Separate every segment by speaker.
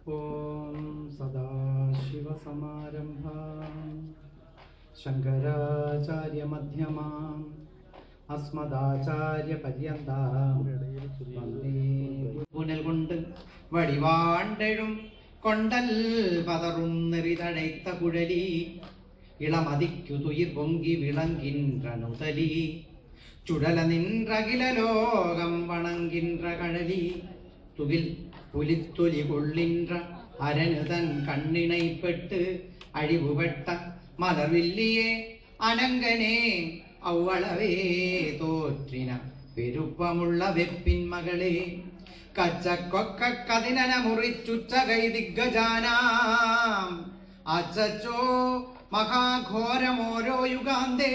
Speaker 1: ॐ सदाशिवसमारम्भाम् शङ्कराचार्यमध्यमाम् अस्मदाचार्यपर्यन्ताम् വന്ദേ പുനൽ കൊണ്ട് വടിവാണ്ടെഴും കൊണ്ടൽ പതറും നെറിതഴൈത്ത കുഴലി ഇളമതിക്കു തുയിർ പൊങ്കി വിളങ്കിன்ற നുതലി ചുടല നിன்றകില ലോകം വണങ്കിன்ற കഴലി തുകിൽ പുലിത്തൊലി കൊള്ളിன்ற അരനുതൻ കണ്ണിണൈപ്പെട്ട് അഴിവുപെട്ട മലർവില്ലിയെ അനങ്കനെ ഔവളവേ തോற்றிന പെരുപ്പമുള്ള വെപ്പിൻ മകളെ കച്ചക്കൊക്ക കതിനന മുറിച്ചുച്ച കൈ ദിഗ്ഗജാനാം അച്ചച്ചോ മഹാഘോരമോരോ യുഗാന്തേ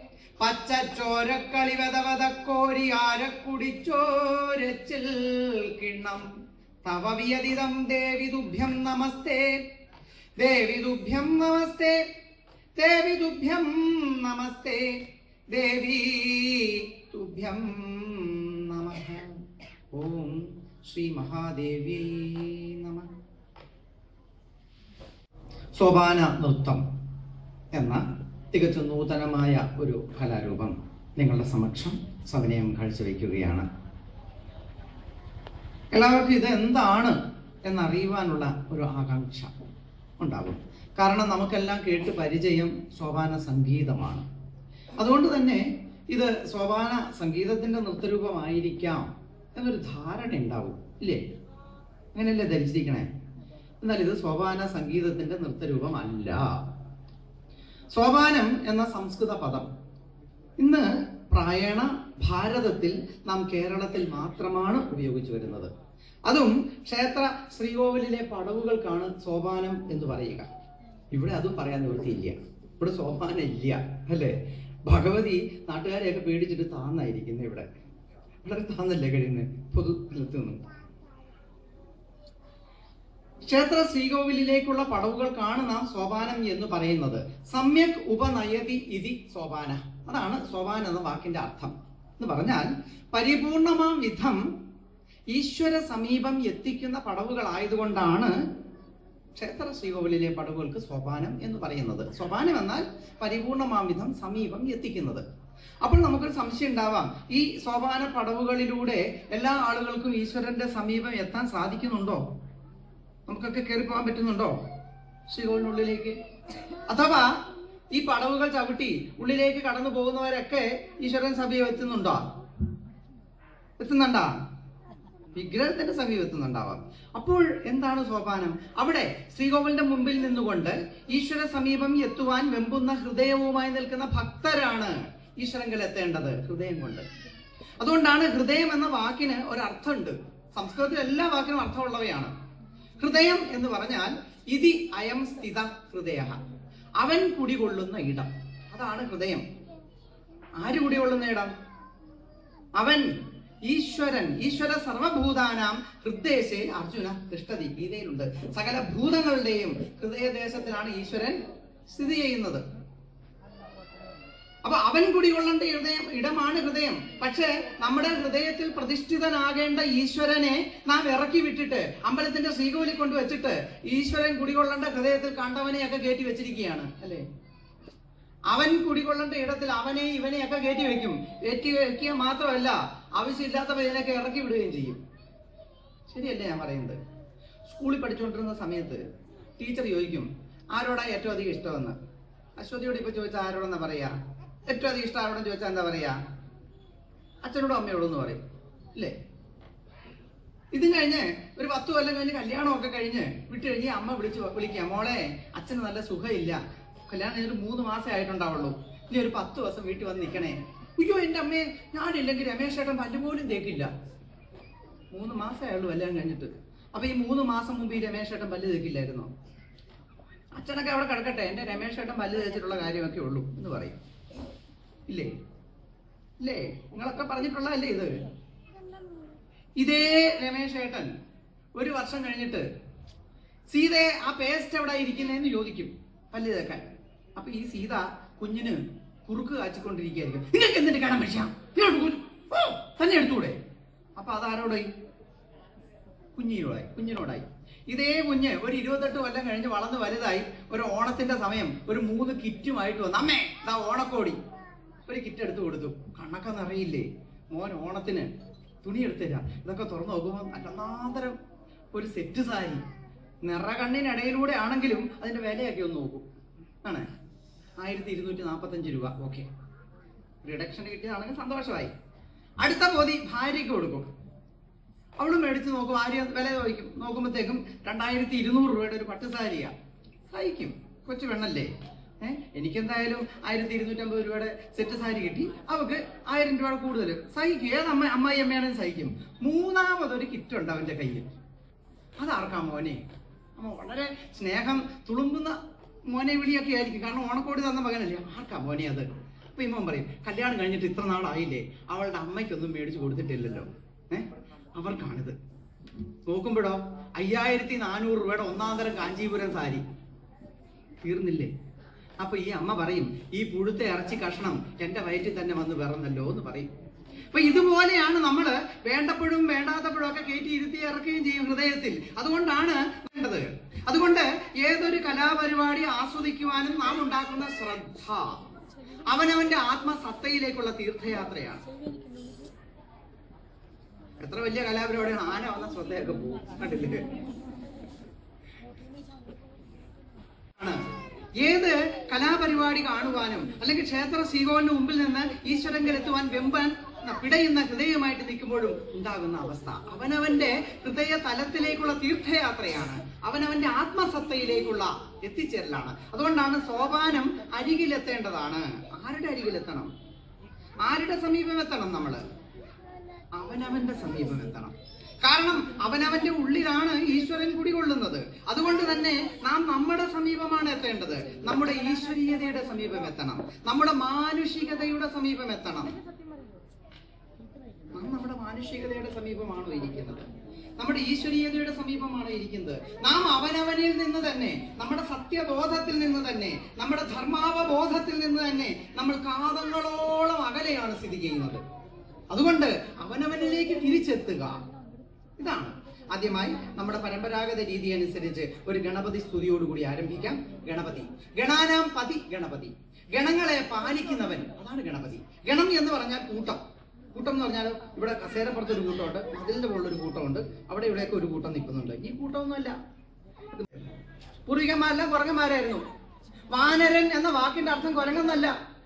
Speaker 1: പച്ചച്ചോരക്കളിവതവതക്കോരി ആരക്കുടിച്ചോരച്ചിൽ കിണ്ണം തവ വിയതിതം ദേവി തുഭ്യം നമസ്തേ ദേവി തുഭ്യം നമസ്തേ ദേവി തുഭ്യം നമസ്തേ ദേവി തുഭ്യം നമഃ ഓം ശ്രീ മഹാദേവി നമ സോപാന നൃത്തം എന്ന തികച്ചും നൂതനമായ ഒരു കലാരൂപം നിങ്ങളുടെ സമക്ഷം സവിനയം കാഴ്ചവെക്കുകയാണ് എല്ലാവർക്കും ഇത് എന്താണ് എന്നറിയുവാനുള്ള ഒരു ആകാംക്ഷ ഉണ്ടാകും കാരണം നമുക്കെല്ലാം കേട്ട് പരിചയം സോപാന സംഗീതമാണ് അതുകൊണ്ട് തന്നെ ഇത് സോപാന സംഗീതത്തിന്റെ നൃത്തരൂപമായിരിക്കാം എന്നൊരു ധാരണ ഉണ്ടാവും ഇല്ലേ അങ്ങനെയല്ലേ ധരിച്ചിരിക്കണേ എന്നാൽ ഇത് സോപാന സംഗീതത്തിന്റെ നൃത്തരൂപം അല്ല സോപാനം എന്ന സംസ്കൃത പദം ഇന്ന് പ്രായണ ഭാരതത്തിൽ നാം കേരളത്തിൽ മാത്രമാണ് ഉപയോഗിച്ചു വരുന്നത് അതും ക്ഷേത്ര ശ്രീകോവിലിലെ പടവുകൾക്കാണ് സോപാനം എന്ന് പറയുക ഇവിടെ അതും പറയാൻ നിവൃത്തിയില്ല ഇവിടെ സോപാനം ഇല്ല അല്ലേ ഭഗവതി നാട്ടുകാരെയൊക്കെ പേടിച്ചിട്ട് താന്നായിരിക്കുന്നത് ഇവിടെ വളരെ താന്നല്ലേ കഴിയുന്നത് പൊതു സ്ഥലത്ത് നിന്നും ക്ഷേത്ര ശ്രീകോവിലിലേക്കുള്ള പടവുകൾക്കാണ് നാം സോപാനം എന്ന് പറയുന്നത് സമ്യക് ഉപനയതി ഇതി സോപാന അതാണ് സോപാൻ എന്ന വാക്കിന്റെ അർത്ഥം എന്ന് പറഞ്ഞാൽ പരിപൂർണമാം വിധം ഈശ്വര സമീപം എത്തിക്കുന്ന പടവുകളായതുകൊണ്ടാണ് ക്ഷേത്ര ശ്രീകോവിലിലെ പടവുകൾക്ക് സോപാനം എന്ന് പറയുന്നത് സോപാനം എന്നാൽ പരിപൂർണമാം വിധം സമീപം എത്തിക്കുന്നത് അപ്പോൾ നമുക്കൊരു സംശയം ഉണ്ടാവാം ഈ സോപാന പടവുകളിലൂടെ എല്ലാ ആളുകൾക്കും ഈശ്വരന്റെ സമീപം എത്താൻ സാധിക്കുന്നുണ്ടോ നമുക്കൊക്കെ കയറി പോകാൻ പറ്റുന്നുണ്ടോ ശ്രീകോവിലിനുള്ളിലേക്ക് അഥവാ ഈ പടവുകൾ ചവിട്ടി ഉള്ളിലേക്ക് കടന്നു പോകുന്നവരൊക്കെ ഈശ്വരൻ സമീപം എത്തുന്നുണ്ടോ എത്തുന്നുണ്ടാ വിഗ്രഹത്തിന്റെ സമീപം എത്തുന്നുണ്ടാവാം അപ്പോൾ എന്താണ് സോപാനം അവിടെ ശ്രീകോവിലിന്റെ മുമ്പിൽ നിന്നുകൊണ്ട് ഈശ്വര സമീപം എത്തുവാൻ വെമ്പുന്ന ഹൃദയവുമായി നിൽക്കുന്ന ഭക്തരാണ് ഈശ്വരങ്കൽ എത്തേണ്ടത് ഹൃദയം കൊണ്ട് അതുകൊണ്ടാണ് ഹൃദയം എന്ന വാക്കിന് ഒരർത്ഥമുണ്ട് സംസ്കൃതത്തിൽ എല്ലാ വാക്കിനും അർത്ഥമുള്ളവയാണ് ഹൃദയം എന്ന് പറഞ്ഞാൽ ഇതി അയം സ്ഥിത ഹൃദയ അവൻ കുടികൊള്ളുന്ന ഇടം അതാണ് ഹൃദയം ആര് കുടികൊള്ളുന്ന ഇടം അവൻ ഈശ്വരൻ ഈശ്വര സർവഭൂതാനാം ഹൃദയശേ അർജുന തിഷ്ടതി ഗീതയിലുണ്ട് സകല ഭൂതങ്ങളുടെയും ഹൃദയദേശത്തിലാണ് ഈശ്വരൻ സ്ഥിതി ചെയ്യുന്നത് അപ്പൊ അവൻ കുടികൊള്ളേണ്ട ഹൃദയം ഇടമാണ് ഹൃദയം പക്ഷേ നമ്മുടെ ഹൃദയത്തിൽ പ്രതിഷ്ഠിതനാകേണ്ട ഈശ്വരനെ നാം ഇറക്കി വിട്ടിട്ട് അമ്പലത്തിന്റെ ശ്രീകോലി കൊണ്ട് വെച്ചിട്ട് ഈശ്വരൻ കുടികൊള്ളേണ്ട ഹൃദയത്തിൽ കണ്ടവനെയൊക്കെ കയറ്റി വെച്ചിരിക്കുകയാണ് അല്ലേ അവൻ കുടികൊള്ളേണ്ട ഇടത്തിൽ അവനെ ഇവനെയൊക്കെ കയറ്റി വെക്കും കയറ്റി വെക്കുക മാത്രമല്ല ആവശ്യമില്ലാത്തവ ഇതിനൊക്കെ ഇറക്കി വിടുകയും ചെയ്യും ശരിയല്ലേ ഞാൻ പറയുന്നത് സ്കൂളിൽ പഠിച്ചുകൊണ്ടിരുന്ന സമയത്ത് ടീച്ചർ ചോദിക്കും ആരോടാ ഏറ്റവും അധികം ഇഷ്ടമെന്ന് അശ്വതിയോട് ഇപ്പൊ ചോദിച്ചാൽ ആരോടെന്നാ പറയാ ഏറ്റവും അധികം ഇഷ്ടം ആരോടും ചോദിച്ചാൽ എന്താ പറയാ അച്ഛനോടും അമ്മയോടും എന്ന് പറയും ഇല്ലേ ഇതും കഴിഞ്ഞ് ഒരു പത്ത് കൊല്ലം കഴിഞ്ഞ് കല്യാണമൊക്കെ കഴിഞ്ഞ് വിട്ട് കഴിഞ്ഞ് അമ്മ വിളിച്ചു വിളിക്കുക മോളെ അച്ഛന് നല്ല സുഖമില്ല കല്യാണം കഴിഞ്ഞൊരു മൂന്ന് മാസമേ ആയിട്ടുണ്ടാവുള്ളൂ ഇനി ഒരു പത്ത് ദിവസം വീട്ടിൽ വന്ന് നിൽക്കണേ അയ്യോ എൻ്റെ അമ്മയെ ഞാനില്ലെങ്കിൽ രമേശ് ചേട്ടൻ പല്ല് പോലും തേക്കില്ല മൂന്ന് മാസമേ ഉള്ളൂ കല്യാണം കഴിഞ്ഞിട്ട് അപ്പൊ ഈ മൂന്ന് മാസം മുമ്പ് ഈ രമേശ് ചേട്ടൻ പല്ല് തേക്കില്ലായിരുന്നോ അച്ഛനൊക്കെ അവിടെ കിടക്കട്ടെ എൻ്റെ രമേശ് ചേട്ടൻ പല്ല് തേച്ചിട്ടുള്ള കാര്യമൊക്കെ ഉള്ളൂ എന്ന് പറയും ഇല്ലേ ഇല്ലേ നിങ്ങളൊക്കെ പറഞ്ഞിട്ടുള്ളതല്ലേ ഇത് ഇതേ രമേശ് ഏട്ടൻ ഒരു വർഷം കഴിഞ്ഞിട്ട് സീതയെ ആ പേസ്റ്റ് എവിടെ ഇരിക്കുന്നതെന്ന് ചോദിക്കും പല്ല് തേക്കാൻ അപ്പൊ ഈ സീത കുഞ്ഞിന് കുറുക്ക് കാച്ചിക്കൊണ്ടിരിക്കുകയായിരിക്കും നിങ്ങൾക്ക് എന്തിന്റെ കാണാൻ പറ്റാ തന്നെ എടുത്തൂടെ അപ്പൊ അതാരോടെ കുഞ്ഞിനോടായി കുഞ്ഞിനോടായി ഇതേ കുഞ്ഞ് ഒരു ഇരുപത്തെട്ട് കൊല്ലം കഴിഞ്ഞ് വളർന്ന് വലുതായി ഒരു ഓണത്തിന്റെ സമയം ഒരു മൂന്ന് കിറ്റുമായിട്ട് വന്നു അമ്മേ ദാ ഓണക്കോടി ഒരു കിറ്റ് എടുത്തു കൊടുത്തു കണ്ണൊക്കെ നിറയില്ലേ മോൻ ഓണത്തിന് തുണി എടുത്തുതരാ ഇതൊക്കെ തുറന്നു നോക്കുമ്പോൾ അല്ലാന്തരം ഒരു സെറ്റ് സാരി നിറകണ്ണിനിടയിലൂടെ ആണെങ്കിലും അതിന്റെ വിലയൊക്കെ ഒന്ന് നോക്കും ആണ് ആയിരത്തി ഇരുന്നൂറ്റി നാൽപ്പത്തഞ്ച് രൂപ ഓക്കെ റിഡക്ഷൻ കിട്ടിയതാണെങ്കിൽ സന്തോഷമായി അടുത്ത പോതി ഭാര്യയ്ക്ക് കൊടുക്കും അവള് മേടിച്ച് നോക്കും ആര്യ വില ചോദിക്കും നോക്കുമ്പോഴത്തേക്കും രണ്ടായിരത്തി ഇരുന്നൂറ് രൂപയുടെ ഒരു പട്ടുസാരിയാ സഹിക്കും കൊച്ചു പെണ്ണല്ലേ ഏഹ് എനിക്കെന്തായാലും ആയിരത്തി ഇരുന്നൂറ്റമ്പത് രൂപയുടെ സെറ്റ് സാരി കിട്ടി അവക്ക് ആയിരം രൂപ കൂടുതൽ സഹിക്കും ഏത് അമ്മ അമ്മായി അമ്മയാണെങ്കിലും സഹിക്കും മൂന്നാമതൊരു കിറ്റ് ഉണ്ട് അവന്റെ കയ്യിൽ അതാർക്കാ മോനെ അമ്മ വളരെ സ്നേഹം തുളുമ്പുന്ന മോനെ വിളിയൊക്കെ ആയിരിക്കും കാരണം ഓണക്കോടി തന്ന മകനല്ലേ ആർക്കാ മോനെ അത് അപ്പൊ ഇമ്മൻ പറയും കല്യാണം കഴിഞ്ഞിട്ട് ഇത്ര നാളായില്ലേ അവളുടെ അമ്മയ്ക്കൊന്നും മേടിച്ചു കൊടുത്തിട്ടില്ലല്ലോ ഏഹ് അവർക്കാണിത് നോക്കുമ്പോഴോ അയ്യായിരത്തി നാനൂറ് രൂപയുടെ ഒന്നാം തരം കാഞ്ചീപുരം സാരി തീർന്നില്ലേ അപ്പൊ ഈ അമ്മ പറയും ഈ പുഴുത്തെ ഇറച്ചി കഷ്ണം എന്റെ വയറ്റിൽ തന്നെ വന്ന് പിറന്നല്ലോ എന്ന് പറയും അപ്പൊ ഇതുപോലെയാണ് നമ്മൾ വേണ്ടപ്പോഴും വേണ്ടാത്തപ്പോഴും ഒക്കെ കയറ്റി ഇരുത്തി ഇറക്കുകയും ചെയ്യും ഹൃദയത്തിൽ അതുകൊണ്ടാണ് വേണ്ടത് അതുകൊണ്ട് ഏതൊരു കലാപരിപാടി ആസ്വദിക്കുവാനും നാം ഉണ്ടാക്കുന്ന ശ്രദ്ധ അവനവന്റെ ആത്മസത്തയിലേക്കുള്ള തീർത്ഥയാത്രയാണ് എത്ര വലിയ കലാപരിപാടിയാണ് ആന വന്ന ശ്രദ്ധയൊക്കെ പോകും കണ്ടില്ലേ ആണ് ഏത് കലാപരിപാടി കാണുവാനും അല്ലെങ്കിൽ ക്ഷേത്ര ശ്രീകോവിലിന് മുമ്പിൽ നിന്ന് ഈശ്വരങ്കലെത്തുവാൻ വെമ്പാൻ പിടയുന്ന ഹൃദയമായിട്ട് നിൽക്കുമ്പോഴും ഉണ്ടാകുന്ന അവസ്ഥ അവനവന്റെ ഹൃദയ തലത്തിലേക്കുള്ള തീർത്ഥയാത്രയാണ് അവനവന്റെ ആത്മസത്തയിലേക്കുള്ള എത്തിച്ചേരലാണ് അതുകൊണ്ടാണ് സോപാനം അരികിലെത്തേണ്ടതാണ് ആരുടെ അരികിലെത്തണം ആരുടെ സമീപം എത്തണം നമ്മള് അവനവന്റെ സമീപം എത്തണം കാരണം അവനവന്റെ ഉള്ളിലാണ് ഈശ്വരൻ കുടികൊള്ളുന്നത് അതുകൊണ്ട് തന്നെ നാം നമ്മുടെ സമീപമാണ് എത്തേണ്ടത് നമ്മുടെ ഈശ്വരീയതയുടെ സമീപം എത്തണം നമ്മുടെ മാനുഷികതയുടെ സമീപം എത്തണം നാം നമ്മുടെ മാനുഷികതയുടെ സമീപമാണോ ഇരിക്കുന്നത് നമ്മുടെ ഈശ്വരീയതയുടെ സമീപമാണ് ഇരിക്കുന്നത് നാം അവനവനിൽ നിന്ന് തന്നെ നമ്മുടെ സത്യബോധത്തിൽ നിന്ന് തന്നെ നമ്മുടെ ധർമാവബോധത്തിൽ നിന്ന് തന്നെ നമ്മൾ കാതങ്ങളോളം അകലെയാണ് സ്ഥിതി ചെയ്യുന്നത് അതുകൊണ്ട് അവനവനിലേക്ക് തിരിച്ചെത്തുക ഇതാണ് ആദ്യമായി നമ്മുടെ പരമ്പരാഗത രീതി അനുസരിച്ച് ഒരു ഗണപതി സ്തുതിയോടുകൂടി ആരംഭിക്കാം ഗണപതി ഗണാനാം പതി ഗണപതി ഗണങ്ങളെ പാലിക്കുന്നവൻ അതാണ് ഗണപതി ഗണം എന്ന് പറഞ്ഞാൽ കൂട്ടം കൂട്ടം എന്ന് പറഞ്ഞാൽ ഇവിടെ കസേരപ്പുറത്ത് ഒരു കൂട്ടമുണ്ട് മതിലിന്റെ മുകളിൽ ഒരു കൂട്ടമുണ്ട് അവിടെ ഇവിടെയൊക്കെ ഒരു കൂട്ടം നിൽക്കുന്നുണ്ട് ഈ കൂട്ടമൊന്നുമല്ല പൂർവികന്മാരെല്ലാം കുരങ്ങന്മാരായിരുന്നു വാനരൻ എന്ന വാക്കിന്റെ അർത്ഥം കുരങ്ങെന്നല്ല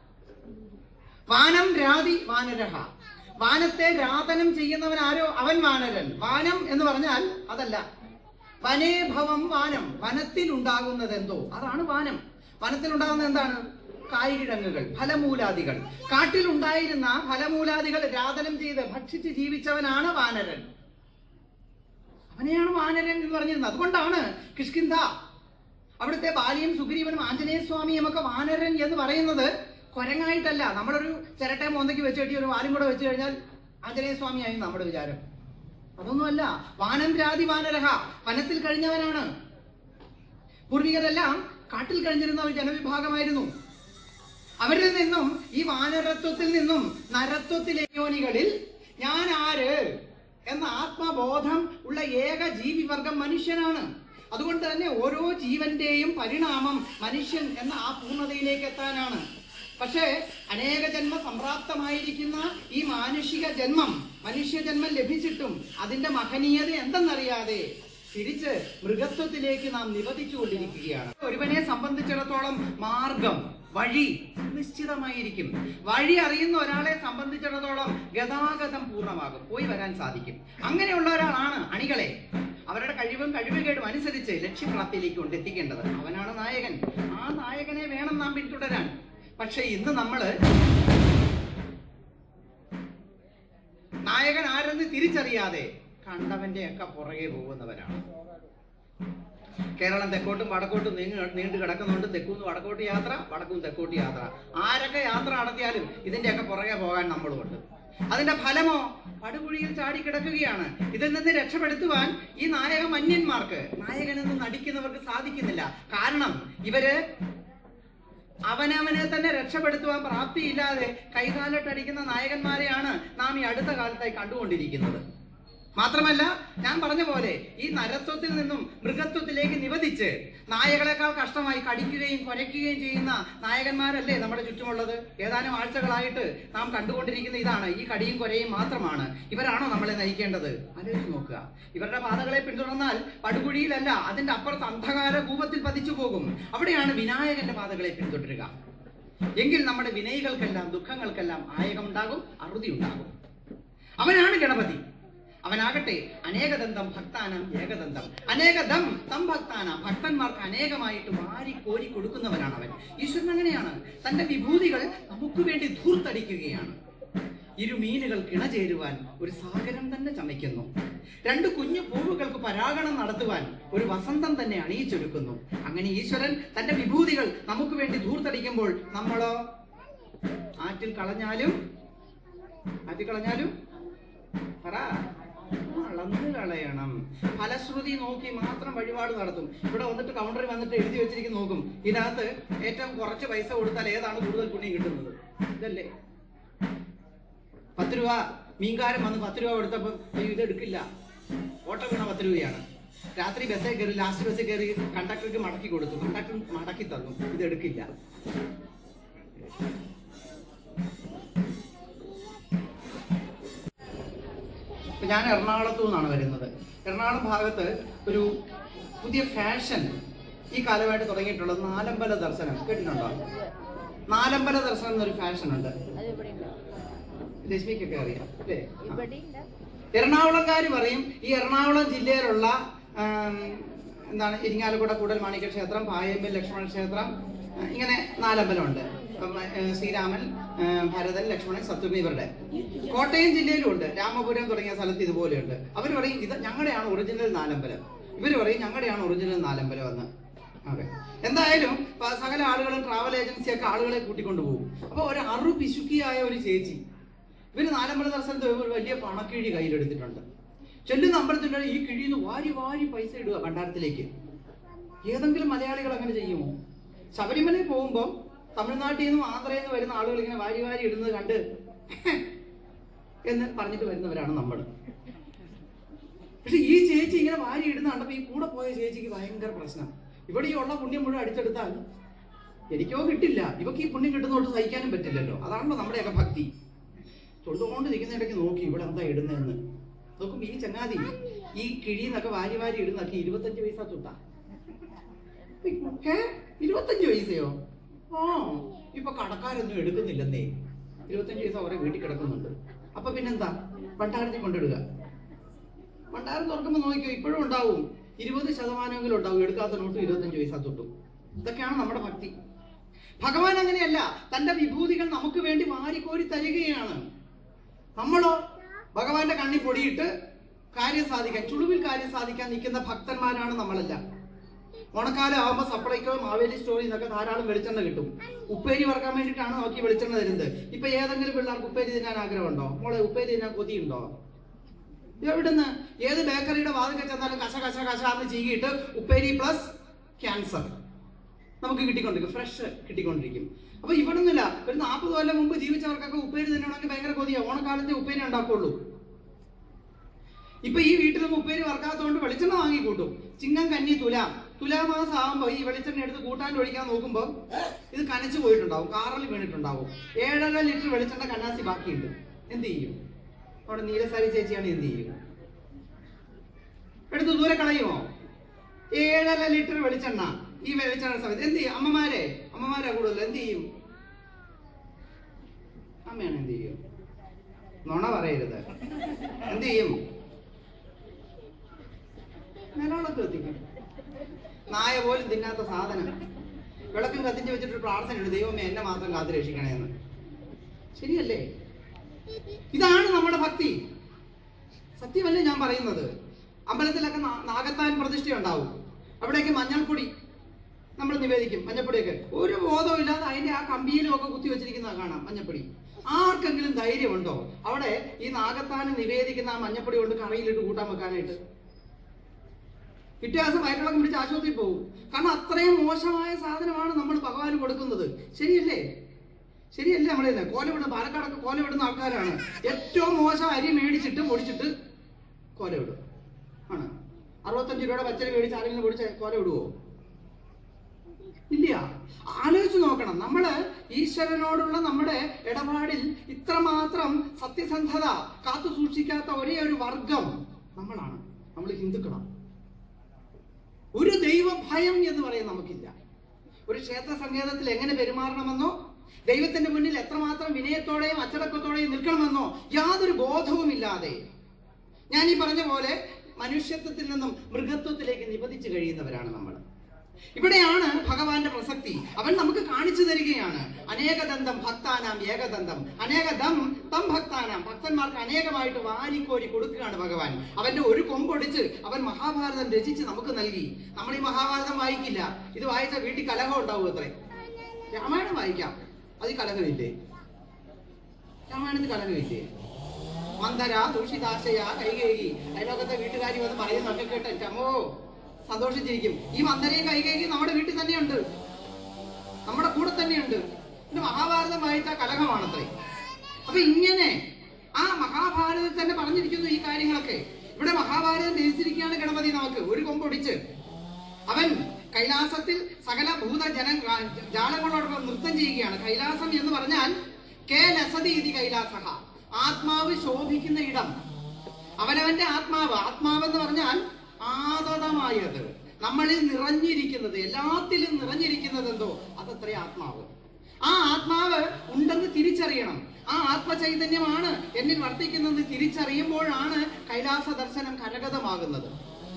Speaker 1: വാനം രാതി വാനരഹ വാനത്തെ രാതനം ചെയ്യുന്നവൻ ആരോ അവൻ വാനരൻ വാനം എന്ന് പറഞ്ഞാൽ അതല്ല വനേഭവം വാനം വനത്തിൽ ഉണ്ടാകുന്നത് എന്തോ അതാണ് വാനം വനത്തിൽ ഉണ്ടാകുന്നത് എന്താണ് കായ്കിഴങ്ങുകൾ ഫലമൂലാദികൾ കാട്ടിൽ ഉണ്ടായിരുന്ന ഫലമൂലാദികൾ രാതനം ചെയ്ത് ഭക്ഷിച്ച് ജീവിച്ചവനാണ് വാനരൻ അവനെയാണ് വാനരൻ എന്ന് പറഞ്ഞിരുന്നത് അതുകൊണ്ടാണ് കിഷ്കിന്ധ അവിടുത്തെ ബാലിയും സുഗ്രീവനും ആഞ്ജനേയ സ്വാമിയും ഒക്കെ വാനരൻ എന്ന് പറയുന്നത് കൊരങ്ങായിട്ടല്ല നമ്മളൊരു ചിരട്ടെ മോന്തയ്ക്ക് വെച്ച് കെട്ടി ഒരു വാലും കൂടെ വെച്ച് കഴിഞ്ഞാൽ ആഞ്ജനേയ സ്വാമിയായി നമ്മുടെ വിചാരം അതൊന്നുമല്ല വാനം രാതി വാനരഹ വനത്തിൽ കഴിഞ്ഞവനാണ് പൂർവികരെല്ലാം കാട്ടിൽ കഴിഞ്ഞിരുന്ന ഒരു ജനവിഭാഗമായിരുന്നു അവരിൽ നിന്നും ഈ വാനരത്വത്തിൽ നിന്നും നരത്വത്തിലെ യോനികളിൽ ഞാൻ ആര് എന്ന ആത്മബോധം ഉള്ള ഏക ജീവിവർഗം മനുഷ്യനാണ് അതുകൊണ്ട് തന്നെ ഓരോ ജീവന്റെയും പരിണാമം മനുഷ്യൻ എന്ന ആ പൂർണ്ണതയിലേക്ക് എത്താനാണ് പക്ഷേ അനേക ജന്മ സംപ്രാപ്തമായിരിക്കുന്ന ഈ മാനുഷിക ജന്മം മനുഷ്യ ജന്മം ലഭിച്ചിട്ടും അതിന്റെ മഹനീയത എന്തെന്നറിയാതെ തിരിച്ച് മൃഗത്വത്തിലേക്ക് നാം നിവദിച്ചുകൊണ്ടിരിക്കുകയാണ് ഒരുവനെ സംബന്ധിച്ചിടത്തോളം മാർഗം വഴി നിശ്ചിതമായിരിക്കും വഴി അറിയുന്ന ഒരാളെ സംബന്ധിച്ചിടത്തോളം ഗതാഗതം പൂർണ്ണമാകും പോയി വരാൻ സാധിക്കും അങ്ങനെയുള്ള ഒരാളാണ് അണികളെ അവരുടെ കഴിവും കഴിവുകേടും അനുസരിച്ച് ലക്ഷ്യപ്രാപ്തിയിലേക്ക് കൊണ്ടെത്തിക്കേണ്ടത് അവനാണ് നായകൻ ആ നായകനെ വേണം നാം പിന്തുടരാൻ പക്ഷെ ഇന്ന് നമ്മള് നായകൻ ആരെന്ന് തിരിച്ചറിയാതെ കണ്ടവന്റെ ഒക്കെ പുറകെ പോകുന്നവരാണ് കേരളം തെക്കോട്ടും വടക്കോട്ടും നീങ്ങ നീണ്ടു കിടക്കുന്നുണ്ട് തെക്കൂന്ന് വടക്കോട്ട് യാത്ര വടക്കും തെക്കോട്ട് യാത്ര ആരൊക്കെ യാത്ര നടത്തിയാലും ഇതിന്റെയൊക്കെ പുറകെ പോകാൻ നമ്മളുമുണ്ട് അതിന്റെ ഫലമോ പടുകുഴിയിൽ ചാടി കിടക്കുകയാണ് ഇതിൽ നിന്ന് രക്ഷപ്പെടുത്തുവാൻ ഈ നായക മന്യന്മാർക്ക് നായകനെന്ന് നടിക്കുന്നവർക്ക് സാധിക്കുന്നില്ല കാരണം ഇവര് അവനവനെ തന്നെ രക്ഷപ്പെടുത്തുവാൻ പ്രാപ്തിയില്ലാതെ കൈകാലിട്ടടിക്കുന്ന നായകന്മാരെയാണ് നാം ഈ അടുത്ത കാലത്തായി കണ്ടുകൊണ്ടിരിക്കുന്നത് മാത്രമല്ല ഞാൻ പറഞ്ഞ പോലെ ഈ നരത്വത്തിൽ നിന്നും മൃഗത്വത്തിലേക്ക് നിവദിച്ച് നായകളെക്കാൾ കഷ്ടമായി കടിക്കുകയും കുരയ്ക്കുകയും ചെയ്യുന്ന നായകന്മാരല്ലേ നമ്മുടെ ചുറ്റുമുള്ളത് ഏതാനും ആഴ്ചകളായിട്ട് നാം കണ്ടുകൊണ്ടിരിക്കുന്ന ഇതാണ് ഈ കടിയും കുരയും മാത്രമാണ് ഇവരാണോ നമ്മളെ നയിക്കേണ്ടത് ആലോചിച്ച് നോക്കുക ഇവരുടെ പാതകളെ പിന്തുടർന്നാൽ പടുകുഴിയിലല്ല അതിന്റെ അപ്പുറത്ത് അന്ധകാര കൂപത്തിൽ പതിച്ചു പോകും അവിടെയാണ് വിനായകന്റെ പാതകളെ പിന്തുടരുക എങ്കിൽ നമ്മുടെ വിനയികൾക്കെല്ലാം ദുഃഖങ്ങൾക്കെല്ലാം ആയകമുണ്ടാകും അറുതി ഉണ്ടാകും അവനാണ് ഗണപതി അവനാകട്ടെ അനേകദന്തം ഭക്താനം ഏകദന്തം അനേകദം തം ഭക്താനം ഭക്തന്മാർക്ക് അനേകമായിട്ട് വാരി കോരി കൊടുക്കുന്നവനാണ് അവൻ ഈശ്വരൻ അങ്ങനെയാണ് തന്റെ വിഭൂതികൾ നമുക്ക് വേണ്ടി ധൂർത്തടിക്കുകയാണ് ഇരു മീനുകൾ കിണചേരുവാൻ ഒരു സാഗരം തന്നെ ചമയ്ക്കുന്നു രണ്ട് കുഞ്ഞു പൂവുകൾക്ക് പരാഗണം നടത്തുവാൻ ഒരു വസന്തം തന്നെ അണിയിച്ചൊരുക്കുന്നു അങ്ങനെ ഈശ്വരൻ തന്റെ വിഭൂതികൾ നമുക്ക് വേണ്ടി ധൂർത്തടിക്കുമ്പോൾ നമ്മളോ ആറ്റിൽ കളഞ്ഞാലും ആറ്റിൽ കളഞ്ഞാലും പറ അളന്ന് കളയണം ഫലശ്രുതി നോക്കി മാത്രം വഴിപാട് നടത്തും ഇവിടെ വന്നിട്ട് കൗണ്ടറിൽ വന്നിട്ട് എഴുതി വെച്ചിരിക്കുന്ന നോക്കും ഇതിനകത്ത് ഏറ്റവും കുറച്ച് പൈസ കൊടുത്താൽ ഏതാണ് കൂടുതൽ പുണ്യം കിട്ടുന്നത് ഇതല്ലേ പത്ത് രൂപ മീൻകാരൻ വന്ന് പത്ത് രൂപ കൊടുത്തപ്പോൾ അയ്യോ ഇത് എടുക്കില്ല ഓട്ടോ വീണ പത്ത് രൂപയാണ് രാത്രി ബസ്സിൽ കയറി ലാസ്റ്റ് ബസ്സിൽ കയറി കണ്ടക്ടർക്ക് മടക്കി കൊടുത്തു കണ്ടക്ടർ മടക്കി തന്നു ഇത് എടുക്കില്ല ഇപ്പൊ ഞാൻ എറണാകുളത്തു നിന്നാണ് വരുന്നത് എറണാകുളം ഭാഗത്ത് ഒരു പുതിയ ഫാഷൻ ഈ കാലമായിട്ട് തുടങ്ങിയിട്ടുള്ളത് നാലമ്പല ദർശനം കേട്ടിട്ടുണ്ടോ നാലമ്പല ദർശനം എന്നൊരു ഫാഷൻ ഉണ്ട്
Speaker 2: അത് ഇവിടെ ഉണ്ടോ
Speaker 1: രശ്മിക്കൊക്കെ അറിയാം അല്ലേ ആ.
Speaker 2: ഇവിടെ ഉണ്ട്
Speaker 1: എറണാകുളംകാർ പറയും ഈ എറണാകുളം ജില്ലയിലുള്ള ആം, എന്താണ് ഇരിങ്ങാലക്കുട കൂടൽ മാണിക്യ ക്ഷേത്രം പായമ്പൽ ലക്ഷ്മണ ക്ഷേത്രം ആ, ഇങ്ങനെ നാലമ്പലമുണ്ട് അപ്പം, ഏ, ശ്രീരാമൻ ഏ, ഭരതൻ ലക്ഷ്മണൻ ശത്രുഘ്ന ഇവരുടെ കോട്ടയം ജില്ലയിലും ഉണ്ട് രാമപുരം തുടങ്ങിയ സ്ഥലത്ത് ഇതുപോലെയുണ്ട് അവർ പറയും ഇത് ഞങ്ങളുടെയാണ് ഒറിജിനൽ നാലമ്പലം ഇവർ പറയും ഞങ്ങളുടെയാണ് ഒറിജിനൽ നാലമ്പലം എന്ന് അതെ എന്തായാലും പ- സകല ആളുകളും ട്രാവൽ ഏജൻസിയൊക്കെ ആളുകളെ കൂട്ടിക്കൊണ്ടുപോകും അപ്പോൾ ഒരു അറു പിശുക്കിയായ ഒരു ചേച്ചി ഇവര് നാലമ്പല ദർശനത്തിൽ ഒരു വലിയ പണക്കിഴി കയ്യിലെടുത്തിട്ടുണ്ട് ചെല്ലുന്ന അമ്പലത്തിൻ്റെ ഈ കിഴിന്ന് വാരി വാരി പൈസ ഇടുക ഭണ്ഡാരത്തിലേക്ക് ഏതെങ്കിലും മലയാളികൾ അങ്ങനെ ചെയ്യുമോ ശബരിമലയിൽ പോകുമ്പോൾ തമിഴ്നാട്ടിൽ നിന്നും ആന്ധ്രയിൽ നിന്ന് വരുന്ന ആളുകൾ ഇങ്ങനെ വാരി വാരി ഇടുന്നത് കണ്ട് എന്ന് പറഞ്ഞിട്ട് വരുന്നവരാണ് നമ്മൾ പക്ഷെ ഈ ചേച്ചി ഇങ്ങനെ വാരി ഇടുന്ന കണ്ടപ്പോൾ ഈ കൂടെ പോയ ചേച്ചിക്ക് ഭയങ്കര പ്രശ്നം ഇവിടെ ഈ ഉള്ള പുണ്യം മുഴുവൻ അടിച്ചെടുത്താൽ എനിക്കോ കിട്ടില്ല ഇവക്ക് ഈ പുണ്യം കിട്ടുന്നതുകൊണ്ട് സഹിക്കാനും പറ്റില്ലല്ലോ അതാണല്ലോ നമ്മുടെയൊക്കെ ഭക്തി തൊണ്ടുകൊണ്ട് നിൽക്കുന്നിടയ്ക്ക് നോക്കി ഇവിടെ എന്താ ഇടുന്നതെന്ന് നോക്കുമ്പോ ഈ ചങ്ങാതി ഈ കിഴിന്നൊക്കെ വാരി വാരി ഇടുന്നൊക്കെ ഇരുപത്തഞ്ച് പൈസ തൊട്ടാ ഏ ഇരുപത്തഞ്ച് പൈസയോ ആ ഇപ്പൊ കടക്കാരൊന്നും എടുക്കുന്നില്ലെന്നേ ഇരുപത്തഞ്ച് പൈസ അവരെ വീട്ടിൽ കിടക്കുന്നുണ്ട് അപ്പൊ പിന്നെന്താ ഭണ്ഡാരത്തിൽ കൊണ്ടിടുക ഭണ്ഡാരം തുറക്കുമ്പോൾ നോക്കിയോ ഇപ്പോഴും ഉണ്ടാവും ഇരുപത് ശതമാനമെങ്കിലും ഉണ്ടാവും എടുക്കാത്ത നോട്ട് ഇരുപത്തഞ്ച് പൈസ തൊട്ടു ഇതൊക്കെയാണ് നമ്മുടെ ഭക്തി ഭഗവാൻ അങ്ങനെയല്ല തന്റെ വിഭൂതികൾ നമുക്ക് വേണ്ടി വാരിക്കോരി തരികയാണ് നമ്മളോ ഭഗവാന്റെ കണ്ണി പൊടിയിട്ട് കാര്യം സാധിക്കാൻ ചുളുവിൽ കാര്യം സാധിക്കാൻ നിൽക്കുന്ന ഭക്തന്മാരാണ് നമ്മളെല്ലാം ഓണക്കാലം ആവുമ്പോൾ സപ്ലൈക്കോ മാവേലി സ്റ്റോറി എന്നൊക്കെ ധാരാളം വെളിച്ചെണ്ണ കിട്ടും ഉപ്പേരി വറക്കാൻ വേണ്ടിയിട്ടാണ് നോക്കി വെളിച്ചെണ്ണ തരുന്നത് ഇപ്പൊ ഏതെങ്കിലും പിള്ളേർക്ക് ഉപ്പേരി തിന്നാൻ ആഗ്രഹമുണ്ടോ മോളെ ഉപ്പേരി തിന്നാൻ കൊതിയുണ്ടോ എവിടുന്ന് ഏത് ബേക്കറിയുടെ വാതിൽ ചെന്നാലും കശ കശ കശ എന്ന് ചീകിയിട്ട് ഉപ്പേരി പ്ലസ് ക്യാൻസർ നമുക്ക് കിട്ടിക്കൊണ്ടിരിക്കും ഫ്രഷ് കിട്ടിക്കൊണ്ടിരിക്കും അപ്പൊ ഇവിടുന്നില്ല ഒരു നാൽപ്പത് കൊല്ലം മുമ്പ് ജീവിച്ചവർക്കൊക്കെ ഉപ്പേരി തിന്നണമെങ്കിൽ ഭയങ്കര കൊതിയാ ഓണക്കാലത്തെ ഉപ്പേരി ഉണ്ടാക്കുള്ളൂ ഇപ്പൊ ഈ വീട്ടിലൊന്നും ഉപ്പേരി വറക്കാത്തതുകൊണ്ട് വെളിച്ചെണ്ണ വാങ്ങി കൂട്ടും ചിങ്ങം കന്നി തുലാം തുലാമാസം ആകുമ്പോൾ ഈ വെളിച്ചെണ്ണ എടുത്ത് കൂട്ടാൻ ഒഴിക്കാൻ നോക്കുമ്പോൾ ഇത് കനച്ചു പോയിട്ടുണ്ടാവും കാറിൽ വീണിട്ടുണ്ടാവും ഏഴര ലിറ്റർ വെളിച്ചെണ്ണ കന്നാസി ബാക്കിയുണ്ട് എന്ത് ചെയ്യും അവിടെ നീലസാരി ചേച്ചിയാണ് എന്ത് ചെയ്യും എടുത്ത് ദൂരെ കളയുമോ ഏഴര ലിറ്റർ വെളിച്ചെണ്ണ ഈ വെളിച്ചെണ്ണ സമയത്ത് എന്ത് ചെയ്യും അമ്മമാരെ അമ്മമാരെ കൂടുതൽ എന്ത് ചെയ്യും അമ്മയാണ് എന്ത് ചെയ്യും നുണ പറയരുത് എന്ത് ചെയ്യും നിലവിളക്ക് കത്തിക്കും നായ പോലും തിന്നാത്ത സാധനം വിളക്കും കത്തിച്ച് വെച്ചിട്ട് പ്രാർത്ഥനയുണ്ട് ദൈവമേ എന്നെ മാത്രം കാത്തു രക്ഷിക്കണേ എന്ന് ശരിയല്ലേ ഇതാണ് നമ്മുടെ ഭക്തി സത്യമല്ലേ ഞാൻ പറയുന്നത് അമ്പലത്തിലൊക്കെ നാ- നാഗത്താൻ പ്രതിഷ്ഠ ഉണ്ടാവും അവിടേക്ക് മഞ്ഞൾപ്പൊടി നമ്മൾ നിവേദിക്കും മഞ്ഞപ്പൊടിയൊക്കെ ഒരു ബോധവും ഇല്ലാതെ അതിന്റെ ആ കമ്പിയിലും ഒക്കെ കുത്തി വെച്ചിരിക്കുന്നത് കാണാം മഞ്ഞപ്പൊടി ആർക്കെങ്കിലും ധൈര്യമുണ്ടോ അവിടെ ഈ നാഗത്താന് നിവേദിക്കുന്ന ആ മഞ്ഞപ്പൊടി കൊണ്ട് കറിയിലിട്ട് കൂട്ടാൻ വെക്കാനായിട്ട് പിറ്റേ ദിവസം വയറ്റിളക്കം പിടിച്ച് ആശുപത്രിയിൽ പോകും കാരണം അത്രയും മോശമായ സാധനമാണ് നമ്മൾ ഭഗവാന് കൊടുക്കുന്നത് ശരിയല്ലേ ശരിയല്ലേ നമ്മളിത് കോലവിടുന്ന പാലക്കാടൊക്കെ കോലവിടുന്ന ആൾക്കാരാണ് ഏറ്റവും മോശം അരി മേടിച്ചിട്ട് പൊടിച്ചിട്ട് കോല ഇടും ആണ് അറുപത്തഞ്ച് രൂപയുടെ പച്ചരി മേടിച്ച് ആരെങ്കിലും പൊടിച്ച് കോല ഇടുവോ ഇല്ല ആലോചിച്ച് നോക്കണം നമ്മള് ഈശ്വരനോടുള്ള നമ്മുടെ ഇടപാടിൽ ഇത്രമാത്രം സത്യസന്ധത കാത്തു സൂക്ഷിക്കാത്ത ഒരേ ഒരു വർഗം നമ്മളാണ് നമ്മൾ ഹിന്ദുക്കളാണ് ഒരു ദൈവഭയം എന്ന് പറയാൻ നമുക്കില്ല ഒരു ക്ഷേത്ര സങ്കേതത്തിൽ എങ്ങനെ പെരുമാറണമെന്നോ ദൈവത്തിന്റെ മുന്നിൽ എത്രമാത്രം വിനയത്തോടെയും അച്ചടക്കത്തോടെയും നിൽക്കണമെന്നോ യാതൊരു ബോധവുമില്ലാതെ ഞാൻ ഈ പറഞ്ഞ പോലെ മനുഷ്യത്വത്തിൽ നിന്നും മൃഗത്വത്തിലേക്ക് നിപതിച്ചു കഴിയുന്നവരാണ് നമ്മൾ ഇവിടെയാണ് ഭഗവാന്റെ പ്രസക്തി അവൻ നമുക്ക് കാണിച്ചു തരികയാണ് അനേകദന്തം ഭക്താനാം ഏകദന്തം അനേകദം തം ഭക്താനാം ഭക്തന്മാർക്ക് അനേകമായിട്ട് വാരിക്കോരി കൊടുക്കുകയാണ് ഭഗവാൻ അവന്റെ ഒരു കൊമ്പൊടിച്ച് അവൻ മഹാഭാരതം രചിച്ച് നമുക്ക് നൽകി നമ്മൾ ഈ മഹാഭാരതം വായിക്കില്ല ഇത് വായിച്ച വീട്ടിൽ കലഹം ഉണ്ടാവും അത്രേ രാമായണം വായിക്കാം അത് കലഹമില്ലേ രാമായണത്തിൽ കലഹമില്ലേ മന്ദര ദൂഷിതാശയ കൈകേകി അയലോകത്തെ വീട്ടുകാരി വന്ന് പറയുന്നൊക്കെ കേട്ട് ചമ്മോ സന്തോഷിച്ചിരിക്കും ഈ മന്ദരയും കൈകേകി നമ്മുടെ വീട്ടിൽ തന്നെയുണ്ട് നമ്മുടെ കൂടെ തന്നെയുണ്ട് പിന്നെ മഹാഭാരതം വായിച്ച കലഹമാണത്രേ അപ്പൊ ഇങ്ങനെ ആ മഹാഭാരതത്തിൽ തന്നെ പറഞ്ഞിരിക്കുന്നു ഈ കാര്യങ്ങളൊക്കെ ഇവിടെ മഹാഭാരതം രചിച്ചിരിക്കുകയാണ് ഗണപതി നമുക്ക് ഒരു കൊമ്പൊടിച്ച് അവൻ കൈലാസത്തിൽ സകല ഭൂത ജന ജാലങ്ങളോടൊപ്പം നൃത്തം ചെയ്യുകയാണ് കൈലാസം എന്ന് പറഞ്ഞാൽ കേ ലസതി ഇതി കൈലാസഹ ആത്മാവ് ശോഭിക്കുന്ന ഇടം അവനവന്റെ ആത്മാവ് ആത്മാവ് എന്ന് പറഞ്ഞാൽ ആതതമായത് നമ്മളിൽ നിറഞ്ഞിരിക്കുന്നത് എല്ലാത്തിലും നിറഞ്ഞിരിക്കുന്നത് എന്തോ അതത്ര ആത്മാവ് ആ ആത്മാവ് ഉണ്ടെന്ന് തിരിച്ചറിയണം ആ ആത്മചൈതന്യമാണ് എന്നിൽ വർത്തിക്കുന്നത് തിരിച്ചറിയുമ്പോഴാണ് കൈലാസ ദർശനം കരഗതമാകുന്നത്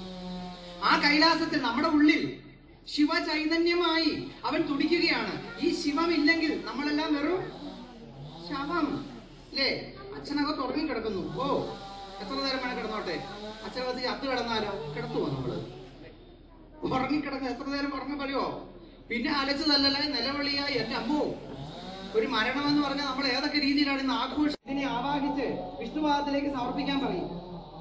Speaker 1: ആ കൈലാസത്തിൽ നമ്മുടെ ഉള്ളിൽ ശിവചൈതന്യമായി അവൻ തുടിക്കുകയാണ് ഈ ശിവമില്ലെങ്കിൽ നമ്മളെല്ലാം വെറും ശവം അല്ലേ അച്ഛനകത്ത് ഉറങ്ങി കിടക്കുന്നു ഓ എത്ര നേരം വേണം കിടന്നോട്ടെ അച്ഛനകത്ത് ചത്ത് കിടന്നാലോ കിടത്തുവോ നമ്മള് ഉറങ്ങിക്കിടന്ന് എത്ര നേരം ഉറങ്ങ പറയുമോ പിന്നെ അലച്ചതല്ലല്ല നിലവിളിയായി എന്റെ അമ്മോ ഒരു മരണം എന്ന് പറഞ്ഞാൽ നമ്മൾ ഏതൊക്കെ രീതിയിലാണ് ഇന്ന് ആഘോഷം ഇതിനെ ആവാഹിച്ച് വിഷ്ണുപാദത്തിലേക്ക് സമർപ്പിക്കാൻ പറയും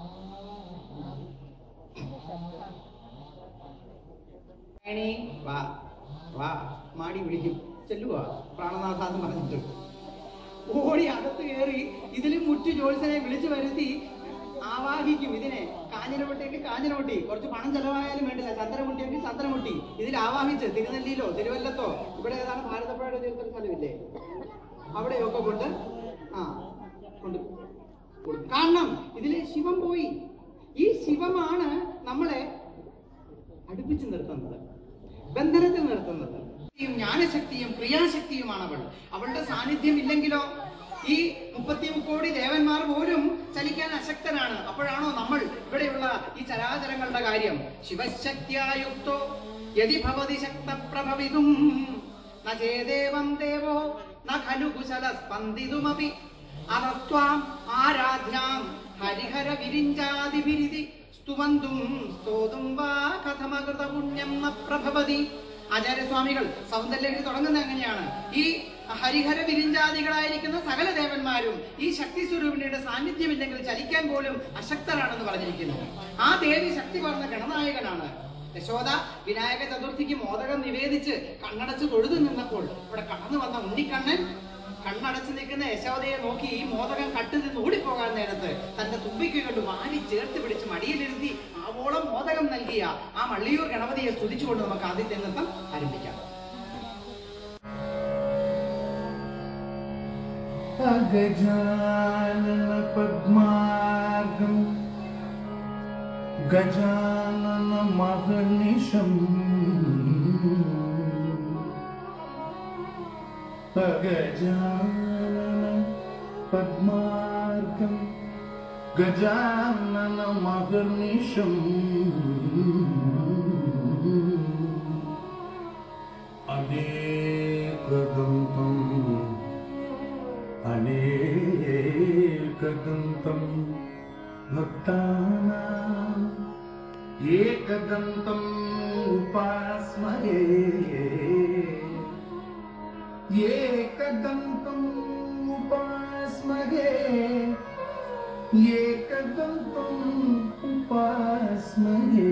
Speaker 1: ഏണി, വാ വാ മാടി വിളിക്കും ചെല്ലുവാ പ്രാണനാഥ എന്ന് പറഞ്ഞിട്ട് ഓടി അകത്ത് കയറി ഇതിൽ മുറ്റു ജോത്സനെ വിളിച്ചു വരുത്തി ആവാഹിക്കും ഇതിനെ കാഞ്ഞിരമുട്ടിയൊക്കെ കാഞ്ഞിരമുട്ടി കുറച്ച് പണം ചെലവായാലും വേണ്ടില്ല ചന്ദ്രമുട്ടിയെങ്കിൽ ചന്ദ്രമുട്ടി ഇതിൽ ആവാഹിച്ച് തിരുനെല്ലിയിലോ തിരുവല്ലത്തോ ഇവിടെ ഏതാണ് ഭാരതപ്പുഴയുടെ തീർത്ഥ സ്ഥലമില്ലേ അവിടെയൊക്കെ കൊണ്ട് ആ കൊണ്ട് കൊടുക്കും. കാരണം ഇതിലെ ശിവം പോയി ഈ ശിവമാണ് നമ്മളെ അടുപ്പിച്ച് നിർത്തുന്നത് ബന്ധനത്തിൽ നിർത്തുന്നത് ശക്തിയും ജ്ഞാനശക്തിയും ക്രിയാശക്തിയുമാണ് അവൾ അവളുടെ സാന്നിധ്യം ഇല്ലെങ്കിലോ ഈ മുപ്പത്തി മുക്കോടി ദേവന്മാർ പോലും ചലിക്കാൻ അശക്തനാണ് അപ്പോഴാണോ നമ്മൾ ഇവിടെയുള്ള ഈ ചരാചരങ്ങളുടെ കാര്യം ശിവശക്തിയായുക്തോ യതി ഭവതി ശക്ത പ്രഭവിതും ന ചേദേവം ദേവോ ന ഖലു കുശല സ്പന്ദിതുമപി അനസ്ത്വാം ആരാധ്യാം ഹരിഹര വിരിഞ്ചാതിഭിരിതി സ്തുവന്തും സ്തോതും വാ കഥമകൃത പുണ്യം ന പ്രഭവതി ആചാര്യസ്വാമികൾ സൗന്ദര്യത്തിൽ തുടങ്ങുന്നത് എങ്ങനെയാണ് ഈ ഹരിഹര വിരിഞ്ചാദികളായിരിക്കുന്ന സകല ദേവന്മാരും ഈ ശക്തി സ്വരൂപിണിയുടെ സാന്നിധ്യമില്ലെങ്കിൽ ചലിക്കാൻ പോലും അശക്തരാണെന്ന് പറഞ്ഞിരിക്കുന്നു ആ ദേവി ശക്തി പറഞ്ഞ ഗണനായകനാണ് യശോദ വിനായക ചതുർത്ഥിക്ക് മോദകം നിവേദിച്ച് കണ്ണടച്ച് തൊഴുതു നിന്നപ്പോൾ ഇവിടെ കടന്നു വന്ന ഉണ്ണിക്കണ്ണൻ കണ്ണടച്ച് നിൽക്കുന്ന യശോദയെ നോക്കി ഈ മോദകം കട്ടു നിന്ന് ഓടിപ്പോകാൻ നേരത്ത് തന്റെ തുമ്പിക്ക് കൊണ്ട് വാരി ചേർത്ത് പിടിച്ച് മടിയിലിരുത്തി ആവോളം മോദകം നൽകിയ ആ മള്ളിയൂർ ഗണപതിയെ സ്തുതിച്ചുകൊണ്ട് നമുക്ക് ആദ്യത്തെ നൃത്തം ആരംഭിക്കാം
Speaker 2: अगजानन पद्मार्गम् गजानन महर्निशम् अगजानन पद्मार्गम् गजानन महर्निशम् अनेकदन्तम् अनेकदन्तम् भक्तानाम् एकदन्तम् उपास्महे एकदन्तम् उपास्महे एकदन्तम् उपास्महे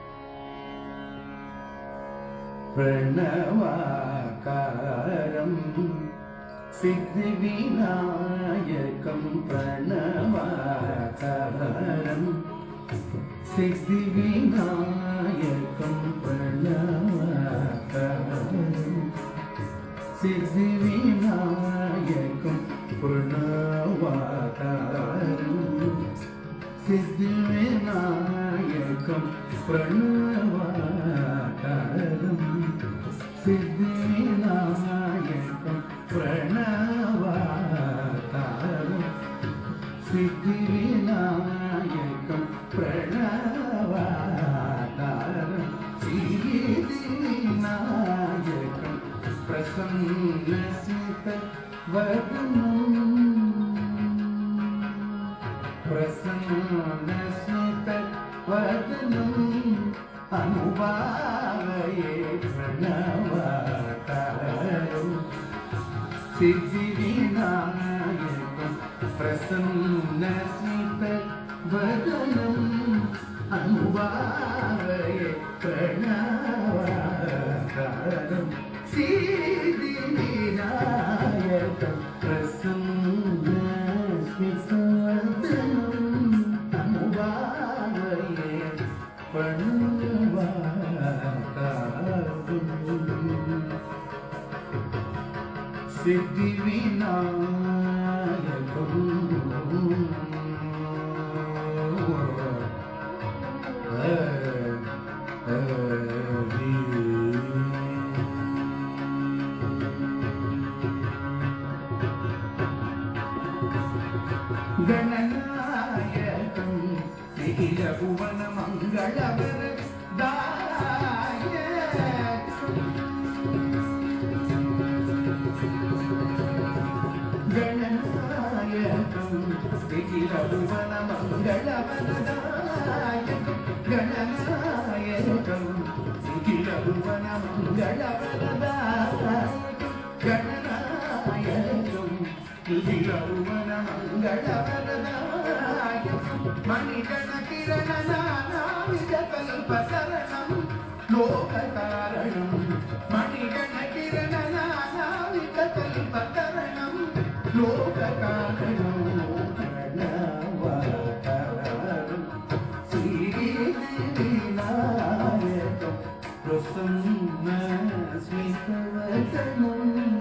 Speaker 2: हरि प्रणवाकारम् സിദ്ധിവിനായകം പ്രണവാകാരം സിദ്ധിവിനായകം പ്രണവാകാരം സിദ്ധിവിനായകം പ്രണവാകാരം സിദ്ധിവിനായകം പ്രണവാകാരം സിദ്ധിവിനായകം പ്രണവാകാരം സിദ്ധിവിനായകം പ്രണവാകാരം സിദ്ധിവിനായകം പ്രസന്നസ്മിത വദനം പ്രസന്നസ്മിത വദനം അനുഭാവയേ പ്രണവാകാരം സിദ്ധിവിനായകം പ്രസന്നസ്മിത വദനം അനുഭാവയേ പ്രണവാകാരം സിദ്ധിവിനായകം പ്രസന്നസ്മിത വദനം അനുഭാവയേ പ്രണവാകാരം സിദ്ധിവിനായകം ഗണനായകം നിഖിലഭുവന മംഗളവര ദായകം ഗണനായകം നിഖിലഭുവന മംഗളവരദായകം ഗണനായകം നിഖിലഭുവന മംഗളവരദായകം ഗണനായകം നിഖിലഭുവന മംഗളവരദായകം മണിഗണ കിരണ നാനാവിധ കൽപകരണം ലോകകാരണം മണിഗണ കിരണ നാനാവിധ കൽപകരണം ലോകകാരണം പ്രണവാകാരം ശ്രീവിനായകം പ്രസന്ന സ്മിതവദനം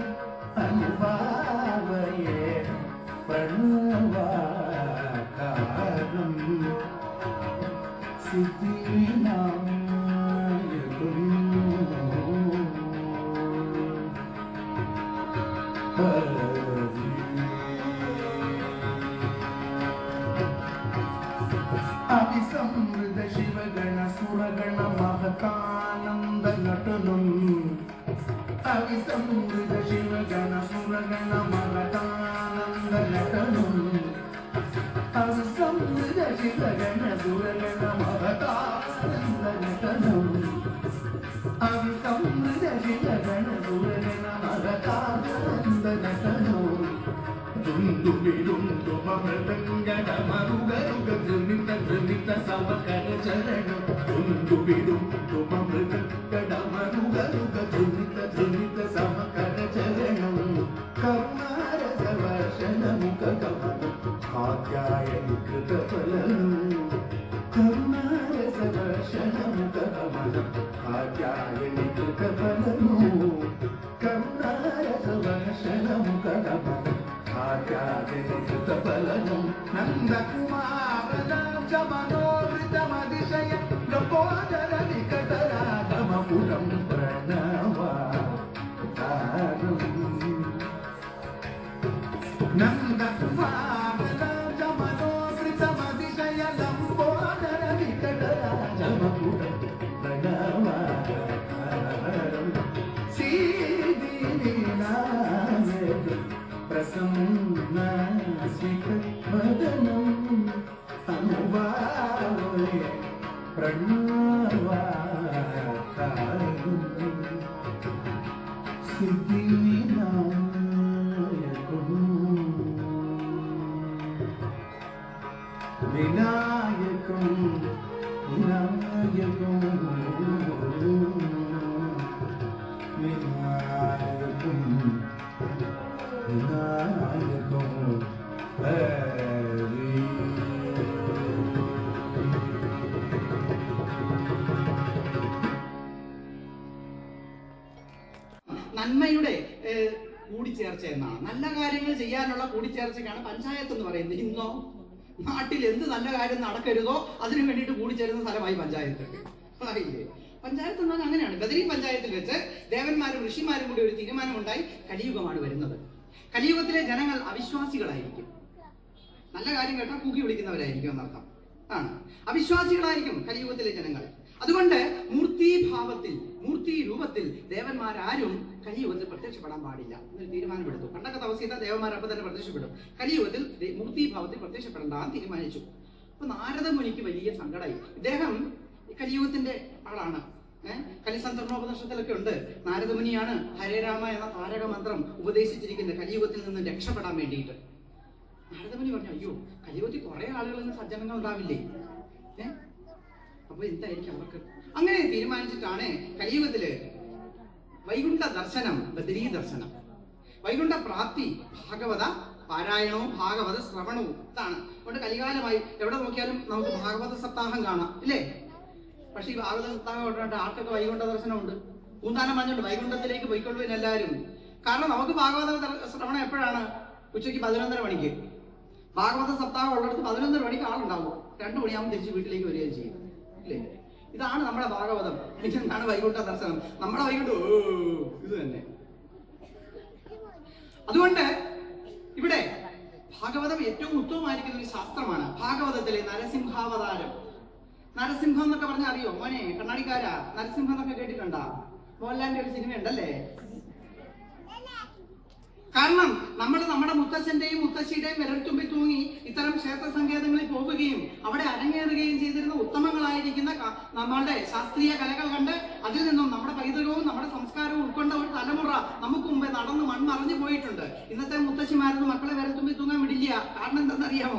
Speaker 2: അനുഭാവയേ പ്രണവാകാരം സിദ്ധിവിനായകം അവിസമൃത ശിവഗണ സുരഗണ മഹതാനന്ദ നട്ടനും അവിസമൃത ശിവഗണ സുരഗണ മഹതാനന്ദ നട്ടനും അവിസമൃത ശിവഗണ സുരഗണ മഹതാനന്ദ നട്ടനും അവിസമൃത ശിവഗണ സുരഗണ മഹതാനന്ദ നട്ടനും ದುಂದುಬಿಡುಂದು ಮೃದಂಗದ ಮರುಗರುಗ ಧೃಮಿತ ಧೃಮಿತ ಸಮಕರ ಚರಣ ದುಂದು ಬಿಡುಂದು ಮೃದಂಗದ ಮರುಗರುಗ ಧೃಮಿತ ಧೃಮಿತ ಸಮಕರ ಚರಣ ಕರುಣಾರಸ ವರ್ಷನ ಮುಖ ಕಮಲ ಕಾತ್ಯಾಯನಿ ಕೃತ ಫಲನು ಕರುಣಾರಸ ವರ್ಷನ ಮುಖ ಕಮಲ ಕಾತ್ಯಾಯನಿ ಕೃತ ಫಲನು ಕರುಣಾರಸ ವರ್ಷನ ಮುಖ ಕಮಲ ആചാര്യതഫലനം നന്ദകുമാരമനോഹൃതമതിശയ ഗോചര നികടരാഗമപുരം പ്രണവാരം നന്ദകുമാരമനോഹൃതമതിശയ ലംബോദര നികടരാഗമപുരം പ്രണവാരം സീതിനായകം പ്രസന്ന സ്മിതവദനം അനുഭാവേ പ്രണവാകാരം സിദ്ധിവിനായകം വിനായകം വിനായകം വിനായകം नायकों हरि
Speaker 1: നന്മയുടെ ഏഹ്, കൂടിച്ചേർച്ച എന്നാണ് നല്ല കാര്യങ്ങൾ ചെയ്യാനുള്ള കൂടിച്ചേർച്ചയ്ക്കാണ് പഞ്ചായത്ത് എന്ന് പറയുന്നത് ഇന്നോ നാട്ടിൽ എന്ത് നല്ല കാര്യം നടക്കരുതോ അതിനു വേണ്ടിയിട്ട് കൂടിച്ചേരുന്ന സ്ഥലമായി പഞ്ചായത്ത് ആയില്ലേ പഞ്ചായത്ത് എന്ന് പറഞ്ഞാൽ അങ്ങനെയാണ് ബദരി പഞ്ചായത്തിൽ വെച്ച് ദേവന്മാരും ഋഷിമാരും കൂടി ഒരു തീരുമാനമുണ്ടായി കലിയുഗമാണ് വരുന്നത് കലിയുഗത്തിലെ ജനങ്ങൾ അവിശ്വാസികളായിരിക്കും നല്ല കാര്യം കേട്ടാൽ കൂക്കി വിളിക്കുന്നവരായിരിക്കും എന്നർത്ഥം ആണ് അവിശ്വാസികളായിരിക്കും കലിയുഗത്തിലെ ജനങ്ങൾ അതുകൊണ്ട് മൂർത്തിഭാവത്തിൽ മൂർത്തി രൂപത്തിൽ ദേവന്മാരാരും കലിയുഗത്തിൽ പ്രത്യക്ഷപ്പെടാൻ പാടില്ല എന്നൊരു തീരുമാനമെടുത്തു പണ്ടൊക്കെ തപസ്യത ദേവന്മാർ അപ്പം തന്നെ പ്രത്യക്ഷപ്പെടും കലിയുഗത്തിൽ ദേ- മൂർത്തിഭാവത്തിൽ പ്രത്യക്ഷപ്പെടേണ്ടെന്ന് തീരുമാനിച്ചു അപ്പൊ നാരദ മുനിക്ക് വലിയ സങ്കടമായി ഇദ്ദേഹം ഈ കലിയുഗത്തിന്റെ ആളാണ് ഏഹ് കലിസന്തർണോപനിഷത്തിലൊക്കെ ഉണ്ട് നാരദമുനിയാണ് ഹരേരാമ എന്ന താരക മന്ത്രം ഉപദേശിച്ചിരിക്കുന്നത് കലിയുഗത്തിൽ നിന്ന് രക്ഷപ്പെടാൻ വേണ്ടിയിട്ട് നാരദമുനി പറഞ്ഞു അയ്യോ കലിയുഗത്തിൽ കുറെ ആളുകളിൽ നിന്ന് സജ്ജനങ്ങൾ ഉണ്ടാവില്ലേ ഏ അപ്പൊ എന്തായിരിക്കും അവർക്ക് അങ്ങനെ തീരുമാനിച്ചിട്ടാണ് കലിയുഗത്തില് വൈകുണ്ഠ ദർശനം ബദരീ ദർശനം വൈകുണ്ഠ പ്രാപ്തി ഭാഗവത പാരായണവും ഭാഗവത ശ്രവണവും ഇതാണ് അതുകൊണ്ട് കലികാലമായി എവിടെ നോക്കിയാലും നമുക്ക് ഭാഗവത സപ്താഹം കാണാം ഇല്ലേ പക്ഷെ ഈ ഭാഗവത സപ്താഹം കൊണ്ടുകൊണ്ട് ആർക്കൊക്കെ വൈകുണ്ഠ ദർശനമുണ്ട് പൂന്താനം പറഞ്ഞുണ്ട് വൈകുണ്ഠത്തിലേക്ക് പോയിക്കൊള്ളുവിൻ എല്ലാവരും കാരണം നമുക്ക് ഭാഗവത ദർ- ശ്രവണം എപ്പോഴാണ് ഉച്ചയ്ക്ക് പതിനൊന്നര മണിക്ക് ഭാഗവത സപ്താഹം ഉള്ളിടത്ത് പതിനൊന്നര മണിക്ക് ആളുണ്ടാവും രണ്ടു മണിയാകുമ്പോൾ തിരിച്ച് വീട്ടിലേക്ക് വരികയും ചെയ്യും ഇല്ലേ ഇതാണ് നമ്മുടെ ഭാഗവതം ഇതാണ് വൈകുണ്ഠ ദർശനം നമ്മുടെ വൈകുണ്ഠ ഓ ഇത് തന്നെ അതുകൊണ്ട് ഇവിടെ ഭാഗവതം ഏറ്റവും ഉത്തമമായിരിക്കുന്ന ഒരു ശാസ്ത്രമാണ് ഭാഗവതത്തിലെ നരസിംഹാവതാരം നരസിംഹം എന്നൊക്കെ പറഞ്ഞാൽ അറിയോ മോനെ കണ്ണാടിക്കാരാ നരസിംഹം എന്നൊക്കെ കേട്ടിട്ടുണ്ടാ മോഹൻലാലിന്റെ ഒരു സിനിമ ഉണ്ടല്ലേ കാരണം നമ്മൾ നമ്മുടെ മുത്തച്ഛന്റെയും മുത്തശ്ശിയുടെയും വിരൽത്തുമ്പിൽ തൂങ്ങി ഇത്തരം ക്ഷേത്ര സങ്കേതങ്ങളിൽ പോവുകയും അവിടെ അരങ്ങേറുകയും ചെയ്തിരുന്ന ഉത്തമങ്ങളായിരിക്കുന്ന ക- നമ്മളുടെ ശാസ്ത്രീയ കലകൾ കണ്ട് അതിൽ നിന്നും നമ്മുടെ പൈതൃകവും നമ്മുടെ സംസ്കാരവും ഉൾക്കൊണ്ട ഒരു തലമുറ നമുക്ക് മുമ്പേ നടന്ന് മൺമറഞ്ഞു പോയിട്ടുണ്ട് ഇന്നത്തെ മുത്തശ്ശിമാരൊന്നും മക്കളെ വിരൽത്തുമ്പിൽ തൂങ്ങാൻ വിടില്ല കാരണം എന്താണെന്നറിയാമോ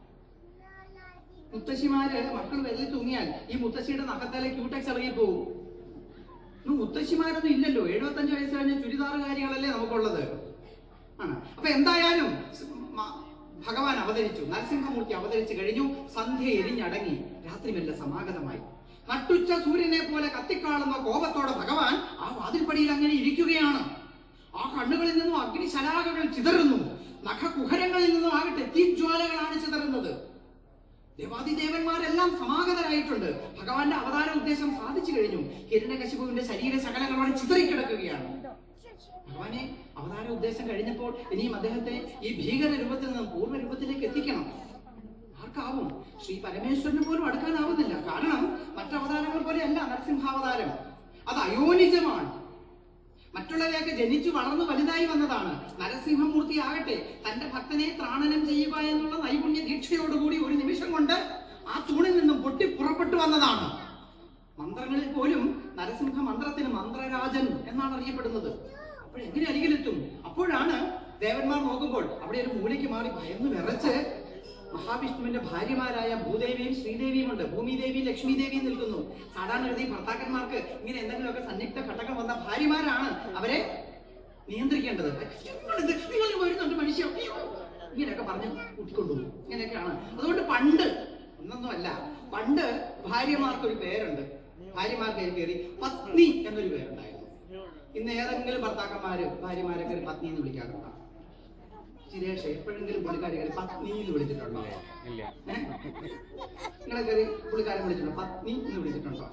Speaker 1: മുത്തശ്ശിമാര് മക്കൾ വിരലിൽ തൂങ്ങിയാൽ ഈ മുത്തശ്ശിയുടെ നഖത്തേലെ ക്യൂടെക്സ് ഇളകി പോകും ഇന്ന് മുത്തശ്ശിമാരൊന്നും ഇല്ലല്ലോ എഴുപത്തഞ്ച് വയസ്സ് കഴിഞ്ഞ ചുരിദാറുകാരികളല്ലേ നമുക്കുള്ളത് ആണ് അപ്പൊ എന്തായാലും സ് മ- ഭഗവാൻ അവതരിച്ചു നരസിംഹമൂർത്തി അവതരിച്ചു കഴിഞ്ഞു സന്ധ്യ എരിഞ്ഞടങ്ങി രാത്രി മെല്ലെ സമാഗതമായി നട്ടുച്ച സൂര്യനെ പോലെ കത്തിക്കാളുന്ന കോപത്തോടെ ഭഗവാൻ ആ വാതിൽപ്പടിയിൽ അങ്ങനെ ഇരിക്കുകയാണ് ആ കണ്ണുകളിൽ നിന്നും അഗ്നിശലാകകൾ ചിതറുന്നു നഖകുഹരങ്ങളിൽ നിന്നും ആകട്ടെ തീജ്വാലകളാണ് ചിതറുന്നത് ദേവാദിദേവന്മാരെല്ലാം സമാഗതരായിട്ടുണ്ട് ഭഗവാന്റെ അവതാര ഉദ്ദേശം സാധിച്ചു കഴിഞ്ഞു ഹിരണ്യകശിപുവിന്റെ ശരീര ശകലങ്ങളോടെ ചിതറിക്കിടക്കുകയാണ് ഭഗവാനെ അവതാര ഉദ്ദേശം കഴിഞ്ഞപ്പോൾ ഇനിയും അദ്ദേഹത്തെ ഈ ഭീകര രൂപത്തിൽ നിന്ന് പൂർണ്ണ രൂപത്തിലേക്ക് എത്തിക്കണം ആർക്കാവും ശ്രീ പരമേശ്വരന് പോലും അടുക്കാനാവുന്നില്ല കാരണം മറ്റവതാരങ്ങൾ പോലെയല്ല നരസിംഹാവതാരം അത് അയോനിജമാണ് മറ്റുള്ളവയൊക്കെ ജനിച്ചു വളർന്നു വലുതായി വന്നതാണ് നരസിംഹമൂർത്തി ആകട്ടെ തന്റെ ഭക്തനെ ത്രാണനം ചെയ്യുക എന്നുള്ള നൈപുണ്യ ദീക്ഷയോടുകൂടി ഒരു നിമിഷം കൊണ്ട് ആ തൂണിൽ നിന്നും പൊട്ടി പുറപ്പെട്ടു വന്നതാണ് മന്ത്രങ്ങളിൽ പോലും നരസിംഹ മന്ത്രത്തിന് മന്ത്രരാജൻ എന്നാണ് അറിയപ്പെടുന്നത് അപ്പോഴെങ്ങനെ അരികിലെത്തും അപ്പോഴാണ് ദേവന്മാർ നോക്കുമ്പോൾ അവിടെ ഒരു മൂലയ്ക്ക് മാറി ഭയന്ന് വിറച്ച് മഹാവിഷ്ണുവിന്റെ ഭാര്യമാരായ ഭൂദേവിയും ശ്രീദേവിയും ഉണ്ട് ഭൂമിദേവിയും ലക്ഷ്മി ദേവിയും നിൽക്കുന്നു സാധാരണഗതി ഭർത്താക്കന്മാർക്ക് ഇങ്ങനെ എന്തെങ്കിലുമൊക്കെ സന്നിഗ്ധ ഘട്ടങ്ങൾ വന്ന ഭാര്യമാരാണ് അവരെ നിയന്ത്രിക്കേണ്ടത് നിങ്ങളിത് നിങ്ങൾ വരുന്നുണ്ട് മനുഷ്യ ഇങ്ങനെയൊക്കെ പറഞ്ഞ് കൂട്ടിക്കൊണ്ടുപോകും ഇങ്ങനെയൊക്കെയാണ് അതുകൊണ്ട് പണ്ട് ഒന്നൊന്നുമല്ല പണ്ട് ഭാര്യമാർക്ക് ഒരു പേരുണ്ട് ഭാര്യമാർക്ക് ഒരു പേര് പത്നി എന്നൊരു പേരുണ്ടായിരുന്നു ഇന്ന് ഏതെങ്കിലും ഭർത്താക്കന്മാര് ഭാര്യമാരെ കയറി പത്നി എന്ന് വിളിക്കാറുണ്ടോ സുരേഷ് എപ്പോഴെങ്കിലും പുള്ളിക്കാരി പത്നി എന്ന് വിളിച്ചിട്ടുണ്ടോ
Speaker 3: ഇല്ല
Speaker 1: ഏ? നിങ്ങളെ കയറി പുള്ളിക്കാരൻ വിളിച്ചിട്ടുണ്ടോ പത്നി എന്ന് വിളിച്ചിട്ടുണ്ടോ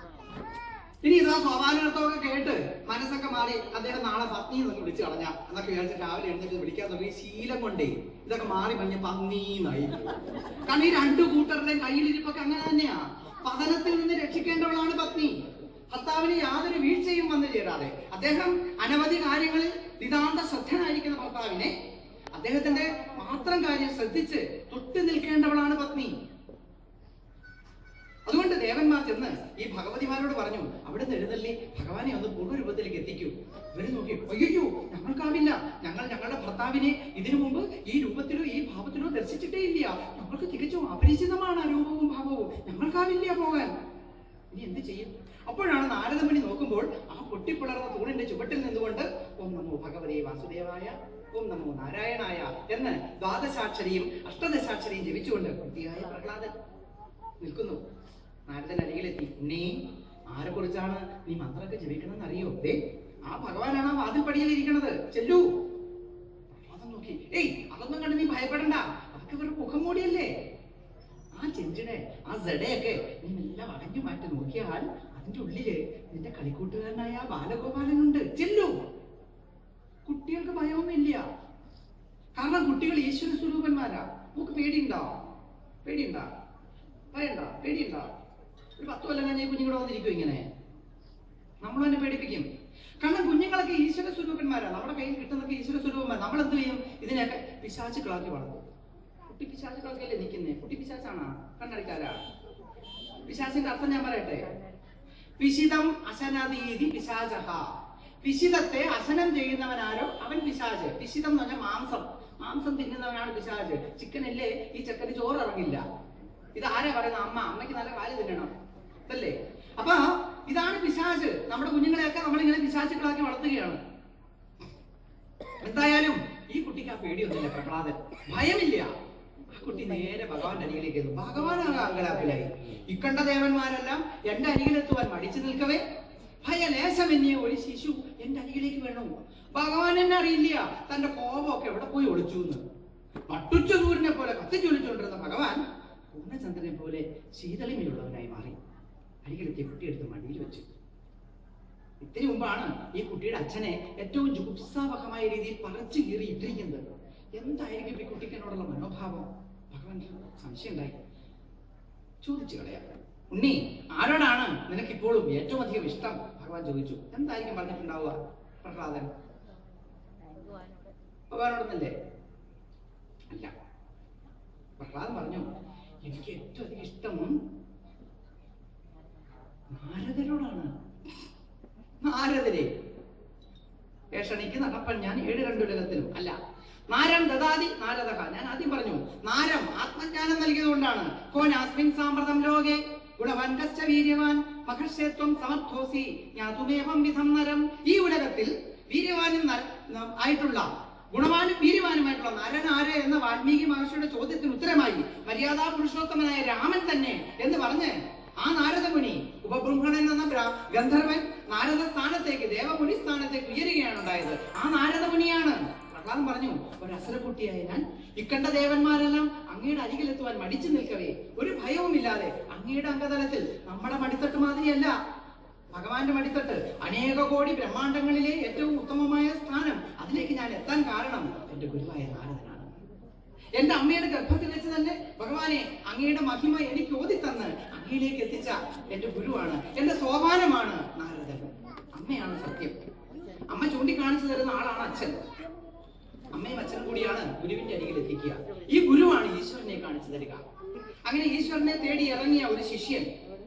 Speaker 1: ഇനി ഇതാ സ്വാഭാവികത്വമൊക്കെ കേട്ട് മനസ്സൊക്കെ മാറി അദ്ദേഹം നാളെ പത്നി എന്നൊക്കെ വിളിച്ചു കളഞ്ഞ എന്നൊക്കെ വിചാരിച്ച് രാവിലെ എഴുന്നേറ്റ് വിളിക്കാൻ തുടങ്ങി ശീലം കൊണ്ടേ ഇതൊക്കെ മാറി പറഞ്ഞ പന്നീന്നായി കാരണം ഈ രണ്ടു കൂട്ടരുടെയും കയ്യിലിരിപ്പൊക്കെ അങ്ങനെ തന്നെയാ പതനത്തിൽ നിന്ന് രക്ഷിക്കേണ്ടവളാണ് പത്നി ഭർത്താവിന് യാതൊരു വീഴ്ചയും വന്നു ചേരാതെ അദ്ദേഹം അനവധി കാര്യങ്ങളിൽ നിതാന്ത ശ്രദ്ധനായിരിക്കുന്ന ഭർത്താവിനെ അദ്ദേഹത്തിന്റെ മാത്രം കാര്യം ശ്രദ്ധിച്ച് തൊട്ടു നിൽക്കേണ്ടവളാണ് പത്നി അതുകൊണ്ട് ദേവന്മാർ ചെന്ന് ഈ ഭഗവതിമാരോട് പറഞ്ഞു അവിടെ നിന്ന് എഴുന്നള്ളി ഭഗവാനെ ഒന്ന് പൂർവ്വരൂപത്തിലേക്ക് എത്തിക്കൂ ഇവര് നോക്കി അയ്യോ ഞങ്ങൾക്കാവില്ല ഞങ്ങൾ ഞങ്ങളുടെ ഭർത്താവിനെ ഇതിനു മുമ്പ് ഈ രൂപത്തിലോ ഈ ഭാവത്തിലോ ദർശിച്ചിട്ടേ ഇല്ല ഞങ്ങൾക്ക് തികച്ചും അപരിചിതമാണ് ആ രൂപവും ഭാവവും ഞങ്ങൾക്കാവില്ല പോകാൻ ഇനി എന്ത് ചെയ്യും അപ്പോഴാണ് നാരദമുനി നോക്കുമ്പോൾ ആ പൊട്ടിപ്പിളർന്ന തൂണിന്റെ ചുവട്ടിൽ നിന്നുകൊണ്ട് ഓം നമോ ഭഗവതേ വാസുദേവായ ഓം നമോ നാരായണായ എന്ന് ദ്വാദശാക്ഷരിയും അഷ്ടദശാക്ഷരിയും ജപിച്ചുകൊണ്ട് കുട്ടിയായ പ്രഹ്ലാദൻ നിൽക്കുന്നു നാരദൻ അരികിലെത്തി ഉണ്ണി ആരെ കുറിച്ചാണ് നീ മന്ത്രമൊക്കെ ജപിക്കണമെന്ന് അറിയോ ദേ ആ ഭഗവാനാണ് ആ വാതിൽ പടിയിൽ ഇരിക്കണത് ചെല്ലൂ പ്രഹ്ലാദൻ നോക്കി ഏയ് അതൊന്നും കണ്ട് നീ ഭയപ്പെടണ്ട അതൊക്കെ വെറും മുഖംമൂടിയല്ലേ ആ ചെഞ്ചിടെ ആ ജടയൊക്കെ നീ എല്ലാം അടഞ്ഞു മാറ്റി നോക്കിയാൽ അതിന്റെ ഉള്ളില് നിന്റെ കളിക്കൂട്ടുകാരനായ ആ ബാലഗോപാലനുണ്ട് ചെല്ലു കുട്ടികൾക്ക് ഭയമൊന്നുമില്ല കാരണം കുട്ടികൾ ഈശ്വര സ്വരൂപന്മാരാ നമുക്ക് പേടിയുണ്ടോ പേടിയുണ്ടോ ഭയണ്ടോ പേടിയുണ്ടോ ഒരു പത്ത് കൊല്ലം കഴിഞ്ഞ കുഞ്ഞുങ്ങളെ വന്നിരിക്കും ഇങ്ങനെ നമ്മൾ തന്നെ പേടിപ്പിക്കും കാരണം കുഞ്ഞുങ്ങളൊക്കെ ഈശ്വര സ്വരൂപന്മാരാ നമ്മുടെ കയ്യിൽ കിട്ടുന്നതൊക്കെ ഈശ്വര സ്വരൂപന്മാർ നമ്മൾ എന്ത് ചെയ്യും ഇതിനെയൊക്കെ പിശാചുക്കളാക്കി വളർത്തും കുട്ടി പിശാചുക്കളൊക്കെയല്ലേ നിൽക്കുന്നേ കുട്ടി പിശാച്ചാണോ കണ്ണടിക്കാരാ പിശാചിന്റെ അർത്ഥം ഞാൻ പറയട്ടെ പിശിതം അശനതീതി പിശാചഹ പിശിതത്തെ അശനം ചെയ്യുന്നവനാരോ അവൻ പിശാച് പിശിതം എന്ന് പറഞ്ഞാൽ മാംസം മാംസം തിന്നുന്നവനാണ് പിശാച് ചിക്കൻ അല്ലേ ഈ ചക്കന് ചോറ് ഇറങ്ങില്ല ഇത് ആരാ പറയുന്ന അമ്മ അമ്മയ്ക്ക് നല്ല കാല് തിന്നണം അല്ലേ അപ്പൊ ഇതാണ് പിശാച് നമ്മുടെ കുഞ്ഞുങ്ങളെയൊക്കെ നമ്മളിങ്ങനെ പിശാചുക്കളാക്കി വളർത്തുകയാണ് എന്തായാലും ഈ കുട്ടിക്ക് ആ പേടിയൊന്നുമില്ല പ്രഹ്ലാദൻ ഭയമില്ല ആ കുട്ടി നേരെ ഭഗവാന്റെ അരികിലേക്ക് എത്തും ഭഗവാനാണ് അങ്കലാപ്പിലായി ഇക്കണ്ട ദേവന്മാരെല്ലാം എന്റെ അരികിലെത്തുവാൻ മടിച്ചു നിൽക്കവേ ഭയലേശമെന്നിയ ഒരു ശിശു എന്റെ അരികിലേക്ക് വേണോ ഭഗവാൻ എന്നെ അറിയില്ല തന്റെ കോപമൊക്കെ എവിടെ പോയി ഒളിച്ചു എന്ന് നട്ടുച്ച സൂര്യനെ പോലെ കത്തിച്ചൊലിച്ചുകൊണ്ടിരുന്ന ഭഗവാൻ പൂർണ്ണചന്ദ്രനെ പോലെ ശീതളിമയുള്ളവനായി മാറി അരികിലെത്തിയ കുട്ടിയെടുത്ത് മടിയിൽ വെച്ചു ഇത്തിരി മുമ്പാണ് ഈ കുട്ടിയുടെ അച്ഛനെ ഏറ്റവും ജുഗുപ്സാവഹമായ രീതിയിൽ പറിച്ചു കീറി ഇട്ടിരിക്കുന്നത് എന്തായിരിക്കും ഈ കുട്ടിക്ക് എന്നോടുള്ള മനോഭാവം ഭഗവാൻ സംശയം ഉണ്ടായി ചോദിച്ചു കളയാം ഉണ്ണി ആരോടാണ് നിനക്ക് ഇപ്പോഴും ഏറ്റവും അധികം ഇഷ്ടം ഭഗവാൻ ചോദിച്ചു എന്തായിരിക്കും പറഞ്ഞിട്ടുണ്ടാവുക പ്രഹ്ലാദൻ ഭഗവാനോടൊന്നല്ലേ അല്ല പ്രഹ്ലാദൻ പറഞ്ഞു എനിക്ക് ഏറ്റവും അധികം ഇഷ്ടം നാരദരോടാണ് നാരദരെ ഏഷണിക്ക് നടപ്പൻ ഞാൻ ഏഴ് രണ്ടുലകത്തിലും അല്ല നാരം ദദാതി നാരദഹ ഞാൻ ആദ്യം പറഞ്ഞു നാരം ആത്മജ്ഞാനം നൽകിയതുകൊണ്ടാണ് കോനാസ്മിൻ സാമ്പ്രതം ലോകെ ഗുണവാൻ കശ്ച വീര്യവാൻ മഹർഷേത്വം സമർത്ഥോസി ജ്ഞാതുമേവം വിധം നരം ഈ ഉലകത്തിൽ വീര്യവാനും നര- ന- ആയിട്ടുള്ള ഗുണവാനും വീര്യവാനുമായിട്ടുള്ള നരൻ ആര് എന്ന വാൽമീകി മഹർഷിയുടെ ചോദ്യത്തിന് ഉത്തരമായി മര്യാദാ പുരുഷോത്തമനായ രാമൻ തന്നെ എന്ന് പറഞ്ഞ് ആ നാരദമുനി ഉപബ്രഹ്മണൻ എന്ന ബ്ര- ഗന്ധർവൻ നാരദ സ്ഥാനത്തേക്ക് ദേവമുനി സ്ഥാനത്തേക്ക് ഉയരുകയാണ് ഉണ്ടായത് ആ നാരദമുനിയാണ് പ്രഹ്ലാദൻ പറഞ്ഞു ഒരു അസുരക്കുട്ടിയായ ഞാൻ ഇക്കണ്ട ദേവന്മാരെല്ലാം അങ്ങയുടെ അരികിലെത്തുവാൻ മടിച്ചു നിൽക്കവേ ഒരു ഭയവുമില്ലാതെ അങ്ങയുടെ അംഗതലത്തിൽ നമ്മുടെ മടിത്തട്ട് മാതിരിയല്ല ഭഗവാന്റെ മടിത്തട്ട് അനേക കോടി ബ്രഹ്മാണ്ടങ്ങളിലെ ഏറ്റവും ഉത്തമമായ സ്ഥാനം അതിലേക്ക് ഞാൻ എത്താൻ കാരണം എന്റെ ഗുരുവായ നാരദനാണ് എന്റെ അമ്മയുടെ ഗർഭത്തിൽ വെച്ച് തന്നെ ഭഗവാനെ അങ്ങയുടെ മഹിമ എനിക്ക് ഓതിത്തന്ന് അങ്ങയിലേക്ക് എത്തിച്ച എന്റെ ഗുരുവാണ് എന്റെ സോപാനമാണ് നാരദൻ അമ്മയാണ് സത്യം അമ്മ ചൂണ്ടിക്കാണിച്ചു തരുന്ന ആളാണ് അച്ഛൻ അമ്മയും അച്ഛനും കൂടിയാണ് ഗുരുവിന്റെ അരികിൽ എത്തിക്കുക ഈ ഗുരുവാണ് ഈശ്വരനെ കാണിച്ചു തരിക അങ്ങനെ ഈശ്വരനെ തേടി ഇറങ്ങിയ ഒരു ശിഷ്യൻ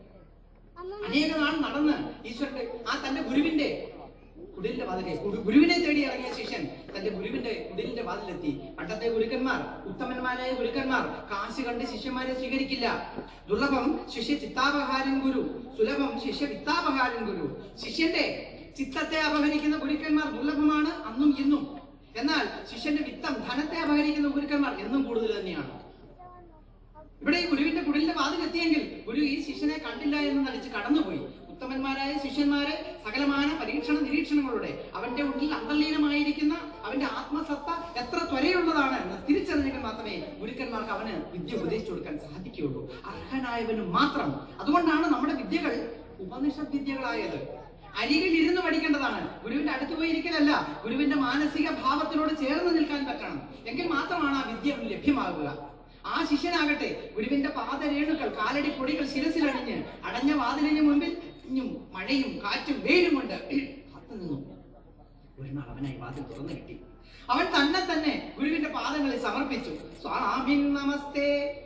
Speaker 1: അനേക നാൾ നടന്ന് ഈശ്വരന്റെ ആ തന്റെ ഗുരുവിന്റെ കുടിലിന്റെ വാതിലെ ഗുരു- ഗുരുവിനെ തേടി ഇറങ്ങിയ ശിഷ്യൻ തന്റെ ഗുരുവിന്റെ കുടിലിന്റെ വാതിലെത്തി പണ്ടത്തെ ഗുരുക്കന്മാർ ഉത്തമന്മാരായ ഗുരുക്കന്മാർ കാശ് കണ്ട് ശിഷ്യന്മാരെ സ്വീകരിക്കില്ല ദുർലഭം ശിഷ്യ ചിത്താപഹാരൻ ഗുരു സുലഭം ശിഷ്യ വിത്താപഹാരൻ ഗുരു ശിഷ്യന്റെ ചിത്തത്തെ അപഹരിക്കുന്ന ഗുരുക്കന്മാർ ദുർലഭമാണ് അന്നും ഇന്നും എന്നാൽ ശിഷ്യന്റെ വിത്തം ധനത്തെ അപഹരിക്കുന്ന ഗുരുക്കന്മാർ എന്നും കൂടുതൽ തന്നെയാണ് ഇവിടെ ഈ ഗുരുവിന്റെ കുടിലിന്റെ വാതിലെത്തിയെങ്കിൽ ഗുരു ഈ ശിഷ്യനെ കണ്ടില്ല എന്ന് നടിച്ച് കടന്നുപോയി ഉത്തമന്മാരായ ശിഷ്യന്മാരെ സകലമായ പരീക്ഷണ നിരീക്ഷണങ്ങളുടെ അവന്റെ ഉള്ളിൽ അന്തർലീനമായിരിക്കുന്ന അവന്റെ ആത്മസത്ത എത്ര ത്വരയുള്ളതാണ് എന്ന് തിരിച്ചറിഞ്ഞെങ്കിൽ മാത്രമേ ഗുരുക്കന്മാർക്ക് അവന് വിദ്യ ഉപദേശിച്ചു കൊടുക്കാൻ സാധിക്കുകയുള്ളൂ അർഹനായവന് മാത്രം അതുകൊണ്ടാണ് നമ്മുടെ വിദ്യകൾ ഉപനിഷത് വിദ്യകളായത് അരികിൽ ഇരുന്ന് പഠിക്കേണ്ടതാണ് ഗുരുവിന്റെ അടുത്ത് പോയിരിക്കലല്ല ഗുരുവിന്റെ മാനസിക ഭാവത്തിനോട് ചേർന്ന് നിൽക്കാൻ പറ്റണം എങ്കിൽ മാത്രമാണ് ആ വിദ്യ അവന് ലഭ്യമാകുക ആ ശിഷ്യനാകട്ടെ ഗുരുവിന്റെ പാദരേണുക്കൾ കാലടി പൊടികൾ ശിരസിലണിഞ്ഞ് അടഞ്ഞ വാതിലിന് മുമ്പിൽ ഇഞ്ഞും മഴയും കാറ്റും വെയിലും കൊണ്ട് കാത്തു നിന്നു ഒരു നാൾ അവനായി വാതിൽ തുറന്നു കിട്ടി അവൻ തന്നെ തന്നെ ഗുരുവിന്റെ പാദങ്ങളിൽ സമർപ്പിച്ചു സ്വാമിൻ നമസ്തേ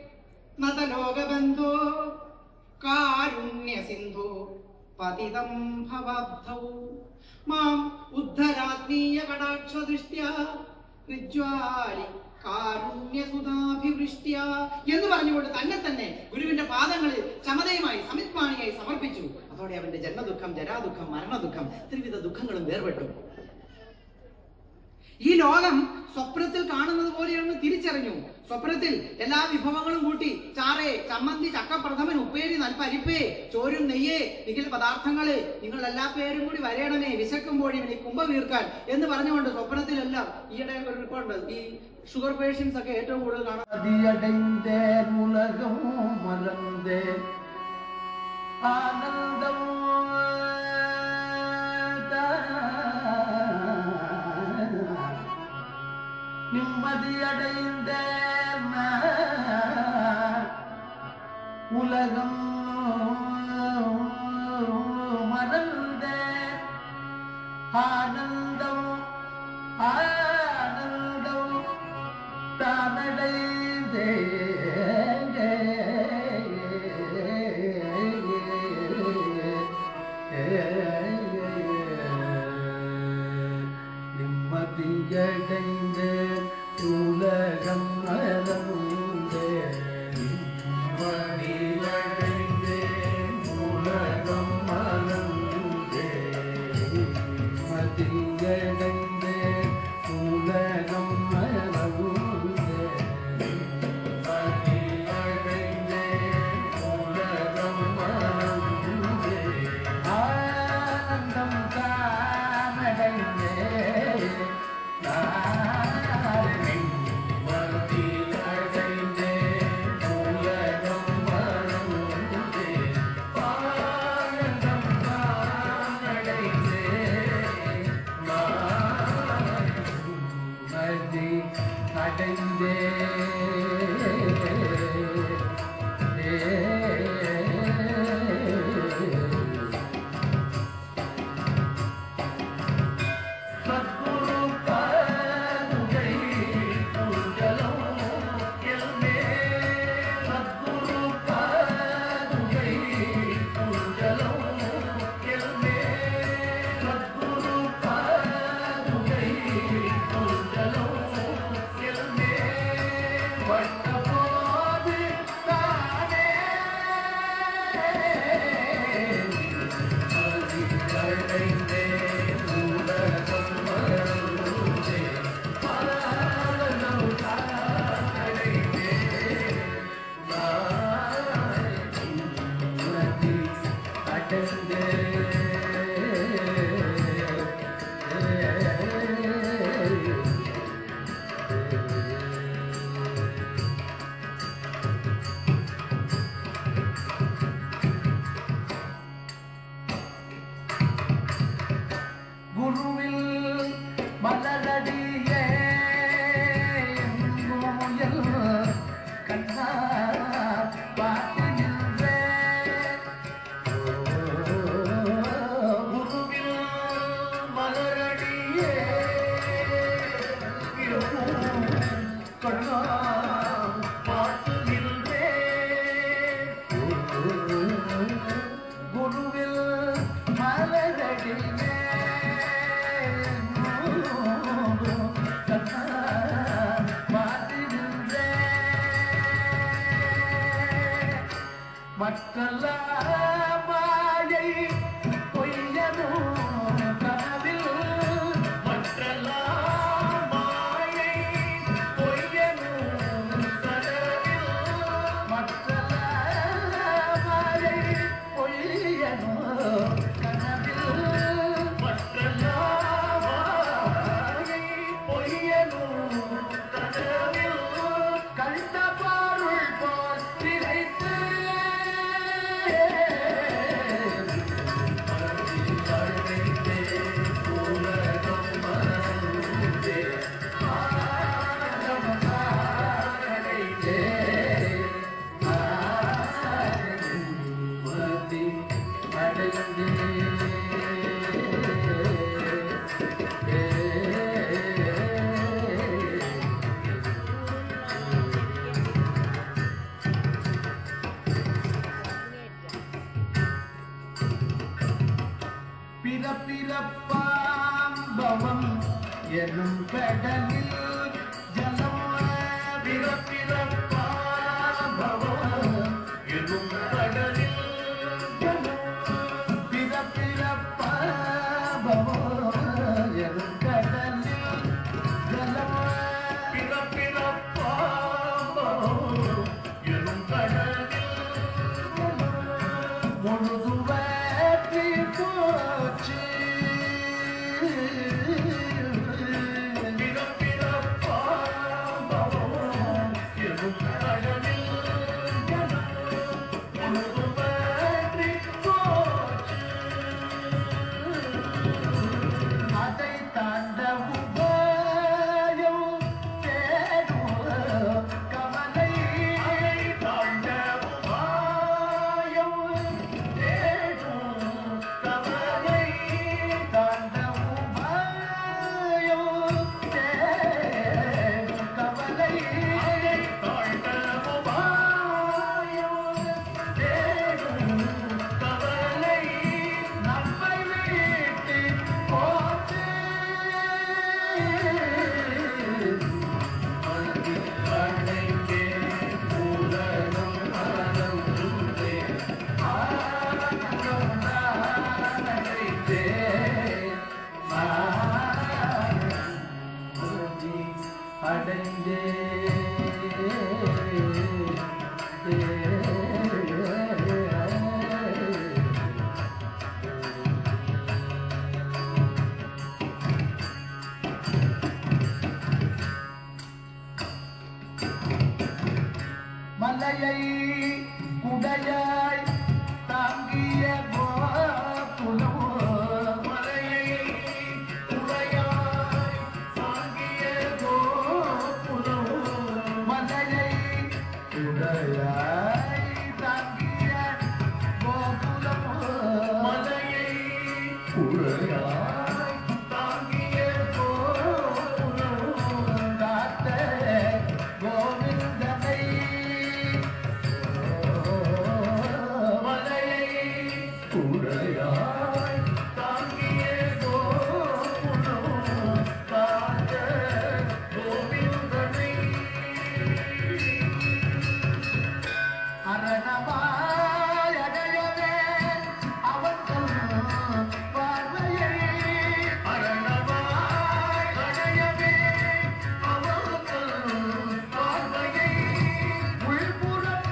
Speaker 1: നതലോകബന്ധോ കാരുണ്യ സിന്ധു പതിതം ഭവബ്ധൗ മാം ഉദ്ധരാത്മീയ കടാക്ഷ ദൃഷ്ട്യാ ഋജ്വാലി കാരുണ്യസുധാഭിവൃഷ്ട്യ എന്ന് പറഞ്ഞുകൊണ്ട് തന്നെ തന്നെ ഗുരുവിന്റെ പാദങ്ങളിൽ ചമതയുമായി സമിത്പാണിയായി സമർപ്പിച്ചു അതോടെ അവന്റെ ജന്മദുഃഖം ജരാദുഃഖം മരണദുഃഖം ത്രിവിധ ദുഃഖങ്ങളും വേർപെട്ടു ഈ ലോകം സ്വപ്നത്തിൽ കാണുന്നത് പോലെയാണ് തിരിച്ചറിഞ്ഞു സ്വപ്നത്തിൽ എല്ലാ വിഭവങ്ങളും കൂട്ടി ചാറേ ചമ്മന്തി ചക്കപ്രഥമൻ ഉപ്പേരി നൽപരിപ്പേ ചോരും നെയ്യേ നിഖിൽ പദാർത്ഥങ്ങള് നിങ്ങൾ എല്ലാ പേരും കൂടി വരയണമേ വിശക്കുമ്പോഴും ഇനി കുംഭ വീർക്കാൻ എന്ന് പറഞ്ഞുകൊണ്ട് സ്വപ്നത്തിലെല്ലാം ഈയിടെ ഒരു റിപ്പോർട്ട് ഈ ഷുഗർ പേഷ്യൻസ് ഒക്കെ ഏറ്റവും കൂടുതൽ കാണാൻ
Speaker 2: அதியடைந்தேன் உலகம் மறந்தேன் ஆனந்தம் நிம்மதியடைந்தேன் நான். உலகம் மறந்தேன் ஆனந்தம் ஆனந்தம் தானடைந்தே நிம்மதியடைந்த உலகம் மறந்தே நிம்மதியடைந்த உலகம் மறந்தே நிம்மதியடைந்த உலகம் மறந்தே நிம்மதியடைந்த உலகம் மறந்தே ஆனந்தம் தானடைந்தே நிம்மதியடைந்தே உலகம் மறந்தே ஆனந்தம் தானடைந்தே மதி அடைந்தே சத்குரு பாதுகை குஞ்சலம் எல்மே சத்குரு பாதுகை குஞ்சலம் எல்மே சத்குரு பாதுகை குஞ்சலம் எல்மே வட்டபோது தானே அடைந்தே உலகம் மறந்தே ஆனந்தம் அடைந்தே நாய் அடைந்தே குருவில் மலரடியே எங்குமுயல் கண்ணா பார்த்து நின்றேன். குருவில் மலரடியே எங்கும் கண்ணா பார்த்து நின்றேன். குருவில் மலரடியே மற்றல்ல மாயை பொய்யனும் கனவில் மற்றல்ல மாயை பொய்யனும் கனவில் மற்றல்ல மாயை பொய்யனும் கனவில் மற்றல்ல மாயை பொய்யனும் கனவில் கண்ட பொருள் போல் திரைத்து பிறப்பிறப்பாம்பவம் எனும் கடலில் ஜலம் பிறப்பிறப்பாம்பவம் எனும் கடலில் ஜலம் பிறப்பிறப்பாம்பவம் எனும் கடலில் அடைந்தே மலையை குடையாய் தாங்கிய கோபுரம் மலையை குடையாய் தாங்கிய கோபுரம் மலையை குடையாய் தாங்கிய கோபுரம் மலையை குடையாய் தாங்கிய கோபுரம் காத்த கோவிந்தனை மலையை குடையாய் தாங்கிய கோபுரம் காத்த கோவிந்தனை அரணமாய் அடையவே அவன் பார்வையை அரணமாய் அடையவே அவன் பார்வையை உள்புறம்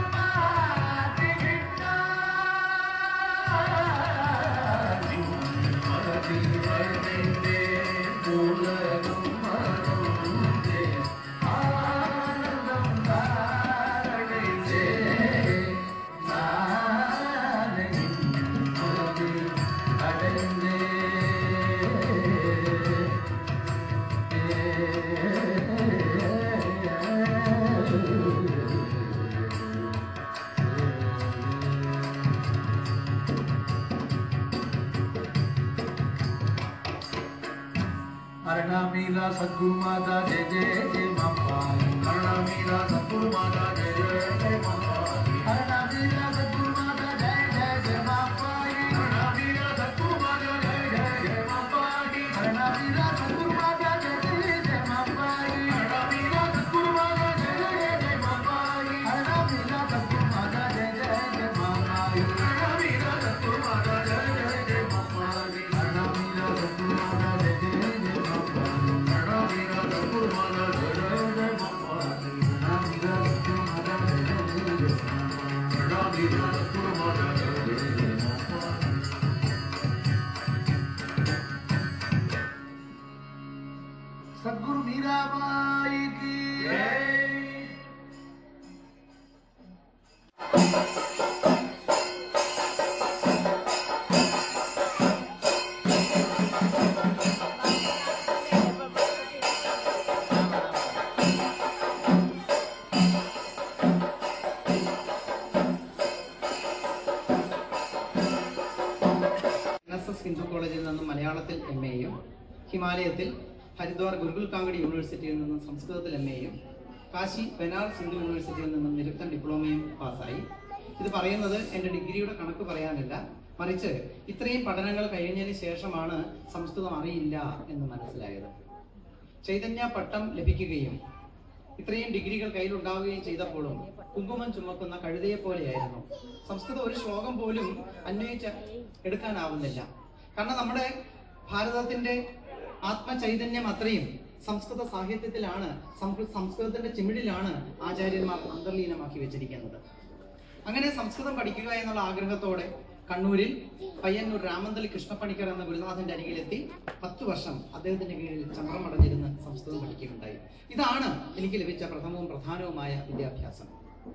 Speaker 2: अरणमीरा सद्गुरु माता जय जय जय मापाली अरणमीरा सद्गुरु माता जय जय जय मापाली अरणमीरा सद्गुरु माता जय जय जय मापाली अरणमीरा सद्गुरु माता जय जय जय मापाली अरणमीरा सद्गुरु माता जय जय जय मापाली अरणमीरा सद्गुरु माता जय जय जय मापाली अरणमीरा सद्गुरु माता जय जय जय मापाली अरणमीरा सद्गुरु माता जय जय जय मापाली अरणमीरा सद्गुरु माता जय जय जय मापाली अरणमीरा सद्गुरु माता जय जय जय मापाली अरणमीरा सद्गुरु माता जय जय जय मापाली अरणमीरा सद्गुरु माता जय जय जय मापाली सद्गुरु मीराबाई की जय
Speaker 1: എൻ എസ് എസ് ഹിന്ദു കോളേജിൽ നിന്നും മലയാളത്തിൽ എം എയും ഹിമാലയത്തിൽ ഹരിദ്വാർ ഗുരുകുൽ കാങ്കടി യൂണിവേഴ്സിറ്റിയിൽ നിന്നും സംസ്കൃതത്തിൽ എം എയും കാശി ബനാറസ് ഹിന്ദു യൂണിവേഴ്സിറ്റിയിൽ നിന്നും നിരുക്തം ഡിപ്ലോമയും പാസ്സായി ഇത് പറയുന്നത് എൻ്റെ ഡിഗ്രിയുടെ കണക്ക് പറയാനല്ല മറിച്ച് ഇത്രയും പഠനങ്ങൾ കഴിഞ്ഞതിന് ശേഷമാണ് സംസ്കൃതം അറിയില്ല എന്ന് മനസ്സിലായത് ചൈതന്യ പട്ടം ലഭിക്കുകയും ഇത്രയും ഡിഗ്രികൾ കയ്യിലുണ്ടാവുകയും ചെയ്തപ്പോഴും കുങ്കുമം ചുമക്കുന്ന കഴുതയെ പോലെയായിരുന്നു സംസ്കൃതം ഒരു ശ്ലോകം പോലും അന്വയിച്ച് എടുക്കാനാവുന്നില്ല കാരണം നമ്മുടെ ഭാരതത്തിന്റെ ആത്മചൈതന്യം അത്രയും സംസ്കൃത സാഹിത്യത്തിലാണ് സംസ്കൃ- സംസ്കൃതത്തിന്റെ ചിമിടിലാണ് ആചാര്യന്മാർ അന്തർലീനമാക്കി വെച്ചിരിക്കുന്നത് അങ്ങനെ സംസ്കൃതം പഠിക്കുക എന്നുള്ള ആഗ്രഹത്തോടെ കണ്ണൂരിൽ പയ്യന്നൂർ രാമന്തലി കൃഷ്ണപ്പണിക്കർ എന്ന ഗുരുനാഥന്റെ അരികിലെത്തി പത്ത് വർഷം അദ്ദേഹത്തിന്റെ കീഴിൽ ചമ്രമടഞ്ഞിരുന്ന് സംസ്കൃതം പഠിക്കുകയുണ്ടായി ഇതാണ് എനിക്ക് ലഭിച്ച പ്രഥമവും പ്രധാനവുമായ വിദ്യാഭ്യാസം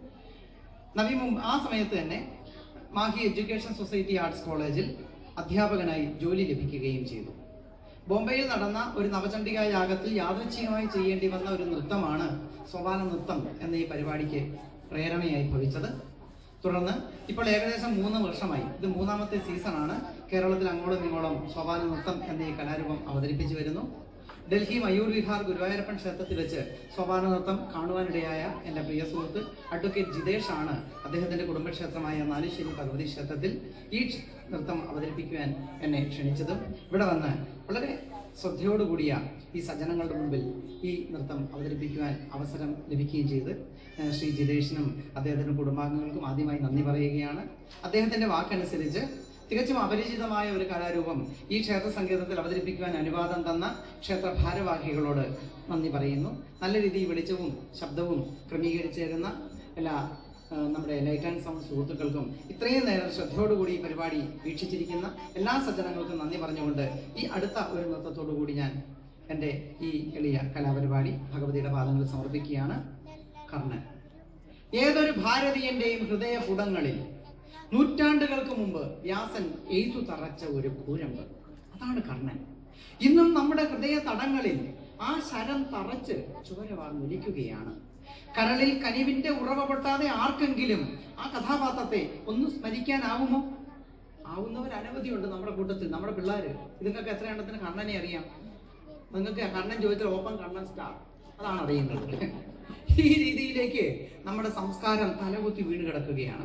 Speaker 1: നവി മുമ്പ് ആ സമയത്ത് തന്നെ മാഹി എഡ്യൂക്കേഷൻ സൊസൈറ്റി ആർട്സ് കോളേജിൽ അധ്യാപകനായി ജോലി ലഭിക്കുകയും ചെയ്തു ബോംബെയിൽ നടന്ന ഒരു നവചണ്ഡിക യാഗത്തിൽ യാദൃച്ഛികമായി ചെയ്യേണ്ടി വന്ന ഒരു നൃത്തമാണ് സോപാന നൃത്തം എന്ന ഈ പരിപാടിക്ക് പ്രേരണയായി ഭവിച്ചത് തുടർന്ന് ഇപ്പോൾ ഏകദേശം മൂന്ന് വർഷമായി ഇത് മൂന്നാമത്തെ സീസണാണ് കേരളത്തിൽ അങ്ങോളം ഇങ്ങോളം സോപാന നൃത്തം എന്ന ഈ കലാരൂപം അവതരിപ്പിച്ചു വരുന്നു ഡൽഹി മയൂർ വിഹാർ ഗുരുവായൂരപ്പൻ ക്ഷേത്രത്തിൽ വെച്ച് സോപാന നൃത്തം കാണുവാനിടയായ എൻ്റെ പ്രിയ സുഹൃത്ത് അഡ്വക്കേറ്റ് ജിതേഷ് ആണ് അദ്ദേഹത്തിന്റെ കുടുംബക്ഷേത്രമായ നാലുശ്ശേരി ഭഗവതി ക്ഷേത്രത്തിൽ ഈ ക്ഷ- നൃത്തം അവതരിപ്പിക്കുവാൻ എന്നെ ക്ഷണിച്ചതും ഇവിടെ വന്ന് വളരെ ശ്രദ്ധയോടുകൂടിയ ഈ സജ്ജനങ്ങളുടെ മുമ്പിൽ ഈ നൃത്തം അവതരിപ്പിക്കുവാൻ അവസരം ലഭിക്കുകയും ചെയ്ത് ഏഹ് ശ്രീ ജിതേഷിനും അദ്ദേഹത്തിൻ്റെ കുടുംബാംഗങ്ങൾക്കും ആദ്യമായി നന്ദി പറയുകയാണ് അദ്ദേഹത്തിൻ്റെ വാക്കനുസരിച്ച് തികച്ചും അപരിചിതമായ ഒരു കലാരൂപം ഈ ക്ഷേത്ര സംഗീതത്തിൽ അവതരിപ്പിക്കുവാൻ അനുവാദം തന്ന ക്ഷേത്ര ഭാരവാഹികളോട് നന്ദി പറയുന്നു നല്ല രീതിയിൽ വെളിച്ചവും ശബ്ദവും ക്രമീകരിച്ചു തരുന്ന എല്ലാ ആ, നമ്മുടെ ലൈറ്റ് ആൻഡ് സൗണ്ട് സുഹൃത്തുക്കൾക്കും ഇത്രയും നേരം ശ്രദ്ധയോടുകൂടി ഈ പരിപാടി വീക്ഷിച്ചിരിക്കുന്ന എല്ലാ സജ്ജനങ്ങൾക്കും നന്ദി പറഞ്ഞുകൊണ്ട് ഈ അടുത്ത ഒരു നൃത്തത്തോടു കൂടി ഞാൻ എൻ്റെ ഈ എളിയ കലാപരിപാടി ഭഗവതിയുടെ പാദങ്ങളിൽ സമർപ്പിക്കുകയാണ് കർണൻ ഏതൊരു ഭാരതീയന്റെയും ഹൃദയപുടങ്ങളിൽ നൂറ്റാണ്ടുകൾക്ക് മുമ്പ് വ്യാസൻ എഴുതു തറച്ച ഒരു ഭൂരമ്പ് അതാണ് കർണൻ ഇന്നും നമ്മുടെ ഹൃദയ തടങ്ങളിൽ ആ ശരം തറച്ച് ചോരവാർന്നൊലിക്കുകയാണ് കരളിൽ കനിവിന്റെ ഉറവ പൊട്ടാതെ ആർക്കെങ്കിലും ആ കഥാപാത്രത്തെ ഒന്ന് സ്മരിക്കാനാവുമോ ആവുന്നവർ അനവധിയുണ്ട് നമ്മുടെ കൂട്ടത്തിൽ നമ്മുടെ പിള്ളേര് ഇതുങ്ങൾക്ക് എത്ര എണ്ണത്തിന് കണ്ണനെ അറിയാം നിങ്ങൾക്ക് കണ്ണൻ ചോദിച്ചാൽ ഓപ്പൺ കണ്ണൻ സ്റ്റാർ അതാണ് അറിയുന്നത് ഈ രീതിയിലേക്ക് നമ്മുടെ സംസ്കാരം തലകുത്തി വീണ് കിടക്കുകയാണ്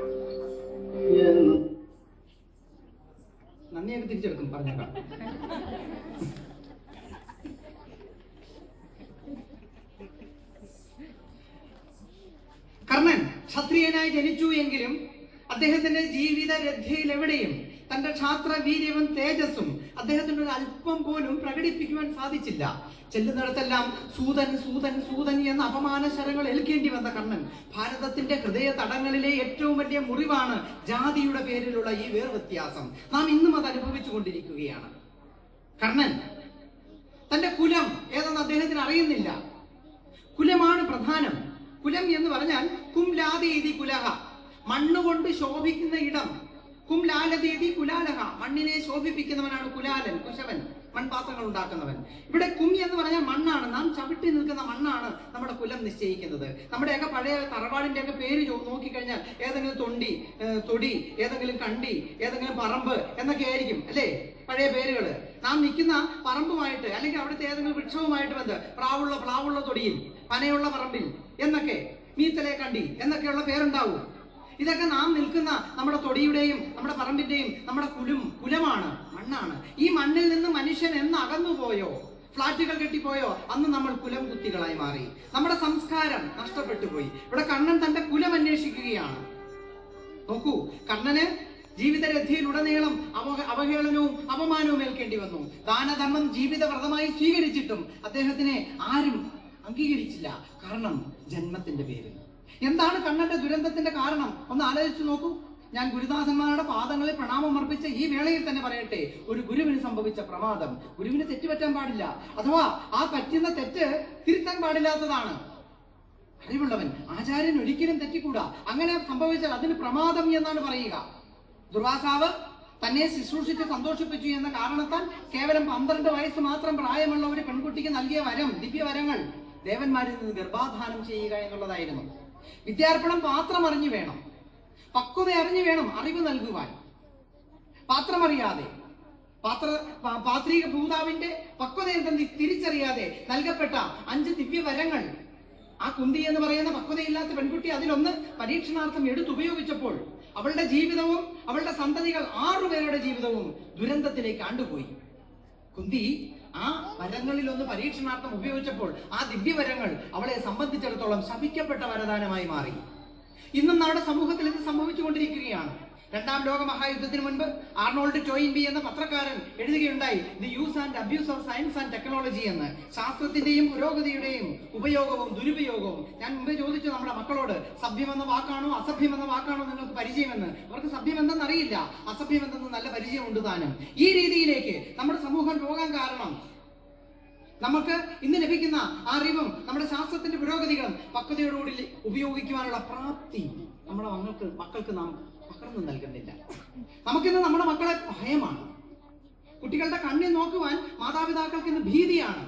Speaker 1: നന്ദിയൊക്കെ തിരിച്ചെടുക്കും പറഞ്ഞേക്കാം കർണൻ ക്ഷത്രിയനായി ജനിച്ചു എങ്കിലും അദ്ദേഹത്തിന്റെ ജീവിത രഥയിൽ എവിടെയും തന്റെ ക്ഷാത്ര വീര്യവും തേജസ്സും അദ്ദേഹത്തിന് ഒരു അല്പം പോലും പ്രകടിപ്പിക്കുവാൻ സാധിച്ചില്ല ചെല്ലുന്നിടത്തെല്ലാം സൂതൻ സൂതൻ സൂതൻ എന്ന അപമാന ശരങ്ങൾ ഏൽക്കേണ്ടി വന്ന കർണൻ ഭാരതത്തിന്റെ ഹൃദയ തടങ്ങളിലെ ഏറ്റവും വലിയ മുറിവാണ് ജാതിയുടെ പേരിലുള്ള ഈ വേർവ്യത്യാസം നാം ഇന്നും അത് അനുഭവിച്ചു കൊണ്ടിരിക്കുകയാണ് കർണൻ തന്റെ കുലം ഏതെന്ന് അദ്ദേഹത്തിന് അറിയുന്നില്ല കുലമാണ് പ്രധാനം കുലം എന്ന് പറഞ്ഞാൽ കും ലാതീതി കുലഹ മണ്ണുകൊണ്ട് ശോഭിക്കുന്ന ഇടം കും ലാലതീതി കുലാലഹ മണ്ണിനെ ശോഭിപ്പിക്കുന്നവനാണ് കുലാലൻ കുശവൻ മൺപാത്രങ്ങൾ ഉണ്ടാക്കുന്നവൻ ഇവിടെ കും എന്ന് പറഞ്ഞാൽ മണ്ണാണ് നാം ചവിട്ടി നിൽക്കുന്ന മണ്ണാണ് നമ്മുടെ കുലം നിശ്ചയിക്കുന്നത് നമ്മുടെയൊക്കെ പഴയ തറവാടിന്റെ ഒക്കെ പേര് ചോ- നോക്കിക്കഴിഞ്ഞാൽ ഏതെങ്കിലും തൊണ്ടി ഏഹ് തൊടി ഏതെങ്കിലും കണ്ടി ഏതെങ്കിലും പറമ്പ് എന്നൊക്കെ ആയിരിക്കും അല്ലേ പഴയ പേരുകൾ നാം നിൽക്കുന്ന പറമ്പുമായിട്ട് അല്ലെങ്കിൽ അവിടുത്തെ ഏതെങ്കിലും വൃക്ഷവുമായിട്ട് ബന്ധം പ്രാവുള്ള പ്ലാവുള്ള തൊടിയിൽ പനയുള്ള പറമ്പിൽ എന്നൊക്കെ മീത്തലെ കണ്ടി എന്നൊക്കെയുള്ള പേരുണ്ടാവും ഇതൊക്കെ നാം നിൽക്കുന്ന നമ്മുടെ തൊടിയുടെയും നമ്മുടെ പറമ്പിന്റെയും നമ്മുടെ കുലും കുലമാണ് മണ്ണാണ് ഈ മണ്ണിൽ നിന്ന് മനുഷ്യൻ എന്ന് അകന്നുപോയോ ഫ്ലാറ്റുകൾ കെട്ടിപ്പോയോ അന്ന് നമ്മൾ കുലം കുത്തികളായി മാറി നമ്മുടെ സംസ്കാരം നഷ്ടപ്പെട്ടു പോയി ഇവിടെ കണ്ണൻ തന്റെ കുലം അന്വേഷിക്കുകയാണ് നോക്കൂ കണ്ണന് ജീവിതരഥിയിലുടനീളം അവ അവഹേളനവും അപമാനവും ഏൽക്കേണ്ടി വന്നു ദാനധർമ്മം ജീവിതവ്രതമായി സ്വീകരിച്ചിട്ടും അദ്ദേഹത്തിനെ ആരും അംഗീകരിച്ചില്ല കാരണം ജന്മത്തിന്റെ പേരിൽ എന്താണ് കണ്ണന്റെ ദുരന്തത്തിന്റെ കാരണം ഒന്ന് ആലോചിച്ചു നോക്കൂ ഞാൻ ഗുരുദാസന്മാരുടെ പാദങ്ങളിൽ പ്രണാമം അർപ്പിച്ച ഈ വേളയിൽ തന്നെ പറയട്ടെ ഒരു ഗുരുവിന് സംഭവിച്ച പ്രമാദം ഗുരുവിന് തെറ്റ് പറ്റാൻ പാടില്ല അഥവാ ആ പറ്റുന്ന തെറ്റ് തിരുത്താൻ പാടില്ലാത്തതാണ് അറിവുള്ളവൻ ആചാര്യൻ ഒരിക്കലും തെറ്റിക്കൂടാ അങ്ങനെ സംഭവിച്ചാൽ അതിന് പ്രമാദം എന്നാണ് പറയുക ദുർവാസാവ് തന്നെ ശുശ്രൂഷിച്ച് സന്തോഷിപ്പിച്ചു എന്ന കാരണത്താൽ കേവലം പന്ത്രണ്ട് വയസ്സ് മാത്രം പ്രായമുള്ള ഒരു പെൺകുട്ടിക്ക് നൽകിയ വരം ദിവ്യവരങ്ങൾ ദേവന്മാരിൽ നിന്ന് ഗർഭാധാനം ചെയ്യുക എന്നുള്ളതായിരുന്നു വിദ്യാർപ്പണം പാത്രം അറിഞ്ഞു വേണം പക്വത അറിഞ്ഞു വേണം അറിവ് നൽകുവാൻ പാത്രമറിയാതെ പാത്ര പാ- പാത്രിക ഭൂതാവിന്റെ പക്വത എന്തെന്ന് തിരിച്ചറിയാതെ നൽകപ്പെട്ട അഞ്ച് ദിവ്യവരങ്ങൾ ആ കുന്തി എന്ന് പറയുന്ന പക്വതയില്ലാത്ത പെൺകുട്ടി അതിലൊന്ന് പരീക്ഷണാർത്ഥം എടുത്തുപയോഗിച്ചപ്പോൾ അവളുടെ ജീവിതവും അവളുടെ സന്തതികൾ ആറുപേരുടെ ജീവിതവും ദുരന്തത്തിലേക്ക് ആണ്ടുപോയി കുന്തി ആ വരങ്ങളിൽ ഒന്ന് പരീക്ഷണാർത്ഥം ഉപയോഗിച്ചപ്പോൾ ആ ദിവ്യവരങ്ങൾ അവളെ സംബന്ധിച്ചിടത്തോളം ശപിക്കപ്പെട്ട വരദാനമായി മാറി ഇന്നും നമ്മുടെ സമൂഹത്തിൽ ഇത് സംഭവിച്ചുകൊണ്ടിരിക്കുകയാണ് രണ്ടാം ലോക മഹായുദ്ധത്തിന് മുൻപ് ആർണോൾഡ് ടോയിൻബി എന്ന പത്രക്കാരൻ എഴുതുകയുണ്ടായി the use and abuse of science and technology എന്ന് ശാസ്ത്രത്തിന്റെയും പുരോഗതിയുടെയും ഉപയോഗവും ദുരുപയോഗവും ഞാൻ മുമ്പേ ചോദിച്ചു നമ്മുടെ മക്കളോട് സഭ്യം എന്ന വാക്കാണോ അസഭ്യം എന്ന വാക്കാണോ നിങ്ങൾക്ക് പരിചയമെന്ന് അവർക്ക് സഭ്യം എന്തെന്ന് അറിയില്ല അസഭ്യം എന്തെന്ന് നല്ല പരിചയമുണ്ട് താനും ഈ രീതിയിലേക്ക് നമ്മുടെ സമൂഹം പോകാൻ കാരണം നമുക്ക് ഇന്ന് ലഭിക്കുന്ന ആ അറിവും നമ്മുടെ ശാസ്ത്രത്തിന്റെ പുരോഗതികളും പക്വതയോടുകൂടി ഉപയോഗിക്കുവാനുള്ള പ്രാപ്തി നമ്മുടെ മക്കൾക്ക് മക്കൾക്ക് നാം പകർന്നു നൽകുന്നില്ല നമുക്കിന്ന് നമ്മുടെ മക്കളെ ഭയമാണ് കുട്ടികളുടെ കണ്ണിൽ നോക്കുവാൻ മാതാപിതാക്കൾക്ക് ഇന്ന് ഭീതിയാണ്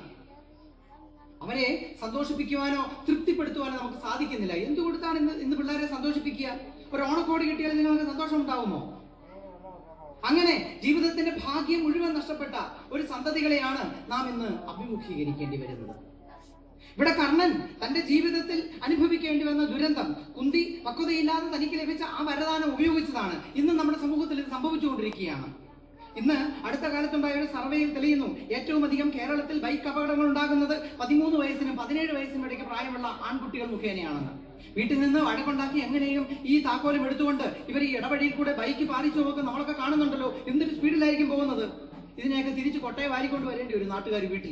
Speaker 1: അവരെ സന്തോഷിപ്പിക്കുവാനോ തൃപ്തിപ്പെടുത്തുവാനോ നമുക്ക് സാധിക്കുന്നില്ല എന്ത് കൊടുത്താണ് ഇന്ന് ഇന്ന് പിള്ളേരെ സന്തോഷിപ്പിക്കുക ഒരു ഓണക്കോടി കിട്ടിയാൽ നിങ്ങൾക്ക് സന്തോഷം ഉണ്ടാവുമോ അങ്ങനെ ജീവിതത്തിന്റെ ഭാഗ്യം മുഴുവൻ നഷ്ടപ്പെട്ട ഒരു സന്തതികളെയാണ് നാം ഇന്ന് അഭിമുഖീകരിക്കേണ്ടി വരുന്നത് ഇവിടെ കർണൻ തന്റെ ജീവിതത്തിൽ അനുഭവിക്കേണ്ടി വന്ന ദുരന്തം കുന്തി പക്വതയില്ലാതെ തനിക്ക് ലഭിച്ച ആ വരദാനം ഉപയോഗിച്ചതാണ് ഇന്ന് നമ്മുടെ സമൂഹത്തിൽ ഇത് സംഭവിച്ചുകൊണ്ടിരിക്കുകയാണ് ഇന്ന് അടുത്ത കാലത്തുണ്ടായ ഒരു സർവേയിൽ തെളിയുന്നു ഏറ്റവും അധികം കേരളത്തിൽ ബൈക്ക് അപകടങ്ങൾ ഉണ്ടാകുന്നത് പതിമൂന്ന് വയസ്സിനും പതിനേഴ് വയസ്സിനും ഇടയ്ക്ക് പ്രായമുള്ള ആൺകുട്ടികൾ മുഖേനയാണെന്ന് വീട്ടിൽ നിന്ന് വഴക്കുണ്ടാക്കി എങ്ങനെയും ഈ താക്കോലും എടുത്തുകൊണ്ട് ഇവർ ഈ ഇടവഴിയിൽ കൂടെ ബൈക്ക് പാറിച്ചു നോക്കും നമ്മളൊക്കെ കാണുന്നുണ്ടല്ലോ എന്തൊരു സ്പീഡിലായിരിക്കും പോകുന്നത് ഇതിനെയൊക്കെ തിരിച്ച് കൊട്ടയെ വാരിക്കൊണ്ട് വരേണ്ടി വരും നാട്ടുകാർ വീട്ടിൽ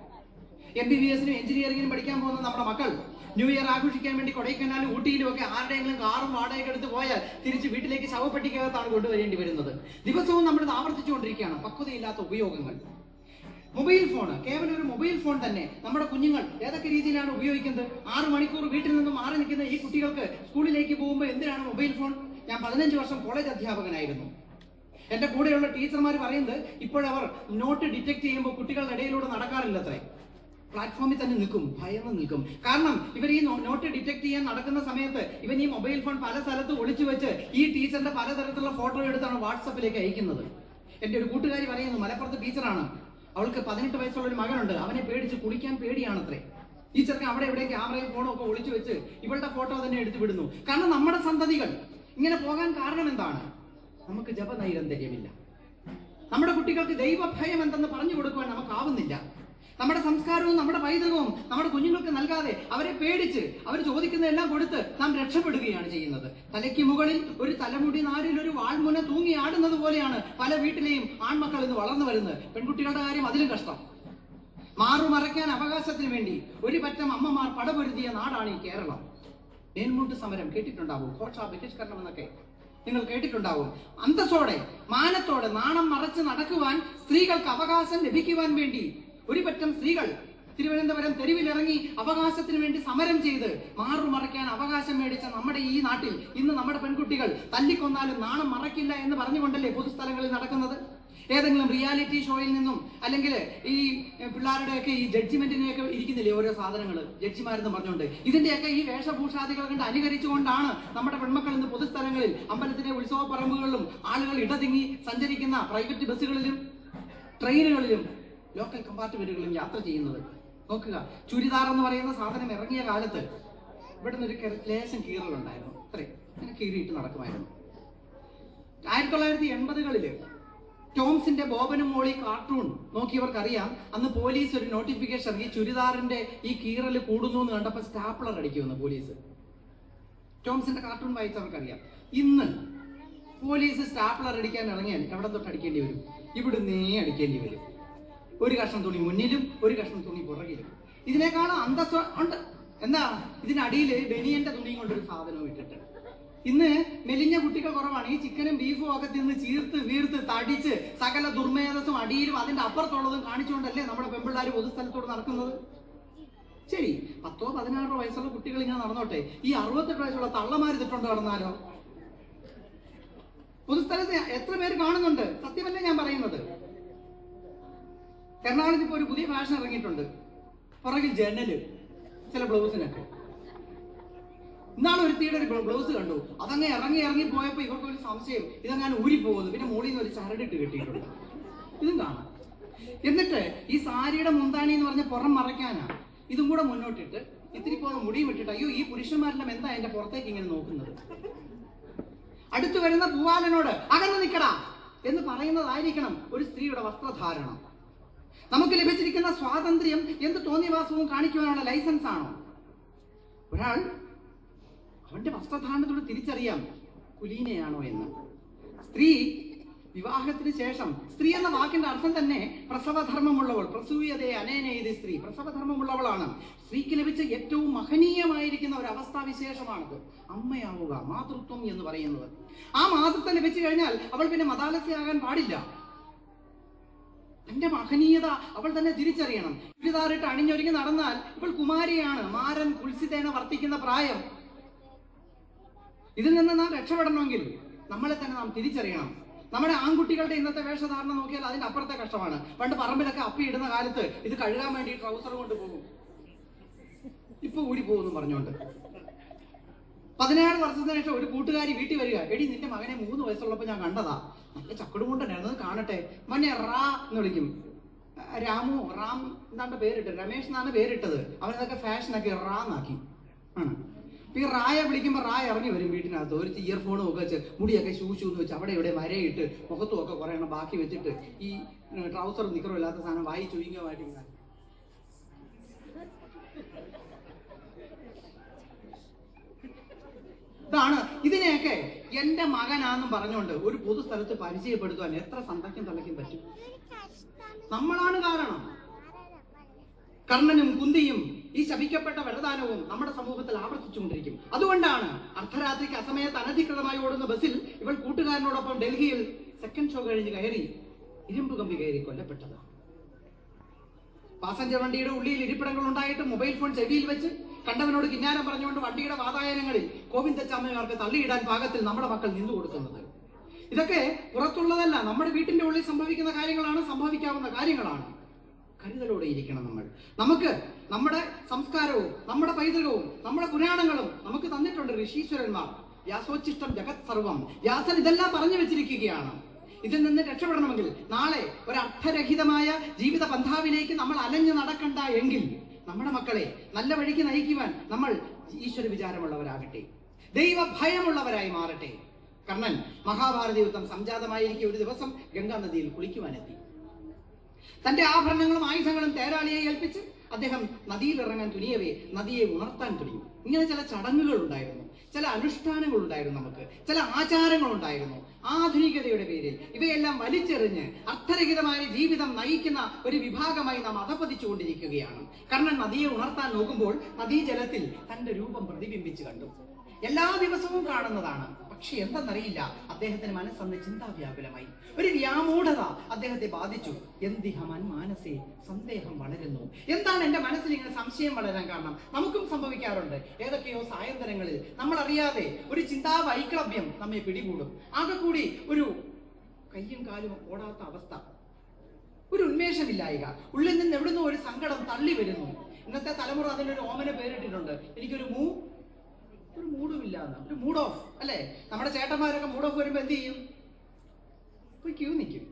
Speaker 1: എം ബി ബി എസിനും എഞ്ചിനീയറിംഗിനും പഠിക്കാൻ പോകുന്ന നമ്മുടെ മക്കൾ ന്യൂ ഇയർ ആഘോഷിക്കാൻ വേണ്ടി കൊടൈക്കനാലും ഊട്ടിയിലും ഒക്കെ ആരുടെയെങ്കിലും കാറും വാടകയ്ക്ക് എടുത്ത് പോയാൽ തിരിച്ച് വീട്ടിലേക്ക് ശവപ്പെട്ടിക്കകത്താണ് കൊണ്ടുവരേണ്ടി വരുന്നത് ദിവസവും നമ്മൾ ഇത് ആവർത്തിച്ചുകൊണ്ടിരിക്കുകയാണ് പക്വതയില്ലാത്ത ഉപയോഗങ്ങൾ മൊബൈൽ ഫോൺ കേവലം ഒരു മൊബൈൽ ഫോൺ തന്നെ നമ്മുടെ കുഞ്ഞുങ്ങൾ ഏതൊക്കെ രീതിയിലാണ് ഉപയോഗിക്കുന്നത് ആറ് മണിക്കൂർ വീട്ടിൽ നിന്നും മാറി നിൽക്കുന്ന ഈ കുട്ടികൾക്ക് സ്കൂളിലേക്ക് പോകുമ്പോൾ എന്തിനാണ് മൊബൈൽ ഫോൺ ഞാൻ പതിനഞ്ച് വർഷം കോളേജ് അധ്യാപകനായിരുന്നു എന്റെ കൂടെയുള്ള ടീച്ചർമാർ പറയുന്നത് ഇപ്പോഴവർ നോട്ട് ഡിറ്റക്ട് ചെയ്യുമ്പോൾ കുട്ടികളുടെ ഇടയിലൂടെ നടക്കാറില്ലത്രേ പ്ലാറ്റ്ഫോമിൽ തന്നെ നിൽക്കും ഭയന്ന് നിൽക്കും കാരണം ഇവർ ഈ നോ- നോട്ട് ഡിറ്റക്ട് ചെയ്യാൻ നടക്കുന്ന സമയത്ത് ഇവൻ ഈ മൊബൈൽ ഫോൺ പല സ്ഥലത്ത് ഒളിച്ചു വെച്ച് ഈ ടീച്ചറിന്റെ പലതരത്തിലുള്ള ഫോട്ടോ എടുത്താണ് വാട്സപ്പിലേക്ക് അയക്കുന്നത് എന്റെ ഒരു കൂട്ടുകാരി പറയുന്നു മലപ്പുറത്ത് ടീച്ചറാണ് അവൾക്ക് പതിനെട്ട് വയസ്സുള്ള ഒരു മകനുണ്ട് അവനെ പേടിച്ച് കുടിക്കാൻ പേടിയാണത്രേ ഈ ചെറുക്കൻ അവിടെ ഇവിടെ ക്യാമറയും ഫോണും ഒക്കെ ഒളിച്ചു വെച്ച് ഇവളുടെ ഫോട്ടോ തന്നെ എടുത്തു വിടുന്നു കാരണം നമ്മുടെ സന്തതികൾ ഇങ്ങനെ പോകാൻ കാരണം എന്താണ് നമുക്ക് ജപനൈരന്തര്യമില്ല നമ്മുടെ കുട്ടികൾക്ക് ദൈവഭയം എന്തെന്ന് പറഞ്ഞു കൊടുക്കുവാൻ നമുക്കാവുന്നില്ല നമ്മുടെ സംസ്കാരവും നമ്മുടെ പൈതൃകവും നമ്മുടെ കുഞ്ഞുങ്ങൾക്ക് നൽകാതെ അവരെ പേടിച്ച് അവർ ചോദിക്കുന്നതെല്ലാം കൊടുത്ത് നാം രക്ഷപ്പെടുകയാണ് ചെയ്യുന്നത് തലയ്ക്ക് മുകളിൽ ഒരു തലമുടി നാരിൽ ഒരു വാൾമുന തൂങ്ങി ആടുന്നത് പോലെയാണ് പല വീട്ടിലെയും ആൺമക്കൾ ഇന്ന് വളർന്നു വരുന്നത് പെൺകുട്ടികളുടെ കാര്യം അതിലും കഷ്ടം മാറു മറയ്ക്കാൻ അവകാശത്തിന് വേണ്ടി ഒരു പറ്റം അമ്മമാർ പടപൊരുതിയ നാടാണ് ഈ കേരളം മേൽമുട്ട് സമരം കേട്ടിട്ടുണ്ടാവും ഘോഷ ബഹിഷ്കരണം എന്നൊക്കെ നിങ്ങൾ കേട്ടിട്ടുണ്ടാവും അന്തസ്സോടെ മാനത്തോടെ നാണം മറച്ച് നടക്കുവാൻ സ്ത്രീകൾക്ക് അവകാശം ലഭിക്കുവാൻ വേണ്ടി ഒരു പറ്റം സ്ത്രീകൾ തിരുവനന്തപുരം തെരുവിലിറങ്ങി അവകാശത്തിന് വേണ്ടി സമരം ചെയ്ത് മാറു മറയ്ക്കാൻ അവകാശം മേടിച്ച നമ്മുടെ ഈ നാട്ടിൽ ഇന്ന് നമ്മുടെ പെൺകുട്ടികൾ തല്ലിക്കൊന്നാലും നാണം മറയ്ക്കില്ല എന്ന് പറഞ്ഞുകൊണ്ടല്ലേ പൊതുസ്ഥലങ്ങളിൽ നടക്കുന്നത് ഏതെങ്കിലും റിയാലിറ്റി ഷോയിൽ നിന്നും അല്ലെങ്കിൽ ഈ പിള്ളേരുടെയൊക്കെ ഈ ജഡ്ജിമെന്റിനെയൊക്കെ ഇരിക്കുന്നില്ലേ ഓരോ സാധനങ്ങൾ ജഡ്ജിമാരെന്ന് പറഞ്ഞുകൊണ്ട് ഇതിന്റെയൊക്കെ ഈ വേഷഭൂഷാദികൾ കണ്ട് അനുകരിച്ചുകൊണ്ടാണ് നമ്മുടെ പെൺമക്കൾ ഇന്ന് പൊതുസ്ഥലങ്ങളിൽ അമ്പലത്തിലെ ഉത്സവ പറമ്പുകളിലും ആളുകൾ ഇടതിങ്ങി സഞ്ചരിക്കുന്ന പ്രൈവറ്റ് ബസ്സുകളിലും ട്രെയിനുകളിലും ലോക്കൽ കമ്പാർട്ട്മെന്റുകളിലും യാത്ര ചെയ്യുന്നത് നോക്കുക ചുരിദാർ എന്ന് പറയുന്ന സാധനം ഇറങ്ങിയ കാലത്ത് ഇവിടുന്ന് ഒരു കെ- ലേശം കീറലുണ്ടായിരുന്നു അത്രേ അങ്ങനെ കീറിയിട്ട് നടക്കുമായിരുന്നു ആയിരത്തി തൊള്ളായിരത്തി എൺപതുകളില് ടോംസിന്റെ ബോബനും മോളി കാർട്ടൂൺ നോക്കിയവർക്കറിയാം അന്ന് പോലീസ് ഒരു നോട്ടിഫിക്കേഷൻ ഇറങ്ങി ചുരിദാറിന്റെ ഈ കീറൽ കൂടുന്നു എന്ന് കണ്ടപ്പോൾ സ്റ്റാപ്ലർ അടിക്കുമെന്ന് പോലീസ് ടോംസിന്റെ കാർട്ടൂൺ വായിച്ചവർക്കറിയാം ഇന്ന് പോലീസ് സ്റ്റാപ്ലർ അടിക്കാൻ ഇറങ്ങിയാൽ എവിടെ തൊട്ട് അടിക്കേണ്ടി വരും ഇവിടുന്നേ അടിക്കേണ്ടി വരും ഒരു കഷ്ണം തുണി മുന്നിലും ഒരു കഷ്ണം തുണി പുറകിലും ഇതിനേക്കാളും അന്തസ്വ ഉണ്ട് എന്താ ഇതിനടിയിൽ ബനിയന്റെ തുണിയും കൊണ്ടൊരു സാധനവും ഇട്ടിട്ട് ഇന്ന് മെലിഞ്ഞ കുട്ടികൾ കുറവാണ് ഈ ചിക്കനും ബീഫും ഒക്കെ തിന്ന് ചീർത്ത് വീർത്ത് തടിച്ച് സകല ദുർമേധസ്സും അടിയിലും അതിന്റെ അപ്പുറത്തുള്ളതും കാണിച്ചുകൊണ്ടല്ലേ നമ്മുടെ പെമ്പിള്ളാർ പൊതുസ്ഥലത്തോട് നടക്കുന്നത് ശരി പത്തോ പതിനാറോ വയസ്സുള്ള കുട്ടികൾ ഇങ്ങനെ നടന്നോട്ടെ ഈ അറുപത്തെട്ട് വയസ്സുള്ള തള്ളമാര് തിട്ടുകൊണ്ട് നടന്നാലോ പൊതുസ്ഥലത്ത് എത്ര പേര് കാണുന്നുണ്ട് സത്യമല്ലേ ഞാൻ പറയുന്നത് എറണാകുളത്ത് ഇപ്പൊ ഒരു പുതിയ ഫാഷൻ ഇറങ്ങിയിട്ടുണ്ട് പുറകിൽ ജനല് ചില ബ്ലൗസിനൊക്കെ ഇന്നാണ് ഒരുത്തിയുടെ ഒരു ബ്ലൗസ് കണ്ടു അതങ്ങ് ഇറങ്ങി ഇറങ്ങി പോയപ്പോ ഇവർക്ക് ഒരു സംശയം ഇതങ്ങനെ ഊരിപ്പോകുന്നു പിന്നെ മുകളിൽ നിന്ന് ഒരു ചരടിട്ട് കെട്ടിയിട്ടുണ്ട് ഇതും കാണാം എന്നിട്ട് ഈ സാരിയുടെ മുന്താണി എന്ന് പറഞ്ഞ പുറം മറയ്ക്കാനാ ഇതും കൂടെ മുന്നോട്ടിട്ട് ഇത്തിരി പോകുന്ന മുടിയും ഇട്ടിട്ട് അയ്യോ ഈ പുരുഷന്മാരെല്ലാം എന്താ എന്റെ പുറത്തേക്ക് ഇങ്ങനെ നോക്കുന്നത് അടുത്തു വരുന്ന പൂവാലനോട് അകന്നു നിൽക്കടാ എന്ന് പറയുന്നതായിരിക്കണം ഒരു സ്ത്രീയുടെ വസ്ത്രധാരണം നമുക്ക് ലഭിച്ചിരിക്കുന്ന സ്വാതന്ത്ര്യം എന്ത് തോന്നിയവാസവും കാണിക്കുവാനുള്ള ലൈസൻസ് ആണോ ഒരാൾ അവന്റെ വസ്ത്രധാരണത്തോട് തിരിച്ചറിയാം കുലീനയാണോ എന്ന് സ്ത്രീ വിവാഹത്തിന് ശേഷം സ്ത്രീ എന്ന വാക്കിന്റെ അർത്ഥം തന്നെ പ്രസവധർമ്മമുള്ളവൾ പ്രസൂയതയെ അനേനേത് സ്ത്രീ പ്രസവധർമ്മമുള്ളവളാണ് സ്ത്രീക്ക് ലഭിച്ച ഏറ്റവും മഹനീയമായിരിക്കുന്ന ഒരു അവസ്ഥാവിശേഷമാണത് അമ്മയാവുക മാതൃത്വം എന്ന് പറയുന്നത് ആ മാതൃത്വം ലഭിച്ചു കഴിഞ്ഞാൽ അവൾ പിന്നെ മതാലസ്യാകാൻ പാടില്ല തന്റെ മഹനീയത അവൾ തന്നെ തിരിച്ചറിയണം ചുരിദാറിട്ട് അണിഞ്ഞൊരുങ്ങി നടന്നാൽ ഇവൾ കുമാരിയാണ് മാരൻ കുൽസിതേന വർത്തിക്കുന്ന പ്രായം ഇതിൽ നിന്ന് നാം രക്ഷപ്പെടണമെങ്കിൽ നമ്മളെ തന്നെ നാം തിരിച്ചറിയണം നമ്മുടെ ആൺകുട്ടികളുടെ ഇന്നത്തെ വേഷധാരണം നോക്കിയാൽ അതിന്റെ അപ്പുറത്തെ കഷ്ടമാണ് പണ്ട് പറമ്പിലൊക്കെ അപ്പി ഇടുന്ന കാലത്ത് ഇത് കഴുകാൻ വേണ്ടി ട്രൗസർ കൊണ്ട് പോകും ഇപ്പൊ ഊരി പോകുന്നു പറഞ്ഞുകൊണ്ട് പതിനേഴ് വർഷത്തിന് ശേഷം ഒരു കൂട്ടുകാരി വീട്ടിൽ വരിക എടി നിന്റെ മകനെ മൂന്ന് വയസ്സുള്ളപ്പോ ഞാൻ കണ്ടതാ നല്ല ചക്കടുകൊണ്ടായിരുന്നു അത് കാണട്ടെ മനെ റാ എന്ന് വിളിക്കും ആ, രാമു റാം എന്താണ്ട് പേരിട്ട് രമേശ് എന്നാണ് പേരിട്ടത് അവനതൊക്കെ ഫാഷനൊക്കെ റാന്നാക്കി ആണ് ഈ റായ വിളിക്കുമ്പോൾ റായ ഇറങ്ങി വരും വീട്ടിനകത്ത് ഒരു ഇയർഫോണും ഒക്കെ വെച്ച് മുടിയൊക്കെ ഷൂ ഷൂ എന്ന് വെച്ച് അവിടെ ഇവിടെ മരയിട്ട് മുഖത്തും ഒക്കെ കുറേ എണ്ണം ബാക്കി വെച്ചിട്ട് ഈ ട്രൗസറും നിക്കറും ഇല്ലാത്ത സാധനം വായി ചുരുങ്ങുമായിട്ട് ഇങ്ങനെ ഇതാണ് ഇതിനെയൊക്കെ എന്റെ മകനാന്നും പറഞ്ഞുകൊണ്ട് ഒരു പൊതുസ്ഥലത്ത് പരിചയപ്പെടുത്തുവാൻ എത്ര സന്തയ്ക്കും തള്ളയ്ക്കും പറ്റും നമ്മളാണ് കാരണം കർണനും കുന്തിയും ഈ ശപിക്കപ്പെട്ട വരദാനവും നമ്മുടെ സമൂഹത്തിൽ ആവർത്തിച്ചുകൊണ്ടിരിക്കും അതുകൊണ്ടാണ് അർദ്ധരാത്രിക്ക് അസമയത്ത് അനധികൃതമായി ഓടുന്ന ബസ്സിൽ ഇവൾ കൂട്ടുകാരനോടൊപ്പം ഡൽഹിയിൽ സെക്കൻഡ് ഷോ കഴിഞ്ഞ് കയറി ഇരുമ്പ് കമ്പി കയറി കൊല്ലപ്പെട്ടത് പാസഞ്ചർ വണ്ടിയുടെ ഉള്ളിൽ ഇരിപ്പിടങ്ങൾ ഉണ്ടായിട്ട് മൊബൈൽ ഫോൺ ചെവിയിൽ വെച്ച് കണ്ടവനോട് കിന്നാരം പറഞ്ഞുകൊണ്ട് വണ്ടിയുടെ വാതായനങ്ങളിൽ കോവിന്ദച്ചാമ്മമാർക്ക് തള്ളിയിടാൻ പാകത്തിൽ നമ്മുടെ മക്കൾ നിന്നു കൊടുക്കുന്നത് ഇതൊക്കെ പുറത്തുള്ളതല്ല നമ്മുടെ വീട്ടിന്റെ ഉള്ളിൽ സംഭവിക്കുന്ന കാര്യങ്ങളാണ് സംഭവിക്കാവുന്ന കാര്യങ്ങളാണ് കരുതലോടെ ഇരിക്കണം നമ്മൾ നമുക്ക് നമ്മുടെ സംസ്കാരവും നമ്മുടെ പൈതൃകവും നമ്മുടെ പുരാണങ്ങളും നമുക്ക് തന്നിട്ടുണ്ട് ഋഷീശ്വരന്മാർ വ്യാസോച്ചിഷ്ടം ജഗത് സർവം വ്യാസൻ ഇതെല്ലാം പറഞ്ഞു വെച്ചിരിക്കുകയാണ് ഇതിൽ നിന്ന് രക്ഷപ്പെടണമെങ്കിൽ നാളെ ഒരു അർത്ഥരഹിതമായ ജീവിത പന്ഥാവിലേക്ക് നമ്മൾ അലഞ്ഞു നടക്കണ്ട എങ്കിൽ നമ്മുടെ മക്കളെ നല്ല വഴിക്ക് നയിക്കുവാൻ നമ്മൾ ഈശ്വര വിചാരമുള്ളവരാകട്ടെ ദൈവ ഭയമുള്ളവരായി മാറട്ടെ കർണൻ മഹാഭാരത യുദ്ധം സംജാതമായിരിക്കെ ഒരു ദിവസം ഗംഗാ നദിയിൽ കുളിക്കുവാനെത്തി തന്റെ ആഭരണങ്ങളും ആയുധങ്ങളും തേരാളിയെ ഏൽപ്പിച്ച് അദ്ദേഹം നദിയിൽ ഇറങ്ങാൻ തുനിയവേ നദിയെ ഉണർത്താൻ തുടങ്ങി ഇങ്ങനെ ചില ചടങ്ങുകൾ ഉണ്ടായിരുന്നു ചില അനുഷ്ഠാനങ്ങൾ ഉണ്ടായിരുന്നു നമുക്ക് ചില ആചാരങ്ങൾ ഉണ്ടായിരുന്നു ആധുനികതയുടെ പേരിൽ ഇവയെല്ലാം വലിച്ചെറിഞ്ഞ് അർത്ഥരഹിതമായ ജീവിതം നയിക്കുന്ന ഒരു വിഭാഗമായി നാം അധപതിച്ചുകൊണ്ടിരിക്കുകയാണ് കാരണം നദിയെ ഉണർത്താൻ നോക്കുമ്പോൾ നദീജലത്തിൽ തന്റെ രൂപം പ്രതിബിംബിച്ചു കണ്ടു എല്ലാ ദിവസവും കാണുന്നതാണ് പക്ഷെ എന്തെന്നറിയില്ല അദ്ദേഹത്തിന് മനസ്സന്ന് ചിന്താവ്യാകുലമായി ഒരു വ്യാമൂഢത അദ്ദേഹത്തെ ബാധിച്ചു എന്തിഹമൻ മാനസേ സന്ദേഹം വളരുന്നു എന്താണ് എന്റെ മനസ്സിൽ ഇങ്ങനെ സംശയം വളരാൻ കാരണം നമുക്കും സംഭവിക്കാറുണ്ട് ഏതൊക്കെയോ സായന്തനങ്ങളിൽ നമ്മൾ അറിയാതെ ഒരു ചിന്താ വൈക്ലഭ്യം നമ്മെ പിടികൂടും ആകെ കൂടി ഒരു കയ്യും കാലും ഓടാത്ത അവസ്ഥ ഒരു ഉന്മേഷമില്ലായിക ഉള്ളിൽ നിന്ന് എവിടുന്നോ ഒരു സങ്കടം തള്ളി വരുന്നു ഇന്നത്തെ തലമുറ അതിനൊരു ഓമന പേരിട്ടിട്ടുണ്ട് എനിക്കൊരു മൂ ഒരു മൂഡുമില്ല എന്ന് ഒരു മൂഡ് ഓഫ് അല്ലേ നമ്മുടെ ചേട്ടന്മാരൊക്കെ മൂഡ് ഓഫ് വരുമ്പോ എന്ത് ചെയ്യും പോയി ക്യൂ നിൽക്കും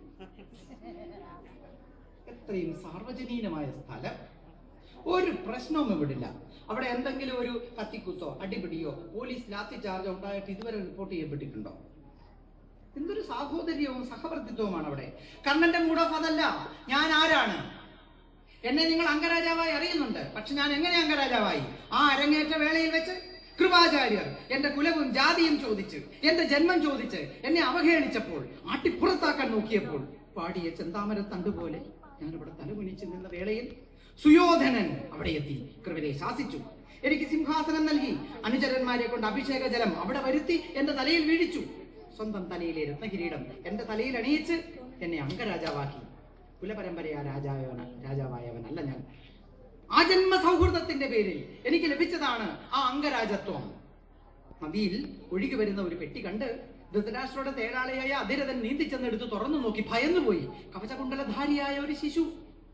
Speaker 1: എത്രയും സാർവജനീനമായ സ്ഥലം ഒരു പ്രശ്നവും ഇവിടില്ല അവിടെ എന്തെങ്കിലും ഒരു കത്തിക്കുത്തോ അടിപിടിയോ പോലീസ് ലാത്തി ചാർജോ ഉണ്ടായിട്ട് ഇതുവരെ റിപ്പോർട്ട് ചെയ്യപ്പെട്ടിട്ടുണ്ടോ എന്തൊരു സാഹോദര്യവും സഹവർത്തിത്വവുമാണ് അവിടെ കണ്ണന്റെ മൂഡ് ഓഫ് അതല്ല ഞാൻ ആരാണ് എന്നെ നിങ്ങൾ അംഗരാജാവായി അറിയുന്നുണ്ട് പക്ഷെ ഞാൻ എങ്ങനെ അംഗരാജാവായി ആ അരങ്ങേറ്റ വേളയിൽ വെച്ച് കൃപാചാര്യർ എന്റെ കുലവും ജാതിയും ചോദിച്ച് എന്റെ ജന്മം ചോദിച്ച് എന്നെ അവഹേളിച്ചപ്പോൾ ആട്ടിപ്പുറത്താക്കാൻ നോക്കിയപ്പോൾ പാടിയ ചെന്താമര തണ്ടുപോലെ ഞാനിവിടെ തലകുനിച്ച് നിന്ന വേളയിൽ സുയോധനൻ അവിടെ എത്തി കൃപനെ ശാസിച്ചു എനിക്ക് സിംഹാസനം നൽകി അനുചരന്മാരെ കൊണ്ട് അഭിഷേക ജലം അവിടെ വരുത്തി എന്റെ തലയിൽ വീഴിച്ചു സ്വന്തം തലയിലെ രത്നകിരീടം എന്റെ തലയിൽ അണിയിച്ച് എന്നെ അംഗരാജാവാക്കി കുലപരമ്പരയാ രാജാവന രാജാവായവനല്ല ഞാൻ ആജന്മ സൗഹൃദത്തിന്റെ പേരിൽ എനിക്ക് ലഭിച്ചതാണ് ആ അംഗരാജത്വം നദിയിൽ ഒഴുകി വരുന്ന ഒരു പെട്ടി കണ്ട് ധൃതരാഷ്ട്രയുടെ തേരാളിയായ അതിരഥൻ നീന്തിച്ചെന്നെടുത്ത് തുറന്നു നോക്കി ഭയന്നുപോയി കവചകുണ്ടലധാരിയായ ഒരു ശിശു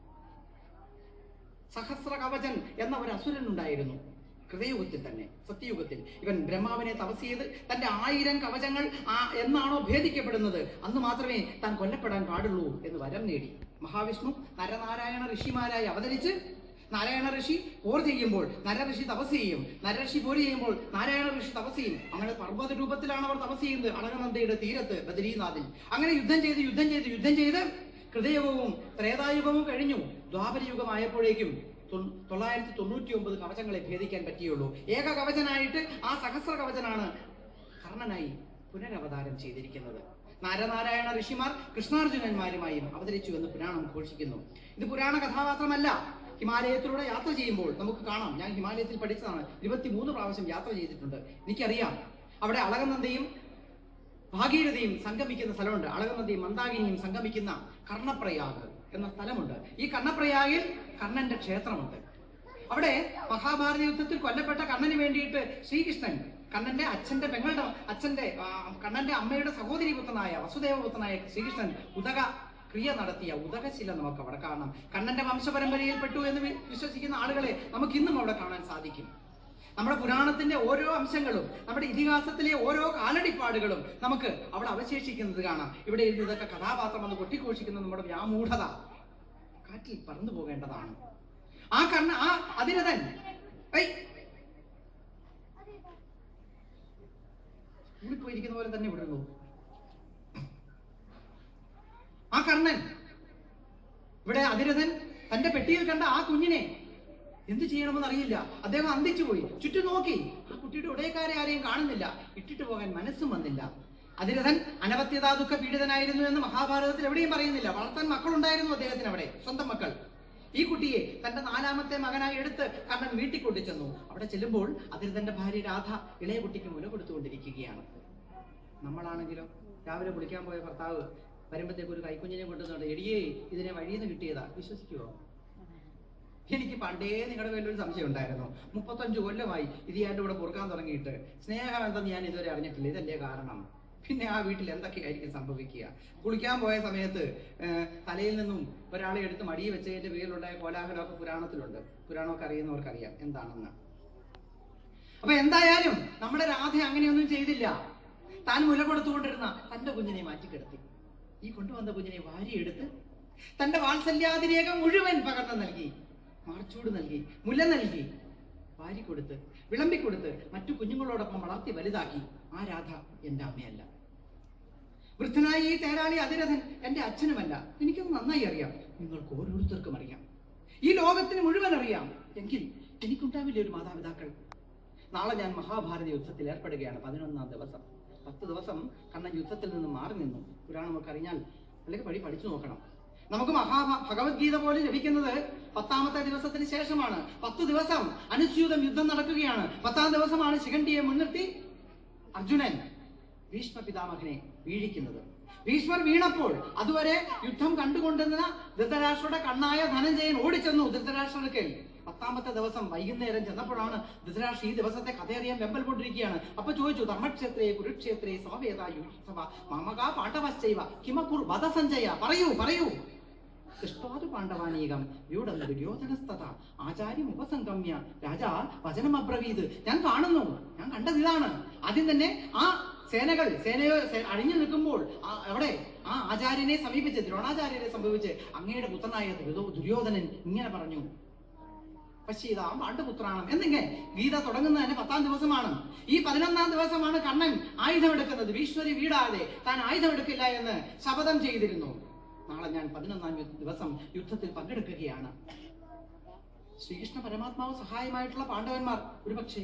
Speaker 1: സഹസ്ര കവചൻ എന്ന ഒരു അസുരൻ ഉണ്ടായിരുന്നു ഹൃദയുഗത്തിൽ തന്നെ സത്യയുഗത്തിൽ ഇവൻ ബ്രഹ്മാവിനെ തപസ് ചെയ്ത് തന്റെ ആയിരം കവചങ്ങൾ ആ എന്നാണോ ഭേദിക്കപ്പെടുന്നത് അന്ന് മാത്രമേ താൻ കൊല്ലപ്പെടാൻ പാടുള്ളൂ എന്ന് വരം നേടി മഹാവിഷ്ണു നരനാരായണ ഋഷിമാരായി അവതരിച്ച് നാരായണ ഋഷി പോർ ചെയ്യുമ്പോൾ നരഋഷി തപസ് ചെയ്യും നരഋഷി പോർ ചെയ്യുമ്പോൾ നാരായണ ഋഷി തപസ് ചെയ്യും അങ്ങനെ പർവ്വത രൂപത്തിലാണ് അവർ തപസ് ചെയ്യുന്നത് അളകനന്ദയുടെ തീരത്ത് ബദരീനാഥിൽ അങ്ങനെ യുദ്ധം ചെയ്ത് യുദ്ധം ചെയ്ത് യുദ്ധം ചെയ്ത് ഹൃദയവും ത്രേതായുഗവും കഴിഞ്ഞു ദ്വാപരയുഗമായപ്പോഴേക്കും തൊ- തൊള്ളായിരത്തി തൊണ്ണൂറ്റി ഒമ്പത് കവചങ്ങളെ ഭേദിക്കാൻ പറ്റിയുള്ളൂ ഏക കവചനായിട്ട് ആ സഹസ്ര കവചനാണ് കർണനായി പുനരവതാരം ചെയ്തിരിക്കുന്നത് നാരനാരായണ ഋഷിമാർ കൃഷ്ണാർജുനന്മാരുമായും അവതരിച്ചു എന്ന് പുരാണം ഘോഷിക്കുന്നു ഇത് പുരാണ കഥാപാത്രമല്ല ഹിമാലയത്തിലൂടെ യാത്ര ചെയ്യുമ്പോൾ നമുക്ക് കാണാം ഞാൻ ഹിമാലയത്തിൽ പഠിച്ചതാണ് ഇരുപത്തിമൂന്ന് പ്രാവശ്യം യാത്ര ചെയ്തിട്ടുണ്ട് എനിക്കറിയാം അവിടെ അളകനന്ദയും ഭാഗീരഥയും സംഗമിക്കുന്ന സ്ഥലമുണ്ട് അളകനന്ദയും മന്ദാകിനിയും സംഗമിക്കുന്ന കർണപ്രയാഗ് എന്ന സ്ഥലമുണ്ട് ഈ കർണപ്രയാഗിൽ കർണന്റെ ക്ഷേത്രമുണ്ട് അവിടെ മഹാഭാരത യുദ്ധത്തിൽ കൊല്ലപ്പെട്ട കണ്ണന് വേണ്ടിയിട്ട് ശ്രീകൃഷ്ണൻ കണ്ണന്റെ അച്ഛന്റെ പെങ്ങളുടെ അച്ഛന്റെ ആ, കണ്ണന്റെ അമ്മയുടെ സഹോദരി പുത്രനായ വസുദേവ പുത്രനായ ശ്രീകൃഷ്ണൻ ഉദക ക്രിയ നടത്തിയ ഉദകശില നമുക്ക് അവിടെ കാണാം കണ്ണന്റെ വംശപരമ്പരയിൽ പെട്ടു എന്ന് വി- വിശ്വസിക്കുന്ന ആളുകളെ നമുക്ക് ഇന്നും അവിടെ കാണാൻ സാധിക്കും നമ്മുടെ പുരാണത്തിന്റെ ഓരോ അംശങ്ങളും നമ്മുടെ ഇതിഹാസത്തിലെ ഓരോ കാലടിപ്പാടുകളും നമുക്ക് അവിടെ അവശേഷിക്കുന്നത് കാണാം ഇവിടെ ഇരുന്ന് ഇതൊക്കെ കഥാപാത്രം എന്ന് കൊട്ടിഘോഷിക്കുന്ന നമ്മുടെ വ്യാമൂഢത കാറ്റിൽ പറന്നു പോകേണ്ടതാണ് ആ കണ്ണ ആ അതിരഥൻ ഐ കൂടിപ്പോയിരിക്കുന്ന പോലെ തന്നെ വിടുന്നു ആ കർണൻ ഇവിടെ അതിരഥൻ തന്റെ പെട്ടിയിൽ കണ്ട ആ കുഞ്ഞിനെ എന്ത് ചെയ്യണമെന്ന് അറിയില്ല അദ്ദേഹം അന്തിച്ചു പോയി ചുറ്റും നോക്കി ആ കുട്ടിയുടെ ഉടയക്കാരെ ആരെയും കാണുന്നില്ല ഇട്ടിട്ട് പോകാൻ മനസ്സും വന്നില്ല അതിരഥൻ അനവത്യതാ ദുഃഖ പീഡിതനായിരുന്നു എന്ന് മഹാഭാരതത്തിൽ എവിടെയും പറയുന്നില്ല വളർത്താൻ മക്കളുണ്ടായിരുന്നു അദ്ദേഹത്തിന് അവിടെ സ്വന്തം മക്കൾ ഈ കുട്ടിയെ തന്റെ നാലാമത്തെ മകനായി എടുത്ത് കർണൻ വീട്ടിൽ കൊണ്ടുചെന്നു അവിടെ ചെല്ലുമ്പോൾ അതിരഥന്റെ ഭാര്യ രാധ ഇളയ കുട്ടിക്ക് മുല കൊടുത്തുകൊണ്ടിരിക്കുകയാണ് നമ്മളാണെങ്കിലോ രാവിലെ കുളിക്കാൻ പോയ ഭർത്താവ് വരുമ്പോഴത്തേക്ക് ഒരു കൈക്കുഞ്ഞിനെ കൊണ്ടുവന്നുണ്ട് എടിയേ ഇതിനെ വഴിയിൽ നിന്ന് കിട്ടിയതാ വിശ്വസിക്കുവോ എനിക്ക് പണ്ടേ നിങ്ങളുടെ പേരിൽ ഒരു സംശയം ഉണ്ടായിരുന്നു മുപ്പത്തഞ്ച് കൊല്ലമായി ഇത് ഞാൻ്റെ കൂടെ പൊറുക്കാൻ തുടങ്ങിയിട്ട് സ്നേഹം എന്തെന്ന് ഞാൻ ഇതുവരെ അറിഞ്ഞിട്ടില്ല ഇതല്ലേ കാരണം പിന്നെ ആ വീട്ടിൽ എന്തൊക്കെയായിരിക്കും സംഭവിക്കുക കുളിക്കാൻ പോയ സമയത്ത് ഏഹ്, തലയിൽ നിന്നും ഒരാളെ എടുത്ത് മടിയിൽ വെച്ചതിന്റെ പേരിലുണ്ടായ കോലാഹലമൊക്കെ പുരാണത്തിലുണ്ട് പുരാണമൊക്കെ അറിയുന്നവർക്കറിയാം എന്താണെന്ന് അപ്പൊ എന്തായാലും നമ്മുടെ രാധ അങ്ങനെയൊന്നും ചെയ്തില്ല താൻ മുല കൊടുത്തുകൊണ്ടിരുന്ന തന്റെ കുഞ്ഞിനെ മാറ്റിക്കിടത്തി ഈ കൊണ്ടുവന്ന കുഞ്ഞിനെ വാരിയെടുത്ത് തന്റെ വാത്സല്യാതിരേഖം മുഴുവൻ പകർന്നു നൽകി മാർച്ചൂട് നൽകി മുല നൽകി വാരിക്കൊടുത്ത് വിളമ്പിക്കൊടുത്ത് മറ്റു കുഞ്ഞുങ്ങളോടൊപ്പം വളർത്തി വലുതാക്കി ആ രാധ എന്റെ അമ്മയല്ല വൃദ്ധനായ ഈ തേരാളി അതിരഥൻ എന്റെ അച്ഛനുമല്ല എനിക്കത് നന്നായി അറിയാം നിങ്ങൾക്ക് ഓരോരുത്തർക്കും അറിയാം ഈ ലോകത്തിന് മുഴുവൻ അറിയാം എങ്കിൽ എനിക്കുണ്ടാവില്ല ഒരു മാതാപിതാക്കൾ നാളെ ഞാൻ മഹാഭാരത യുദ്ധത്തിൽ ഏർപ്പെടുകയാണ് പതിനൊന്നാം ദിവസം പത്ത് ദിവസം കണ്ണൻ യുദ്ധത്തിൽ നിന്ന് മാറി നിന്നു പുരാണമൊക്കെ അറിഞ്ഞാൽ അല്ലെങ്കിൽ പടി പഠിച്ചു നോക്കണം നമുക്ക് മഹാ ഭഗവത്ഗീത പോലും ലഭിക്കുന്നത് പത്താമത്തെ ദിവസത്തിന് ശേഷമാണ് പത്ത് ദിവസം അനുസ്യൂതം യുദ്ധം നടക്കുകയാണ് പത്താം ദിവസമാണ് ശിഖണ്ഡിയെ മുൻനിർത്തി അർജുനൻ ഭീഷ്മ പിതാമഹനെ വീഴിക്കുന്നത് ഭീഷ്മർ വീണപ്പോൾ അതുവരെ യുദ്ധം കണ്ടുകൊണ്ടിരുന്ന ധൃതരാഷ്ട്രയുടെ കണ്ണായ ധനഞ്ജയൻ ഓടിച്ചെന്നു ധൃതരാഷ്ട്രടുക്കൽ പത്താമത്തെ ദിവസം വൈകുന്നേരം ചെന്നപ്പോഴാണ് ധൃതരാഷ്ട്ര ഈ ദിവസത്തെ കഥയറിയാൻ വെമ്പൽ കൊണ്ടിരിക്കുകയാണ് അപ്പൊ ചോദിച്ചു ധർമ്മക്ഷേത്രേ കുരുക്ഷേത്രേ സമവേദ യുദ്ധ മമക പാണ്ഡവശ്ചൈവ കിമക്കുർ വധസഞ്ജയ പറയൂ പറയൂ ദൃഷ്ടാതു പാണ്ഡവാനീകം വ്യൂഢം ദുര്യോധനസ്തത ആചാര്യം ഉപസംഗമ്യ രാജാ വചനം അബ്രവീത് ഞാൻ കാണുന്നു ഞാൻ കണ്ടത് ഇതാണ് ആദ്യം തന്നെ ആ സേനകൾ സേനയോ സേ- അഴിഞ്ഞു നിൽക്കുമ്പോൾ ആ അവിടെ ആ ആചാര്യനെ സമീപിച്ച് ദ്രോണാചാര്യനെ സമീപിച്ച് അങ്ങയുടെ പുത്രനായ ദുര്യോ- ദുര്യോധനൻ ഇങ്ങനെ പറഞ്ഞു പശ്ചീത പാണ്ഡുപുത്രാണ് എന്നിങ്ങനെ ഗീത തുടങ്ങുന്നത് തന്നെ പത്താം ദിവസമാണ് ഈ പതിനൊന്നാം ദിവസമാണ് കണ്ണൻ ആയുധമെടുക്കുന്നത് ഭീഷ്മരി വീടാതെ താൻ ആയുധമെടുക്കില്ല എന്ന് ശപഥം ചെയ്തിരുന്നു നാളെ ഞാൻ പതിനൊന്നാം യു- ദിവസം യുദ്ധത്തിൽ പങ്കെടുക്കുകയാണ് ശ്രീകൃഷ്ണ പരമാത്മാവ് സഹായമായിട്ടുള്ള പാണ്ഡവന്മാർ ഒരുപക്ഷെ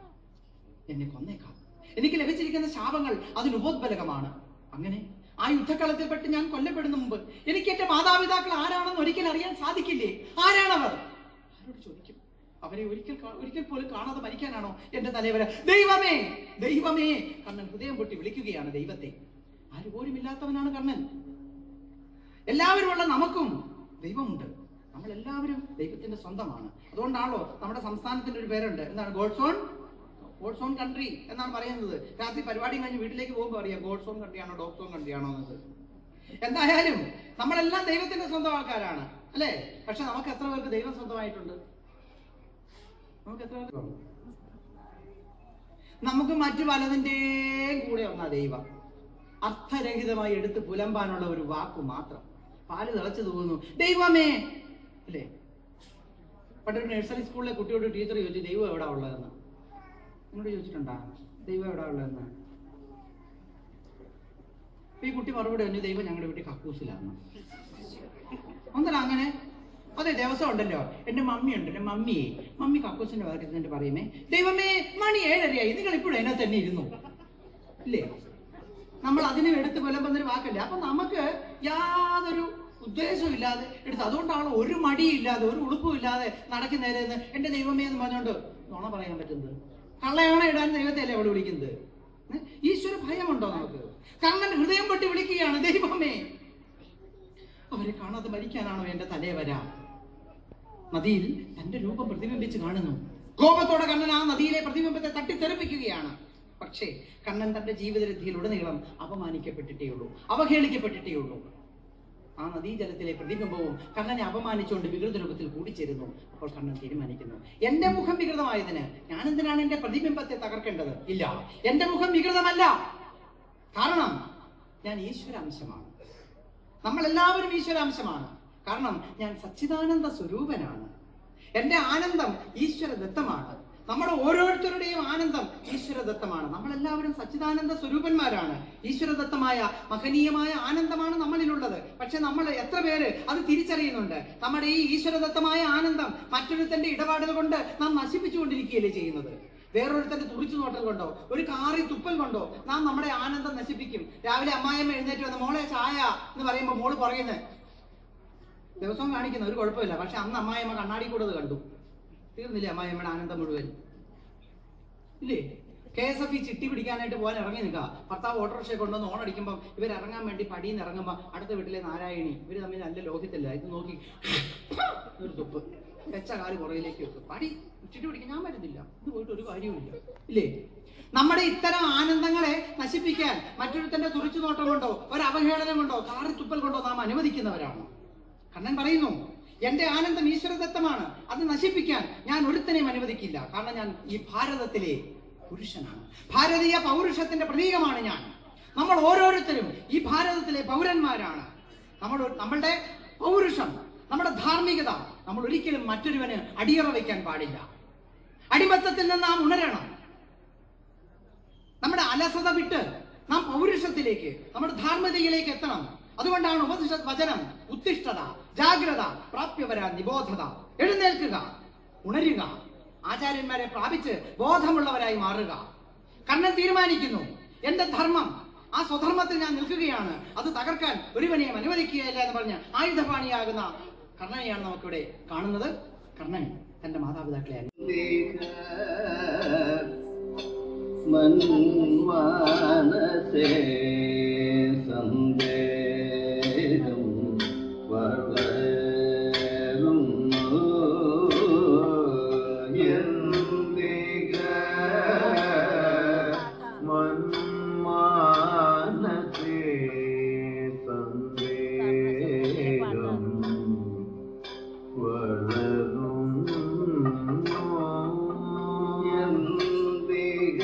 Speaker 1: എന്നെ കൊന്നേക്കാം എനിക്ക് ലഭിച്ചിരിക്കുന്ന ശാപങ്ങൾ അതിന് ഉപോദ്ബലകമാണ് അങ്ങനെ ആ യുദ്ധക്കളത്തിൽപ്പെട്ട് ഞാൻ കൊല്ലപ്പെടുന്ന മുമ്പ് എനിക്ക് എന്റെ മാതാപിതാക്കൾ ആരാണെന്ന് ഒരിക്കൽ അറിയാൻ സാധിക്കില്ലേ ആരാണവർ ആരോട് ചോദിക്കും അവരെ ഒരിക്കൽ കാ- ഒരിക്കൽ പോലും കാണാതെ മരിക്കാനാണോ എന്റെ തലവര ദൈവമേ ദൈവമേ കണ്ണൻ ഹൃദയം പൊട്ടി വിളിക്കുകയാണ് ദൈവത്തെ ആര് പോലും ഇല്ലാത്തവനാണ് കണ്ണൻ എല്ലാവരുമുള്ള നമുക്കും ദൈവമുണ്ട് നമ്മൾ എല്ലാവരും ദൈവത്തിന്റെ സ്വന്തമാണ് അതുകൊണ്ടാണല്ലോ നമ്മുടെ സംസ്ഥാനത്തിന്റെ ഒരു പേരുണ്ട് എന്താണ് God's own God's own country എന്നാണ് പറയുന്നത് രാത്രി പരിപാടി കഴിഞ്ഞ് വീട്ടിലേക്ക് പോകുമ്പോൾ അറിയാം ഗോഡ്സ് ഓൺ കൺട്രി ആണോ ഡോഗ്സ് ഓൺ കൺട്രി ആണോ എന്നത് എന്തായാലും നമ്മളെല്ലാം ദൈവത്തിന്റെ സ്വന്തം ആൾക്കാരാണ് അല്ലേ പക്ഷെ നമുക്ക് എത്ര പേർക്ക് ദൈവം സ്വന്തമായിട്ടുണ്ട് നമുക്ക് എത്ര പേർക്ക് നമുക്ക് മറ്റു പലതിന്റെയും കൂടെ ഒന്നാ ദൈവം അർത്ഥരഹിതമായി എടുത്ത് പുലമ്പാനുള്ള ഒരു വാക്ക് മാത്രം പാല് തിളച്ചു തോന്നുന്നു ദൈവമേ അല്ലേ പണ്ടൊരു നഴ്സറി സ്കൂളിലെ കുട്ടിയോട് ടീച്ചർ ചോദിച്ചു ദൈവം എവിടെ ഉള്ളതെന്ന് എന്നോട് ചോദിച്ചിട്ടുണ്ടാ ദൈവം എവിടെ ഉള്ളതെന്ന് അപ്പൊ ഈ കുട്ടി മറുപടി പറഞ്ഞു ദൈവം ഞങ്ങളുടെ വീട്ടിൽ കക്കൂസിലാണ് ഒന്നല്ല അങ്ങനെ അതെ ദിവസം ഉണ്ടല്ലോ എന്റെ മമ്മി ഉണ്ട് എന്റെ മമ്മി മമ്മി കക്കൂസിന്റെ ഭാഗത്ത് എന്നിട്ട് പറയുമേ ദൈവമേ മണി ഏഴരയായി നിങ്ങൾ ഇപ്പോഴും എന്നെ തന്നെ ഇരുന്നു ഇല്ലേ നമ്മൾ അതിനെ എടുത്ത് പുലമ്പുന്നൊരു വാക്കല്ലേ അപ്പൊ നമുക്ക് യാതൊരു ഉദ്ദേശവും ഇല്ലാതെ എടുത്ത് അതുകൊണ്ടാണ് ഒരു മടിയില്ലാതെ ഒരു ഉളുപ്പും ഇല്ലാതെ നടക്കി നേരെ നിന്ന് എന്റെ ദൈവമേ എന്ന് പറഞ്ഞുകൊണ്ട് നുണ പറയാൻ പറ്റുന്നത് കള്ളയാണ ഇടാൻ ദൈവത്തെ അല്ലേ അവിടെ വിളിക്കുന്നത് ഏ? ഈശ്വര ഭയമുണ്ടോ നമുക്ക് കണ്ണൻ ഹൃദയം പൊട്ടി വിളിക്കുകയാണ് ദൈവമേ അവരെ കാണാതെ മരിക്കാനാണോ എന്റെ തലേ വരാ നദിയിൽ തന്റെ രൂപം പ്രതിബിംബിച്ച് കാണുന്നു കോപത്തോടെ കണ്ണൻ ആ നദിയിലെ പ്രതിബിംബത്തെ തട്ടിത്തെറിപ്പിക്കുകയാണ് പക്ഷേ കണ്ണൻ തന്റെ ജീവിതരഥിയിലുടനീളം അപമാനിക്കപ്പെട്ടിട്ടേ ഉള്ളൂ അവഹേളിക്കപ്പെട്ടിട്ടേ ഉള്ളൂ ആ നദീജലത്തിലെ പ്രതിബിംബവും കണ്ണനെ അപമാനിച്ചുകൊണ്ട് വികൃത രൂപത്തിൽ കൂടിച്ചേരുന്നു അപ്പോൾ കണ്ണൻ തീരുമാനിക്കുന്നു എന്റെ മുഖം വികൃതമായതിന് ഞാൻ എന്തിനാണ് എന്റെ പ്രതിബിംബത്തെ തകർക്കേണ്ടത് ഇല്ല എന്റെ മുഖം വികൃതമല്ല കാരണം ഞാൻ ഈശ്വരാംശമാണ് നമ്മൾ എല്ലാവരും ഈശ്വരാംശമാണ് കാരണം ഞാൻ സച്ചിദാനന്ദ സ്വരൂപനാണ് എന്റെ ആനന്ദം ഈശ്വര ദത്തമാണ് നമ്മുടെ ഓരോരുത്തരുടെയും ആനന്ദം ഈശ്വരദത്തമാണ് നമ്മളെല്ലാവരും സച്ചിദാനന്ദ സ്വരൂപന്മാരാണ് ഈശ്വരദത്തമായ മഹനീയമായ ആനന്ദമാണ് നമ്മളിലുള്ളത് പക്ഷെ നമ്മൾ എത്ര പേര് അത് തിരിച്ചറിയുന്നുണ്ട് നമ്മുടെ ഈ ഈശ്വരദത്തമായ ആനന്ദം മറ്റൊരുത്തന്റെ ഇടപാടുകൾ കൊണ്ട് നാം നശിപ്പിച്ചുകൊണ്ടിരിക്കുകയല്ലേ ചെയ്യുന്നത് വേറൊരുത്തന്റെ തുറിച്ചു നോട്ടൽ കൊണ്ടോ ഒരു കാറി തുപ്പൽ കൊണ്ടോ നാം നമ്മുടെ ആനന്ദം നശിപ്പിക്കും രാവിലെ അമ്മായിയമ്മ എഴുന്നേറ്റ് വന്ന് മോളെ ചായ എന്ന് പറയുമ്പോൾ മോള് പറയുന്നത് ദിവസവും കാണിക്കുന്ന ഒരു കുഴപ്പമില്ല പക്ഷെ അന്ന് അമ്മായിയമ്മ കണ്ണാടി കൂടെ അത് കണ്ടു തീർന്നില്ലേ അമ്മായിയമ്മയുടെ ആനന്ദം മുഴുവൻ ഇല്ലേ കെ എസ് എഫ് ഇ ചിട്ടി പിടിക്കാനായിട്ട് പോകാൻ ഇറങ്ങി നിൽക്കുക ഭർത്താവ് ഓട്ടോറിക്ഷയെ കൊണ്ടുവന്ന് ഓൺ അടിക്കുമ്പോൾ ഇവർ ഇറങ്ങാൻ വേണ്ടി പടിയിൽ നിന്ന് ഇറങ്ങുമ്പോൾ അടുത്ത വീട്ടിലെ നാരായണി ഇവർ തമ്മിൽ നല്ല ലോഹിത്തില്ല ഇത് നോക്കി ഒരു തുപ്പ് വെച്ച കാല് പുറകിലേക്ക് വെക്കും പടി ചിട്ടി പിടിക്കാൻ ഞാൻ വരുന്നില്ല ഇത് പോയിട്ട് ഒരു കാര്യവുമില്ല ഇല്ലേ നമ്മുടെ ഇത്തരം ആനന്ദങ്ങളെ നശിപ്പിക്കാൻ മറ്റൊരുത്തന്റെ തുറിച്ചു നോട്ടം കൊണ്ടോ ഒരു അവഹേളനം കൊണ്ടോ കാറി തുപ്പൽ കൊണ്ടോ നാം അനുവദിക്കുന്നവരാണ് കണ്ണൻ പറയുന്നു എന്റെ ആനന്ദം ഈശ്വരദത്തമാണ് അത് നശിപ്പിക്കാൻ ഞാൻ ഒരുത്തനെയും അനുവദിക്കില്ല കാരണം ഞാൻ ഈ ഭാരതത്തിലെ പുരുഷനാണ് ഭാരതീയ പൗരുഷത്തിന്റെ പ്രതീകമാണ് ഞാൻ നമ്മൾ ഓരോരുത്തരും ഈ ഭാരതത്തിലെ പൗരന്മാരാണ് നമ്മൾ നമ്മളുടെ പൗരുഷം നമ്മുടെ ധാർമ്മികത നമ്മൾ ഒരിക്കലും മറ്റൊരുവന് അടിയറ വയ്ക്കാൻ പാടില്ല അടിമത്തത്തിൽ നിന്ന് നാം ഉണരണം നമ്മുടെ അലസത വിട്ട് നാം പൗരുഷത്തിലേക്ക് നമ്മുടെ ധാർമ്മികതയിലേക്ക് എത്തണം അതുകൊണ്ടാണ് ഉപനിഷ വചനം ഉത്തിഷ്ഠത ജാഗ്രത പ്രാപ്യവര നിബോധത എഴുന്നേൽക്കുക ഉണരുക ആചാര്യന്മാരെ പ്രാപിച്ച് ബോധമുള്ളവരായി മാറുക കർണൻ തീരുമാനിക്കുന്നു എന്റെ ധർമ്മം ആ സ്വധർമ്മത്തിൽ ഞാൻ നിൽക്കുകയാണ് അത് തകർക്കാൻ ഒരുവനെയും അനുവദിക്കുകയില്ല എന്ന് പറഞ്ഞ് ആയുധപാണിയാകുന്ന കർണനെയാണ് നമുക്കിവിടെ കാണുന്നത് കർണൻ തന്റെ മാതാപിതാക്കളെ
Speaker 3: മന്മാനസേ സന്ദേഹം വളരുന്നു എന്തിക
Speaker 2: മന്മാനസേ സന്ദേഹം വളരുന്നു
Speaker 3: എന്തിക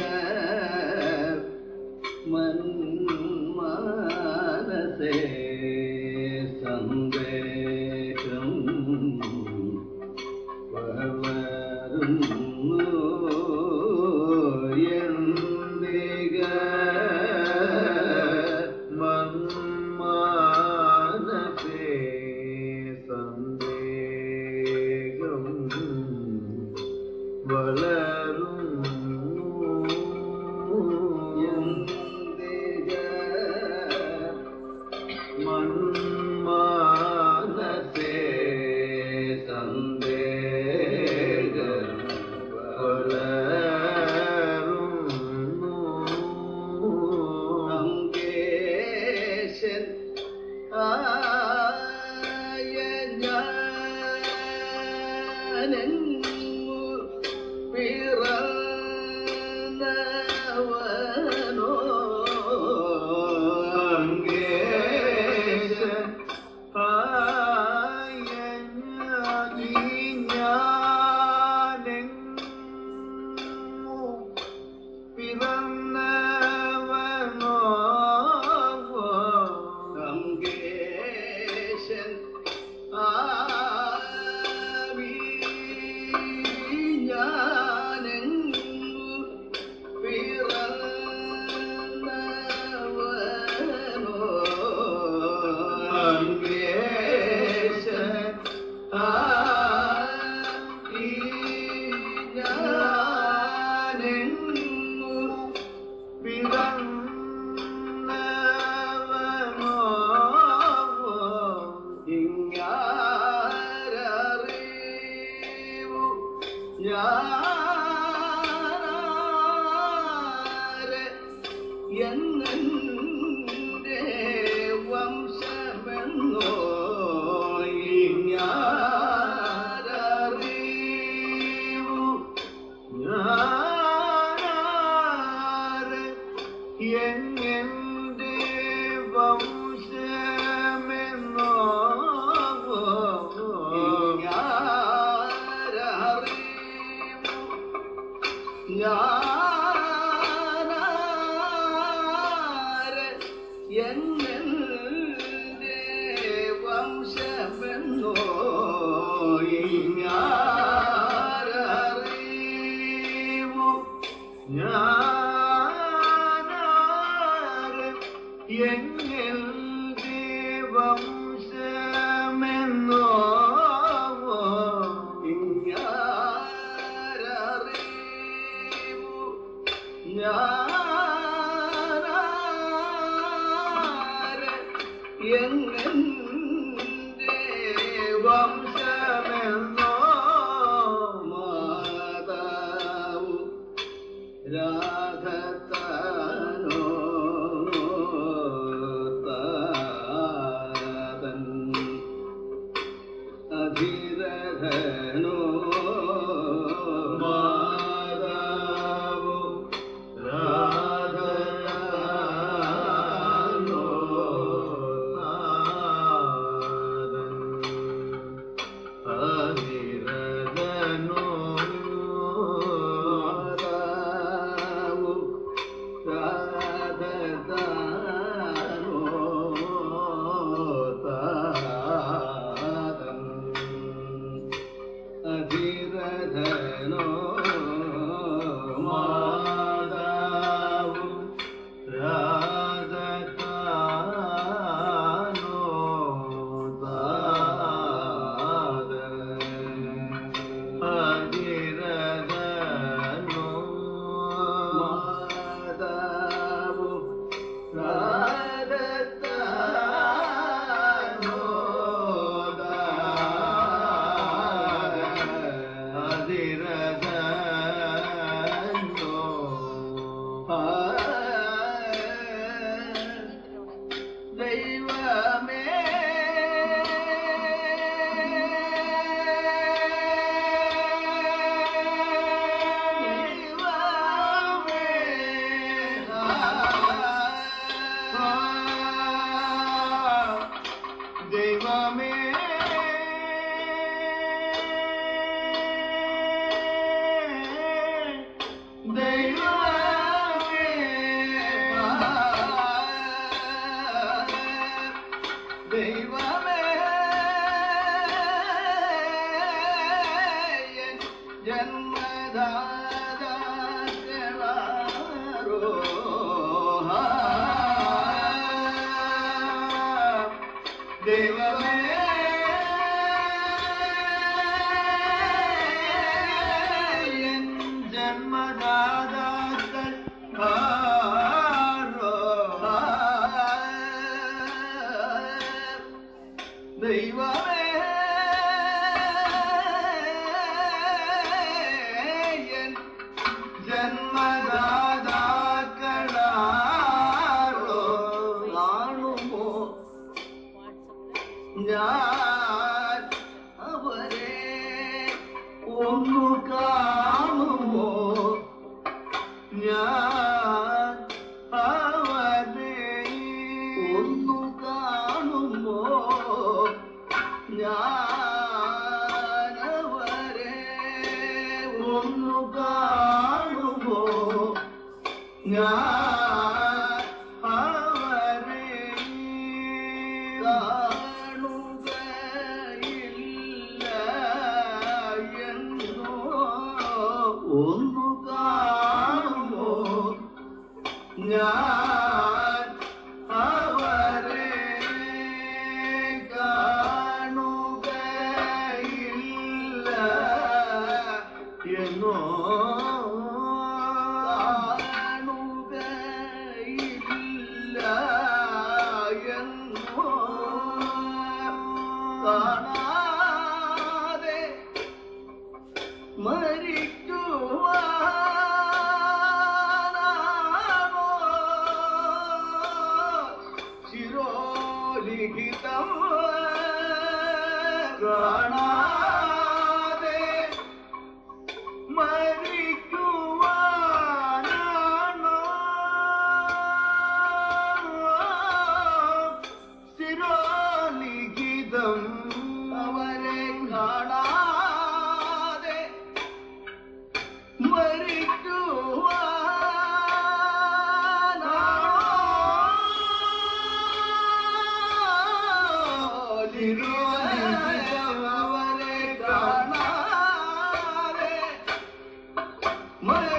Speaker 3: മന്മാനസേ സന്ദേഹം വളരുന്നു എന്തിക
Speaker 2: മന്മാനസേ സന്ദേഹം വളരുന്നു മന്മാനസേ സന്ദേഹം വളരുന്നു
Speaker 3: അങ്കേശൻ ആയ ഞാനെങ്ങു പിറന്നവനോ
Speaker 2: അങ്കേശൻ ആയ ഞാനെങ്ങു പിറന്നവനോ
Speaker 3: അങ്കേശൻ ആവി ഞാനെങ്ങു പിറന്നവനോ
Speaker 2: അങ്കേശൻ
Speaker 3: ആവി ഞാനെങ്ങു
Speaker 2: പിറന്നവനോ
Speaker 3: ഇങ്ങാരറിവു ഞാനാരെ എന്നെ വംശമെന്നോ ഇങ്ങാരറിവു
Speaker 2: ഞാനാര് എങ്ങെന്റെ വംശമെന്നോ
Speaker 3: വംശമെന്നോ ഞാനാര് എങ്ങിൽ ദൈവംശമെന്നോ ഇങ്ങാരറിവു ഞാനാര് എങ്ങന്റെ വംശമെന്നോ മാതാവു രാധത്താനോ താതൻ അധിരഥനോ മാതാവു രാധത്താനോ താതൻ അധിരഥനോ മാതാവു രാധത്താനോ താതൻ അധിരഥനോ മാതാവു രാധത്താനോ താതൻ അധിരഥനോ മാതാവു രാധത്താനോ അതിരഥനോ ദൈവമേ ദൈവമേ ദൈവമേ ദൈവമേ എൻ ജന്മദാതാക്കളാരോ ദൈവമേ എൻ ജന്മദാതാക്കൾ ആരോ ദൈവമേ എൻ ജന്മദാതാക്കളാരോ കാണുമോ ഞാൻ അവരെ ഒന്നു കാണുമോ ഞാൻ അവരെ ഒന്നു കാണുമോ ഞാൻ അവരെ ഒന്നു കാണുമോ ഞാൻ അവരെ കാണുകയില്ല എന്നോ ഒന്നു കാണുമോ ഞാൻ അവരെ കാണുകയില്ല എന്നോ കാണുകയില്ല എന്നോ കാണാതെ മരിക്കുവാനാണോ ശിരോലിഖിതം കാണാതെ മരിക്കുവാനാണോ ശിരോലിഖിതം അവരെ കാണാതെ അവരെ കാണാതെ